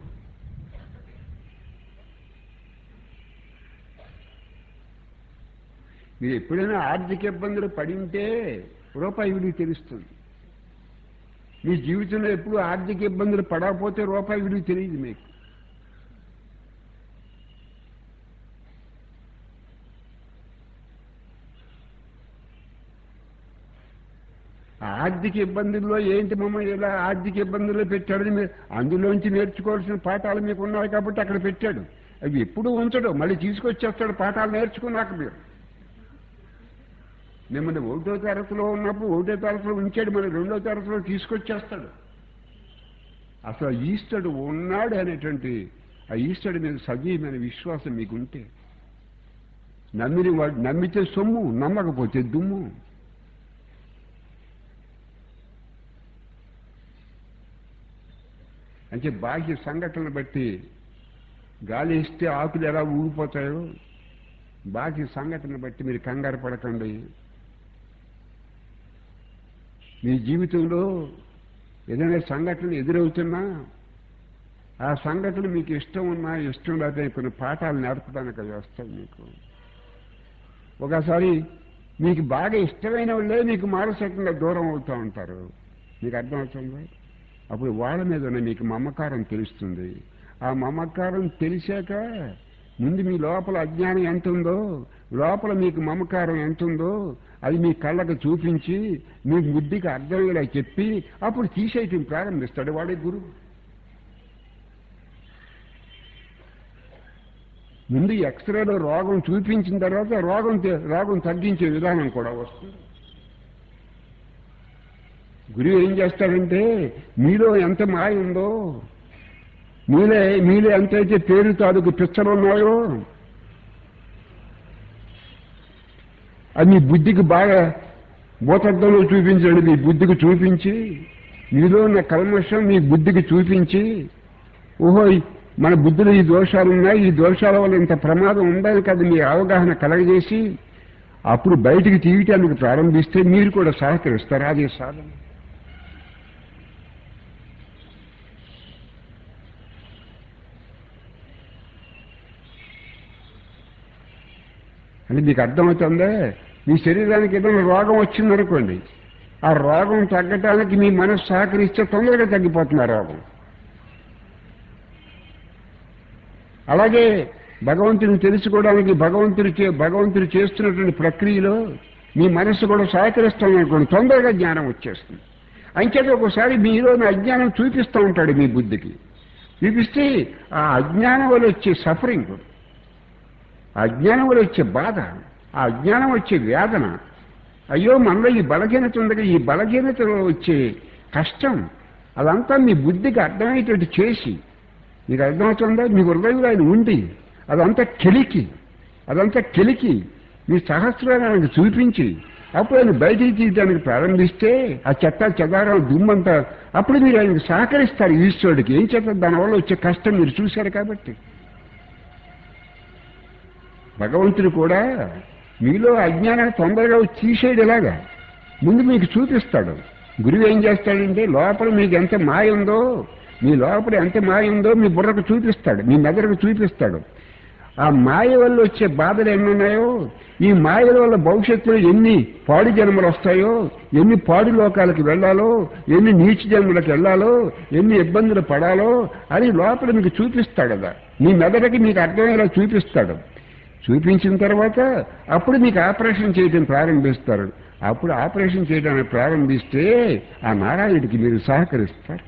మీరు ఎప్పుడైనా ఆర్థిక ఇబ్బందులు పడి ఉంటే రూపాయి విలువ తెలుస్తుంది మీ జీవితంలో ఎప్పుడు ఆర్థిక ఇబ్బందులు పడకపోతే రూపాయి విలువ తెలియదు మీకు ఆర్థిక ఇబ్బందుల్లో ఏంటి మమ్మల్ని ఇలా ఆర్థిక ఇబ్బందుల్లో పెట్టాడని మీరు అందులోంచి నేర్చుకోవాల్సిన పాఠాలు మీకు ఉన్నాయి కాబట్టి అక్కడ పెట్టాడు అవి ఎప్పుడు ఉంచడు మళ్ళీ తీసుకొచ్చేస్తాడు పాఠాలు నేర్చుకున్నాక మీరు మిమ్మల్ని ఒకటో తరగతిలో ఉన్నప్పుడు ఒకటో తరగతిలో ఉంచాడు మళ్ళీ రెండో తరగతిలో తీసుకొచ్చేస్తాడు అసలు ఈశ్వరుడు ఉన్నాడు అనేటువంటి ఆ ఈశ్వరుడి మీద సజీవమైన విశ్వాసం మీకు ఉంటే నమ్మిన వాడు నమ్మితే సొమ్ము నమ్మకపోతే దుమ్ము అంటే బాహ్య సంఘటనలు బట్టి గాలి ఇస్తే ఆకులు ఎలా ఊగిపోతాయో బాహ్య సంఘటన బట్టి మీరు కంగారు పడకండి మీ జీవితంలో ఏదైనా సంఘటన ఎదురవుతున్నా ఆ సంఘటన మీకు ఇష్టం ఉన్నా ఇష్టం లేకపోతే కొన్ని పాఠాలు నేర్పడానికి అవి వస్తాయి మీకు ఒకసారి మీకు బాగా ఇష్టమైన వాళ్ళే మీకు మానసికంగా దూరం అవుతూ ఉంటారు మీకు అర్థమవుతుంది అప్పుడు వాళ్ళ మీద ఉన్న మీకు మమకారం తెలుస్తుంది ఆ మమకారం తెలిసాక ముందు మీ లోపల అజ్ఞానం ఎంత ఉందో లోపల మీకు మమకారం ఎంత ఉందో అది మీ కళ్ళకు చూపించి మీ బుద్ధికి అర్థమయ్యేలా చెప్పి అప్పుడు తీసేయటం ప్రారంభిస్తాడు వాడే గురువు ముందు ఎక్స్రేలో రోగం చూపించిన తర్వాత రోగం తె- రోగం తగ్గించే విధానం కూడా వస్తుంది గురువు ఏం చేస్తాడంటే మీలో ఎంత మాయ ఉందో మీలే మీలే ఎంతైతే పేరు తాలూకు పిచ్చలు ఉన్నాయో అది మీ బుద్ధికి బాగా భూతత్వంలో చూపించండి మీ బుద్ధికి చూపించి మీలో ఉన్న కల్మషం మీ బుద్ధికి చూపించి ఓహో ఈ- మన బుద్ధిలో ఈ దోషాలు ఉన్నాయి ఈ దోషాల వల్ల ఇంత ప్రమాదం ఉందని కదా మీ అవగాహన కలగజేసి అప్పుడు బయటికి తీయటానికి ప్రారంభిస్తే మీరు కూడా సహకరిస్తారు అదే సాధన అంటే మీకు అర్థమవుతుందే మీ శరీరానికి ఏదైనా రోగం వచ్చిందనుకోండి ఆ రోగం తగ్గటానికి మీ మనసు సహకరిస్తే తొందరగా తగ్గిపోతుంది ఆ రోగం అలాగే భగవంతుని తెలుసుకోవడానికి భగవంతుడు చే- భగవంతుడు చేస్తున్నటువంటి ప్రక్రియలో మీ మనస్సు కూడా సహకరిస్తాం అనుకోండి తొందరగా జ్ఞానం వచ్చేస్తుంది అంచేత ఒకసారి మీలోని అజ్ఞానం చూపిస్తూ ఉంటాడు మీ బుద్ధికి చూపిస్తే ఆ అజ్ఞానం వల్ల వచ్చే సఫరింగ్ ఆ అజ్ఞానం వల్ల వచ్చే బాధ ఆ అజ్ఞానం వచ్చే వేదన అయ్యో మనలో ఈ బలహీనత ఉందిగా ఈ బలహీనతలో వచ్చే కష్టం అదంతా మీ బుద్ధికి అర్థమయ్యేటట్టు చేసి మీకు అర్థమవుతుందా మీ హృదయంలో ఆయన ఉండి అదంతా కెలికి అదంతా కెలికి మీ సహస్రానికి చూపించి అప్పుడు ఆయన బయటికి తీయడానికి ప్రారంభిస్తే ఆ చెత్త చెదారం దుమ్మంతా అప్పుడు మీరు ఆయనకు సహకరిస్తారు ఈశ్వరుడికి ఏం చేస్తారు దానివల్ల వచ్చే కష్టం మీరు చూశారు కాబట్టి భగవంతుడు కూడా మీలో అజ్ఞానాన్ని తొందరగా తీసేయడు ఎలాగా ముందు మీకు చూపిస్తాడు గురువు ఏం చేస్తాడంటే లోపల మీకు ఎంత మాయ ఉందో మీ లోపల ఎంత మాయ ఉందో మీ బుర్రకు చూపిస్తాడు మీ మెదడుకు చూపిస్తాడు ఆ మాయ వల్ల వచ్చే బాధలు ఎన్ని ఉన్నాయో ఈ మాయల వల్ల భవిష్యత్తులో ఎన్ని పాడు జన్మలు వస్తాయో ఎన్ని పాడు లోకాలకు వెళ్ళాలో ఎన్ని నీచ జన్మలకు వెళ్ళాలో ఎన్ని ఇబ్బందులు పడాలో అని లోపల మీకు చూపిస్తాడు కదా మీ మెదడుకి మీకు అర్థమయ్యేలా చూపిస్తాడు చూపించిన తర్వాత అప్పుడు మీకు ఆపరేషన్ చేయడం ప్రారంభిస్తారు అప్పుడు ఆపరేషన్ చేయడానికి ప్రారంభిస్తే ఆ నారాయణుడికి మీరు సహకరిస్తారు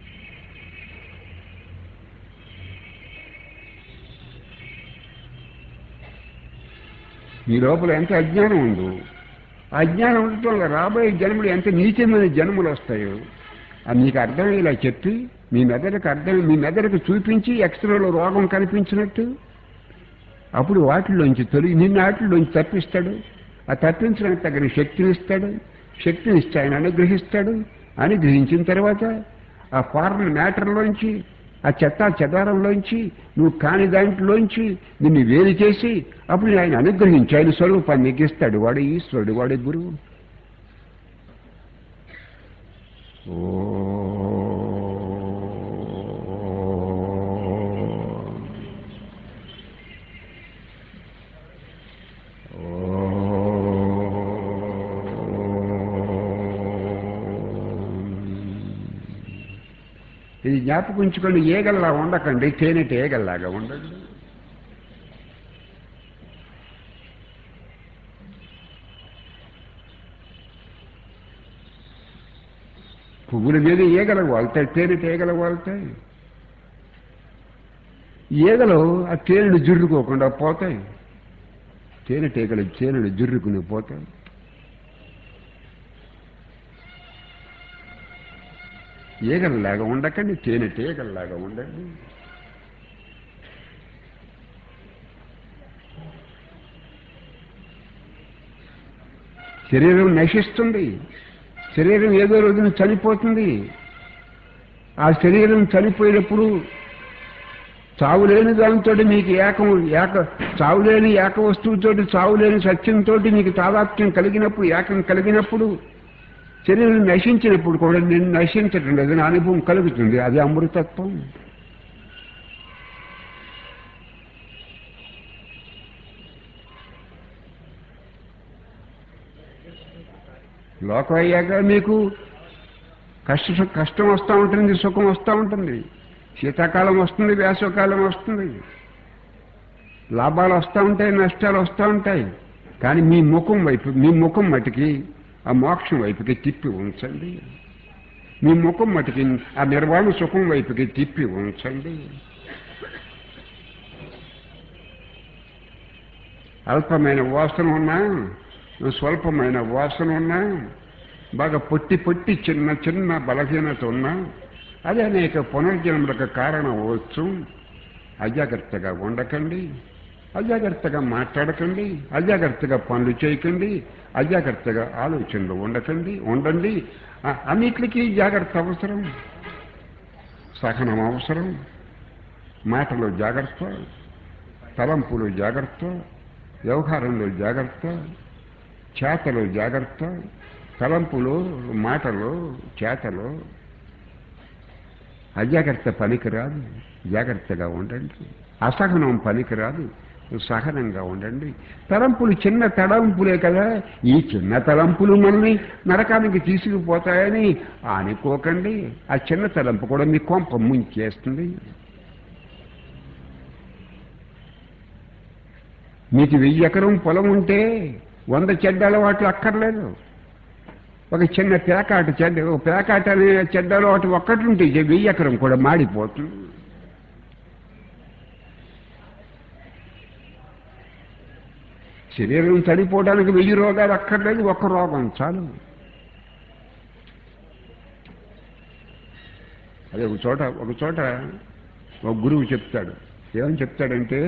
మీ లోపల ఎంత అజ్ఞానం ఉందో ఆ అజ్ఞానం ఉండటం వల్ల రాబోయే జన్మలు ఎంత నీచమైన జన్మలు వస్తాయో అది మీకు అర్థమయ్యేలా చెప్పి మీ మెదడుకు అర్థం మీ మెదడుకు చూపించి ఎక్స్రేలో రోగం కనిపించినట్టు అప్పుడు వాటిలోంచి తొలగి నిన్న వాటిలోంచి తప్పిస్తాడు ఆ తప్పించడానికి తగిన శక్తిని ఇస్తాడు శక్తిని ఇస్తే ఆయన అనుగ్రహిస్తాడు అనుగ్రహించిన తర్వాత ఆ ఫారెన్ మ్యాటర్లోంచి ఆ చెత్త చెదారంలోంచి నువ్వు కాని దాంట్లోంచి నిన్ను వేరు చేసి అప్పుడు ఆయన అనుగ్రహించి ఆయన స్వరూపాన్ని నీకు ఇస్తాడు వాడు ఈశ్వరుడు వాడే గురువు ఓ ఇది జ్ఞాపకం ఉంచుకోండి ఏగల్లా ఉండకండి తేనెట ఏగల్లాగా ఉండండి పువ్వుల మీద ఈగలు వాళ్తాయి తేనెట ఈగలు వాళ్తాయి ఈగలు ఆ తేనెను జుర్రుకోకుండా పోతాయి తేనెటీగలు తేనెను జుర్రుకుని పోతాయి ఈగల్లాగా ఉండకండి తేనెటీగల్లాగా ఉండండి శరీరం నశిస్తుంది శరీరం ఏదో రోజున చనిపోతుంది ఆ శరీరం చనిపోయినప్పుడు చావులేని దానితో మీకు ఏకం ఏక చావులేని ఏక వస్తువుతో చావులేని సత్యంతో మీకు తాదాత్మ్యం కలిగినప్పుడు ఏకం కలిగినప్పుడు శరీరం నశించినప్పుడు కూడా నేను నశించటం లేదు నా అనుభవం కలుగుతుంది అది అమృతత్వం లోకం అయ్యాక మీకు కష్ట కష్టం వస్తూ ఉంటుంది సుఖం వస్తూ ఉంటుంది శీతాకాలం వస్తుంది వేసవకాలం వస్తుంది లాభాలు వస్తూ ఉంటాయి నష్టాలు వస్తూ ఉంటాయి కానీ మీ ముఖం వైపు మీ ముఖం మటుకి ఆ మోక్షం వైపుకి తిప్పి ఉంచండి మీ ముఖం మటుకి ఆ నిర్వాణ సుఖం వైపుకి తిప్పి ఉంచండి అల్పమైన వాసన ఉన్నా స్వల్పమైన వాసన ఉన్నా బాగా పొట్టి పొట్టి చిన్న చిన్న బలహీనత ఉన్నా అది అనేక పునర్జన్మలకు కారణం అవ్వచ్చు అజాగ్రత్తగా ఉండకండి అజాగ్రత్తగా మాట్లాడకండి అజాగ్రత్తగా పనులు చేయకండి అజాగ్రత్తగా ఆలోచనలు ఉండకండి ఉండండి ఆ- అన్నిటికీ జాగ్రత్త అవసరం సహనం అవసరం మాటలో జాగ్రత్త తలంపులో జాగ్రత్త వ్యవహారంలో జాగ్రత్త చేతలో జాగ్రత్త తలంపులో మాటలో చేతలో అజాగ్రత్త పనికిరాదు జాగ్రత్తగా ఉండండి అసహనం పనికిరాదు సహనంగా ఉండండి తలంపులు చిన్న తలంపులే కదా ఈ చిన్న తలంపులు మనల్ని నరకానికి తీసుకుపోతాయని అనుకోకండి ఆ చిన్న తలంపు కూడా మీ కొంప ముంచేస్తుంది మీకు వెయ్యి ఎకరం పొలం ఉంటే వంద చెడ్డ అలవాట్లు అక్కర్లేదు ఒక చిన్న పేకాట చెడ్డ ఒక పేకాట అనే చెడ్డ అలవాటు ఒక్కటి ఉంటే ఇక వెయ్యి ఎకరం కూడా మాడిపోతుంది శరీరం చనిపోవడానికి వెయ్యి రోగాలు అక్కర్లేదు ఒక్క రోగం చాలు అదే ఒక చోట ఒక చోట ఒక గురువు చెప్తాడు ఏమని చెప్తాడంటే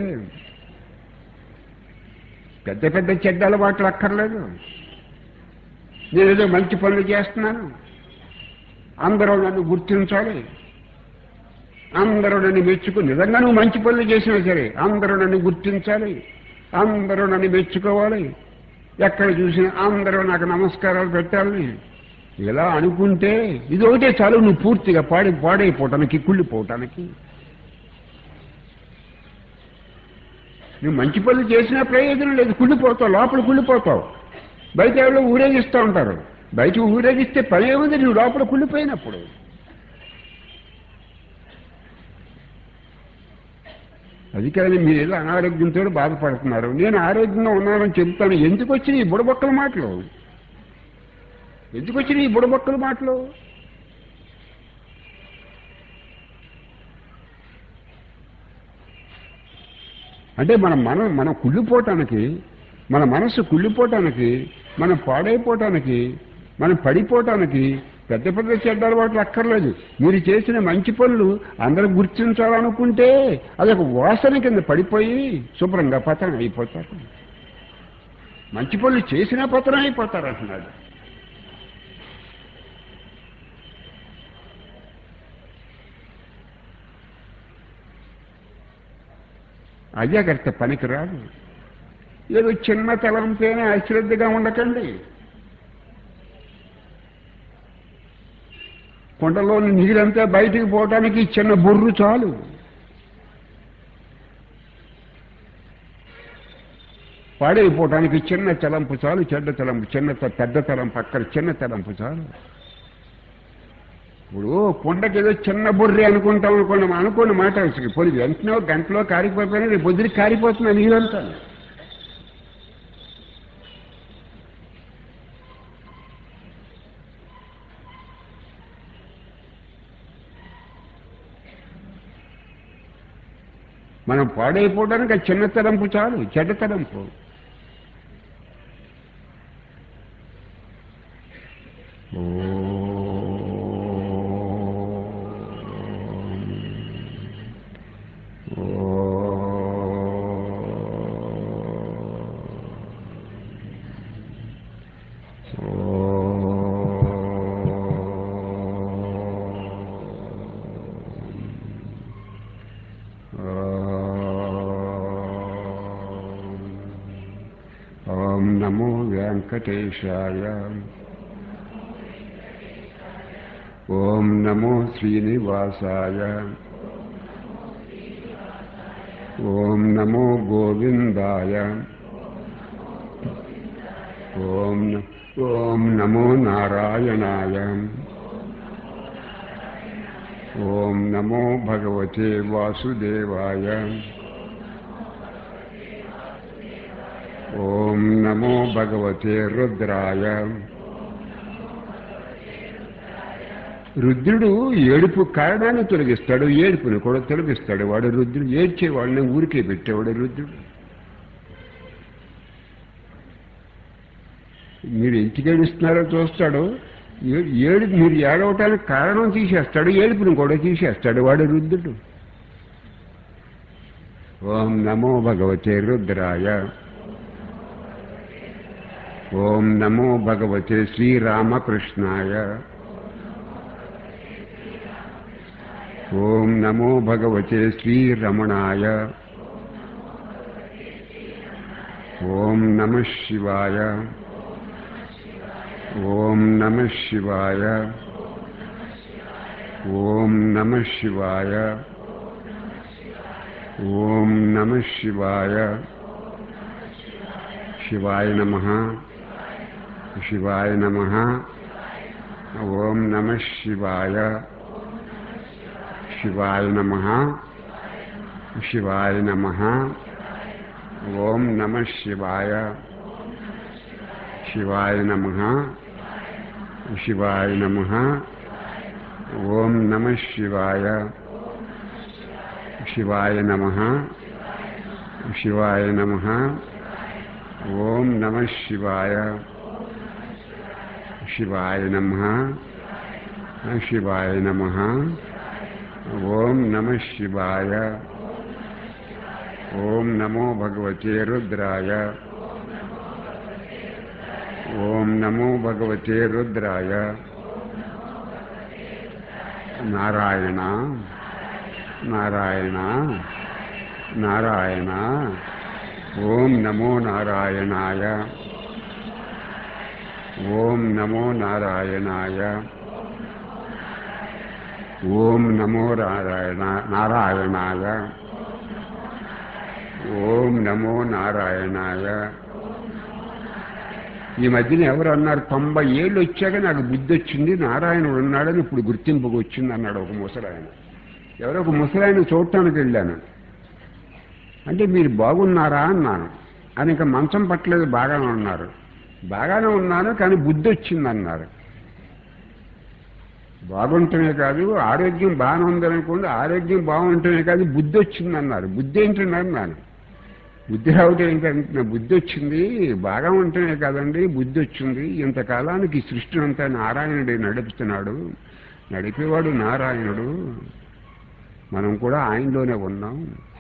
పెద్ద పెద్ద చెడ్డ అలవాట్లు అక్కర్లేదు నేనేదో మంచి పనులు చేస్తున్నాను అందరూ నన్ను గుర్తించాలి అందరూ నన్ను మెచ్చుకుని నిజంగా నువ్వు మంచి పనులు చేసినా సరే అందరూ నన్ను గుర్తించాలి అందరూ నన్ను మెచ్చుకోవాలి ఎక్కడ చూసినా అందరూ నాకు నమస్కారాలు పెట్టాలని ఇలా అనుకుంటే ఇది ఒకటే చాలు నువ్వు పూర్తిగా పాడి పాడైపోవటానికి కుళ్ళిపోవటానికి నువ్వు మంచి పనులు చేసినా ప్రయోజనం లేదు కుళ్ళిపోతావు లోపల కుళ్ళిపోతావు బయట ఎవరో ఊరేగిస్తూ ఉంటారు బయట ఊరేగిస్తే పని ఏముంది నువ్వు లోపల కుళ్ళిపోయినప్పుడు అది కానీ మీరు ఏదో అనారోగ్యంతో బాధపడుతున్నారు నేను ఆరోగ్యంగా ఉన్నానని చెప్తాను ఎందుకు వచ్చిన ఈ బుడబొక్కల మాటలు ఎందుకు వచ్చిన ఈ బుడబొక్కల మాటలు అంటే మన మనం మనం కుళ్ళిపోవటానికి మన మనస్సు కుళ్ళిపోవటానికి మనం పాడైపోవటానికి మనం పడిపోవటానికి పెద్ద పెద్ద చెడ్డ అలవాట్లు అక్కర్లేదు మీరు చేసిన మంచి పనులు అందరూ గుర్తించాలనుకుంటే అదొక వాసన కింద పడిపోయి శుభ్రంగా పతనం అయిపోతారు మంచి పనులు చేసినా పతనం అయిపోతారు అంటున్నాడు అజాగ్రత్త పనికి రాదు ఏదో చిన్న తలంపైన అశ్రద్ధగా ఉండకండి కొండలోని నీరంతా బయటికి పోవడానికి చిన్న బొర్రు చాలు పాడైపోవటానికి చిన్న తలంపు చాలు చెడ్డ తలంపు చిన్న త- పెద్ద తలంపు అక్కడ చిన్న తలంపు చాలు ఇప్పుడు కొండకి ఏదో చిన్న బొర్రె అనుకుంటాం అనుకోండి అనుకోండి మాట పోయి వెంటనే ఒక గంటలో కారిపోయినా రేపు పొద్దురికి కారిపోతున్నా నీరంతా మనం పాడైపోవడానికి ఆ చిన్న తలంపు చాలు చెడ్డ తలంపు ఓం నమో వెంకటేశాయ ఓం నమో శ్రీనివాసాయ ఓం నమో గోవిందాయ ఓం న- ఓం నమో నారాయణాయ ఓం నమో భగవతే వాసుదేవాయ ఓం నమో భగవతే రుద్రాయ రుద్రుడు ఏడుపు కారణాన్ని తొలగిస్తాడు ఏడుపుని కూడా తొలగిస్తాడు వాడు రుద్రుడు ఏడ్చేవాడిని ఊరికే పెట్టేవాడు రుద్రుడు మీరు ఇంటికి ఏడుస్తున్నారో చూస్తాడు ఏ- ఏడు మీరు ఏడవటానికి కారణం తీసేస్తాడు ఏడుపుని కూడా తీసేస్తాడు వాడు రుద్రుడు ఓం నమో భగవతే రుద్రాయ ఓం నమో భగవతే శ్రీరామకృష్ణాయ ఓం నమో భగవతే శ్రీరమణాయ ఓం నమ శివాయ ఓం నమ శివాయ ఓం నమ శివాయ ఓం నమ శివాయ శివాయ నమ శివాయ నమ ఓం నమ శివాయ శివాయ నమ శివాయ నమ ఓం నమ శివాయ శివాయ నమ శివాయ నమ ఓం నమ శివాయ శివాయ నమ శివాయ నమ ఓం నమ శివాయ శివాయ నమ శివాయ నమ ఓం నమ శివాయ ఓం నమో భగవతే రుద్రాయ ఓం నమో భగవతే రుద్రాయ నారాయణ నారాయణ నారాయణ ఓం నమో నారాయణాయ ఓం నమో నారాయణాయ ఓం నమో నారాయణ నారాయణాయ ఓం నమో నారాయణాయ ఈ మధ్యన ఎవరు అన్నారు తొంభై ఏళ్ళు వచ్చాక నాకు బుద్ధి వచ్చింది నారాయణుడు ఉన్నాడని ఇప్పుడు గుర్తింపుకు వచ్చింది అన్నాడు ఒక ముసలాయన ఎవరో ఒక ముసలాయన చూడటానికి వెళ్ళాను అంటే మీరు బాగున్నారా అన్నాను అని ఇంకా మంచం పట్టలేదు బాగానే ఉన్నారు బాగానే ఉన్నాను కానీ బుద్ధి వచ్చింది అన్నారు బాగుంటమే కాదు ఆరోగ్యం బాగానే ఉందనుకోండి ఆరోగ్యం బాగుంటమే కాదు బుద్ధి వచ్చింది అన్నారు బుద్ధి ఏంటన్నారు నాను బుద్ధి రావటం ఏంటంటే బుద్ధి వచ్చింది బాగా ఉంటమే కాదండి బుద్ధి వచ్చింది ఇంతకాలానికి ఈ సృష్టిని అంతా నారాయణుడే నడుపుతున్నాడు నడిపేవాడు నారాయణుడు మనం కూడా ఆయనలోనే ఉన్నాం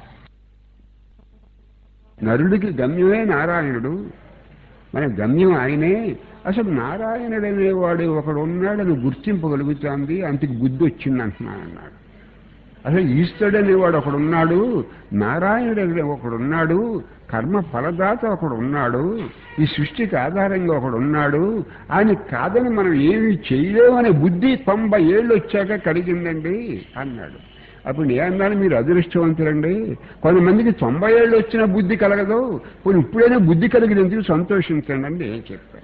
నరుడికి గమ్యమే నారాయణుడు మన గమ్యం ఆయనే అసలు నారాయణుడు అనేవాడు ఒకడు ఉన్నాడని గుర్తింపగలుగుతుంది అంతకు బుద్ధి వచ్చింది అంటున్నాను అన్నాడు అసలు ఈశ్వరుడు అనేవాడు ఒకడున్నాడు నారాయణుడు అనే ఒకడున్నాడు కర్మ ఫలదాత ఒకడు ఉన్నాడు ఈ సృష్టికి ఆధారంగా ఒకడు ఉన్నాడు ఆయన కాదని మనం ఏమి చేయలేమనే బుద్ధి తొంభై ఏళ్ళు వచ్చాక కలిగిందండి అన్నాడు అప్పుడు ఏమన్నాను మీరు అదృష్టవంతులండి కొంతమందికి తొంభై ఏళ్ళు వచ్చిన బుద్ధి కలగదు కొన్ని ఇప్పుడైనా బుద్ధి కలిగినందుకు సంతోషించండి అని నేను చెప్పాను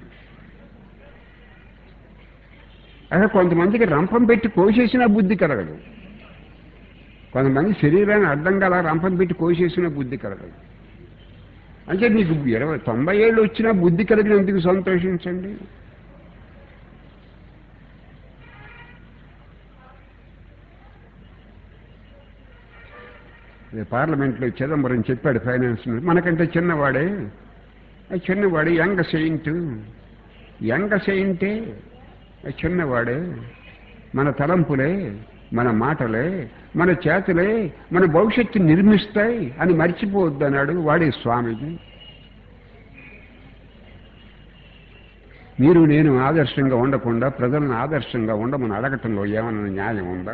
అదే కొంతమందికి రంపం పెట్టి కోసేసిన బుద్ధి కలగదు కొంతమంది శరీరాన్ని అడ్డంగా అలా రంపం పెట్టి కోసేసిన బుద్ధి కలగదు అంటే మీకు ఇరవై తొంభై ఏళ్ళు వచ్చినా బుద్ధి కలిగినందుకు సంతోషించండి పార్లమెంట్లో చిదంబరం చెప్పాడు ఫైనాన్స్ మనకంటే చిన్నవాడే ఆ చిన్నవాడే యంగ సెయింట్ యంగ సెయింటే ఆ చిన్నవాడే మన తలంపులే మన మాటలే మన చేతులే మన భవిష్యత్తు నిర్మిస్తాయి అని మర్చిపోవద్దు అన్నాడు వాడే స్వామిజీ మీరు నేను ఆదర్శంగా ఉండకుండా ప్రజలను ఆదర్శంగా ఉండమని అడగటంలో ఏమన్నా న్యాయం ఉందా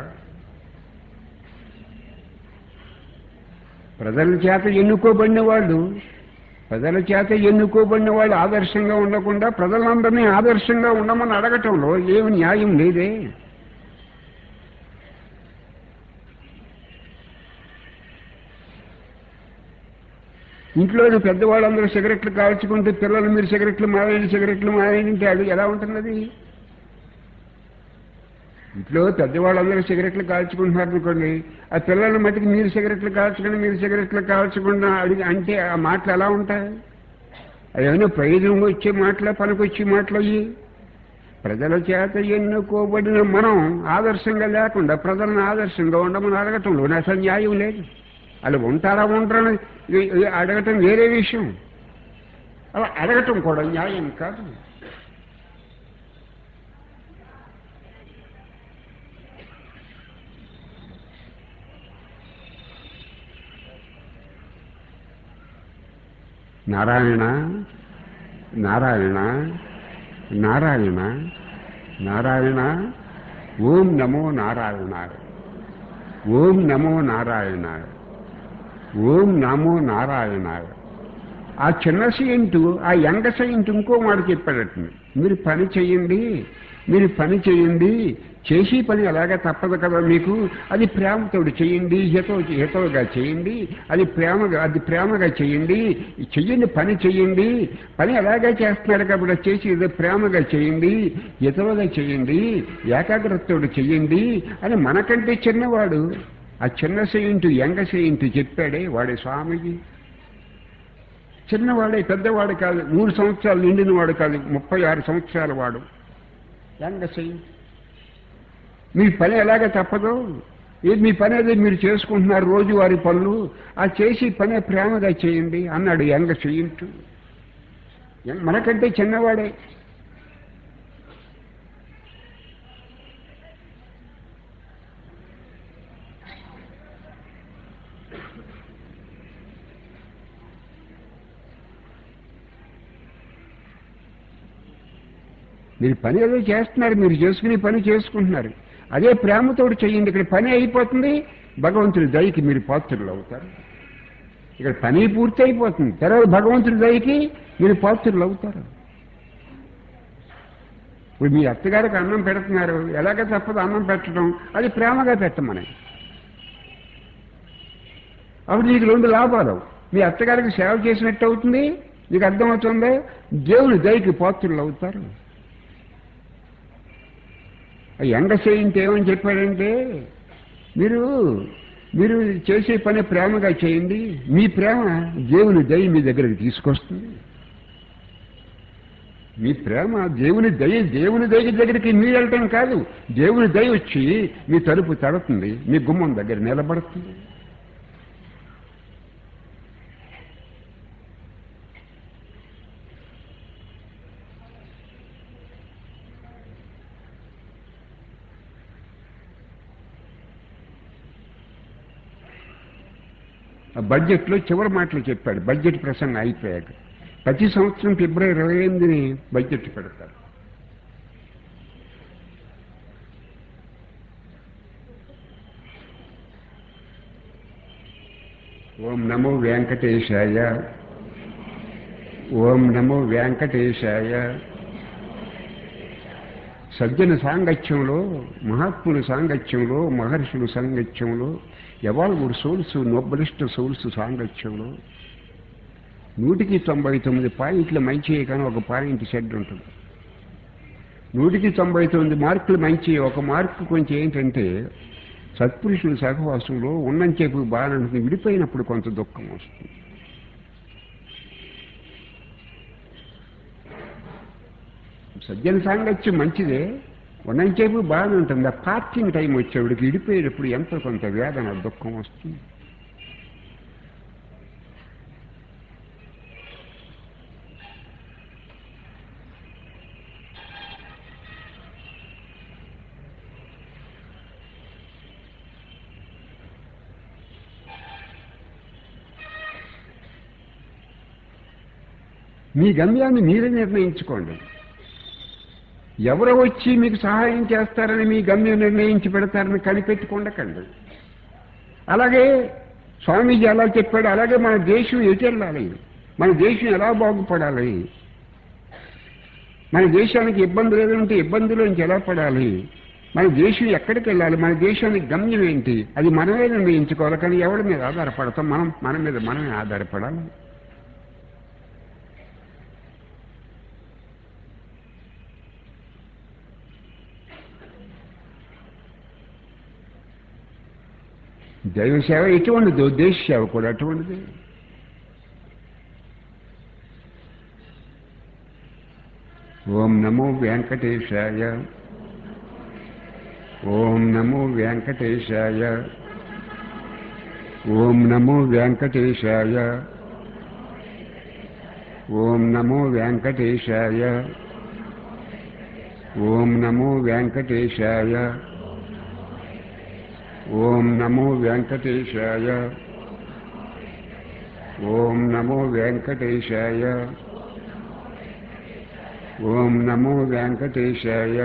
ప్రజల చేత ఎన్నుకోబడిన వాళ్ళు ప్రజల చేత ఎన్నుకోబడిన వాళ్ళు ఆదర్శంగా ఉండకుండా ప్రజలందరినీ ఆదర్శంగా ఉండమని అడగటంలో ఏమి న్యాయం లేదే ఇంట్లోని పెద్దవాళ్ళందరూ సిగరెట్లు కాల్చుకుంటే పిల్లలు మీరు సిగరెట్లు మానేయండి సిగరెట్లు మానేయండి అది ఎలా ఉంటున్నది ఇంట్లో పెద్దవాళ్ళందరూ సిగరెట్లు కాల్చుకుంటున్నారు అనుకోండి ఆ పిల్లల మట్టుకు మీరు సిగరెట్లు కాల్చుకుని మీరు సిగరెట్లు కాల్చకుండా అడిగి అంటే ఆ మాటలు ఎలా ఉంటాయి అదేమైనా ప్రయోజనం వచ్చే మాటల పనికొచ్చే మాటలు అయ్యి ప్రజల చేత ఎన్నుకోబడిన మనం ఆదర్శంగా లేకుండా ప్రజలను ఆదర్శంగా ఉండమని అడగటంలో అసలు న్యాయం లేదు వాళ్ళు ఉంటారా ఉంటారని అడగటం వేరే విషయం అలా అడగటం కూడా న్యాయం కాదు నారాయణ నారాయణ నారాయణ నారాయణ ఓం నమో నారాయణాయ ఓం నమో నారాయణాయ ఓం నమో నారాయణాయ ఆ చిన్న సెయింటు ఆ యంగ సెయింట్ ఇంకో మాట చెప్పాడట మీరు పని చేయండి మీరు పని చేయండి చేసి పని అలాగే తప్పదు కదా మీకు అది ప్రేమతోడు చేయండి హితో హితవుగా చేయండి అది ప్రేమగా అది ప్రేమగా చేయండి చెయ్యండి పని చెయ్యండి పని అలాగే చేస్తున్నాడు కాబట్టి అది చేసి ఏదో ప్రేమగా చేయండి హితవుగా చేయండి ఏకాగ్రతతోడు చెయ్యండి అని మనకంటే చిన్నవాడు ఆ చిన్న సెయింటు యంగ సెయింటు చెప్పాడే వాడే స్వామిజీ చిన్నవాడే పెద్దవాడు కాదు మూడు సంవత్సరాలు నిండిన వాడు కాదు ముప్పై ఆరు సంవత్సరాల వాడు యంగ సెయింట్ మీ పని ఎలాగ తప్పదు ఏది మీ పని అదే మీరు చేసుకుంటున్నారు రోజువారి పనులు ఆ చేసి పని ప్రేమగా చేయండి అన్నాడు యంగ సెయింట్ మనకంటే చిన్నవాడే మీరు పని ఏదో చేస్తున్నారు మీరు చేసుకునే పని చేసుకుంటున్నారు అదే ప్రేమతోడు చేయండి ఇక్కడ పని అయిపోతుంది భగవంతుడి దయకి మీరు పాత్రులు అవుతారు ఇక్కడ పని పూర్తి అయిపోతుంది తర్వాత భగవంతుడి దయకి మీరు పాత్రులు అవుతారు ఇప్పుడు మీ అత్తగారికి అన్నం పెడుతున్నారు ఎలాగ తప్పదు అన్నం పెట్టడం అది ప్రేమగా పెట్టమని అప్పుడు నీకు రెండు లాభాలు మీ అత్తగారికి సేవ చేసినట్టు అవుతుంది నీకు అర్థమవుతుందా దేవుని దయకి పాత్రులు అవుతారు ఎండ సెయింట్ ఏమని చెప్పాడంటే మీరు మీరు చేసే పని ప్రేమగా చేయండి మీ ప్రేమ దేవుని దయ మీ దగ్గరికి తీసుకొస్తుంది మీ ప్రేమ దేవుని దయ దేవుని దయ దగ్గరికి మీరు వెళ్ళటం కాదు దేవుని దయ వచ్చి మీ తలుపు తడుతుంది మీ గుమ్మం దగ్గర నిలబడుతుంది బడ్జెట్లో చివరి మాటలు చెప్పాడు బడ్జెట్ ప్రసంగం అయిపోయాక ప్రతి సంవత్సరం ఫిబ్రవరి ఇరవై ఎనిమిదిని బడ్జెట్ పెడతారు ఓం నమో వెంకటేశాయ ఓం నమో వెంకటేశాయ సజ్జన సాంగత్యంలో మహాత్ముల సాంగత్యంలో మహర్షుల సాంగత్యంలో ఎవాల్వుడు సోల్స్ నొబ్బలిస్ట్ సోల్స్ సాంగత్యంలో నూటికి తొంభై తొమ్మిది పాయింట్లు మంచి కానీ ఒక పాయింట్ సెడ్ ఉంటుంది నూటికి తొంభై తొమ్మిది మార్కులు మంచి ఒక మార్కు కొంచెం ఏంటంటే సత్పురుషుల సహవాసంలో ఉన్నంచేపు బాగానే ఉంటుంది విడిపోయినప్పుడు కొంత దుఃఖం వస్తుంది సజ్జన సాంగత్యం మంచిదే ఉన్నంచేపు బాగానే ఉంటుంది ఆ పార్కింగ్ టైం వచ్చేవాడికి విడిపోయేటప్పుడు ఎంతో కొంత వేదన దుఃఖం వస్తుంది మీ గమ్యాన్ని మీరే నిర్ణయించుకోండి ఎవరు వచ్చి మీకు సహాయం చేస్తారని మీ గమ్యం నిర్ణయించి పెడతారని కనిపెట్టుకుండకండి అలాగే స్వామీజీ ఎలా చెప్పాడు అలాగే మన దేశం ఎటు వెళ్ళాలి మన దేశం ఎలా బాగుపడాలి మన దేశానికి ఇబ్బందులు ఏదంటే ఇబ్బందులోంచి ఎలా పడాలి మన దేశం ఎక్కడికి వెళ్ళాలి మన దేశానికి గమ్యం ఏంటి అది మనమే నిర్ణయించుకోవాలి కానీ ఎవరి మీద ఆధారపడతాం మనం మన మీద మనమే ఆధారపడాలి దైవ సేవ ఎటువంటిది దేశ సేవ కూడా అటువంటిది ఓం నమో వెంకటేశాయ ఓం నమో వెంకటేశాయ ఓం నమో వెంకటేశాయ ఓం నమో వెంకటేశాయ ఓం నమో వెంకటేశాయ ఓం నమో వెంకటేశాయ ఓం నమో వెంకటేశాయ ఓం నమో వెంకటేశాయ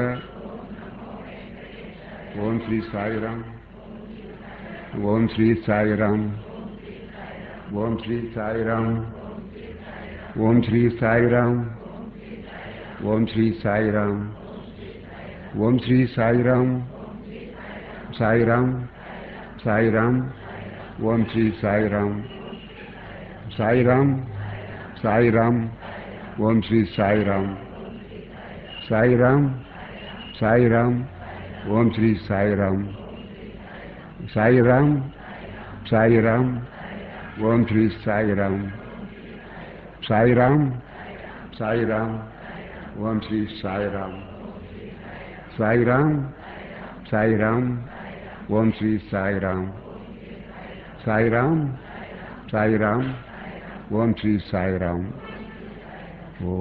ఓం శ్రీ సాయిరామ్ ఓం శ్రీ సాయిరామ్ ఓం శ్రీ సాయిరామ్ ఓం శ్రీ సాయిరామ్ ఓం శ్రీ సాయిరామ్ ఓం శ్రీ సాయిరామ్ సాయిరామ్ సాయిరామ్ ఓం శ్రీ సాయిరామ్ సాయిరామ్ సాయిరామ్ ఓం శ్రీ సాయిరామ్ సాయిరామ్ సాయిరామ్ ఓం శ్రీ సాయిరామ్ సాయిరామ్ సాయిరామ్ ఓం శ్రీ సాయిరామ్ సాయిరామ్ సాయిరామ్ ఓం శ్రీ సాయిరామ్ సాయిరామ్ సాయిరామ్ ఓం శ్రీ సాయిరామ్ సాయిరామ్ సాయిరామ్ ఓం శ్రీ సాయిరామ్ ఓ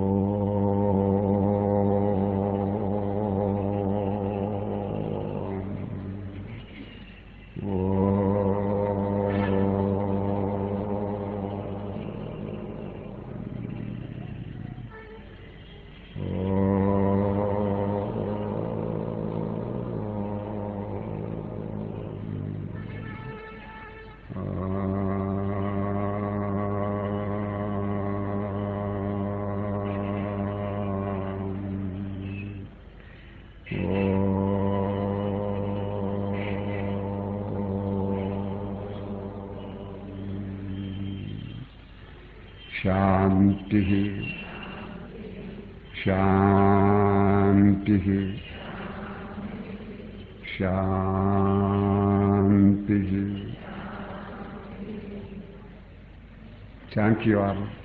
శాంతి శాంతి శాంతి థ్యాంక్ యూ ఆల్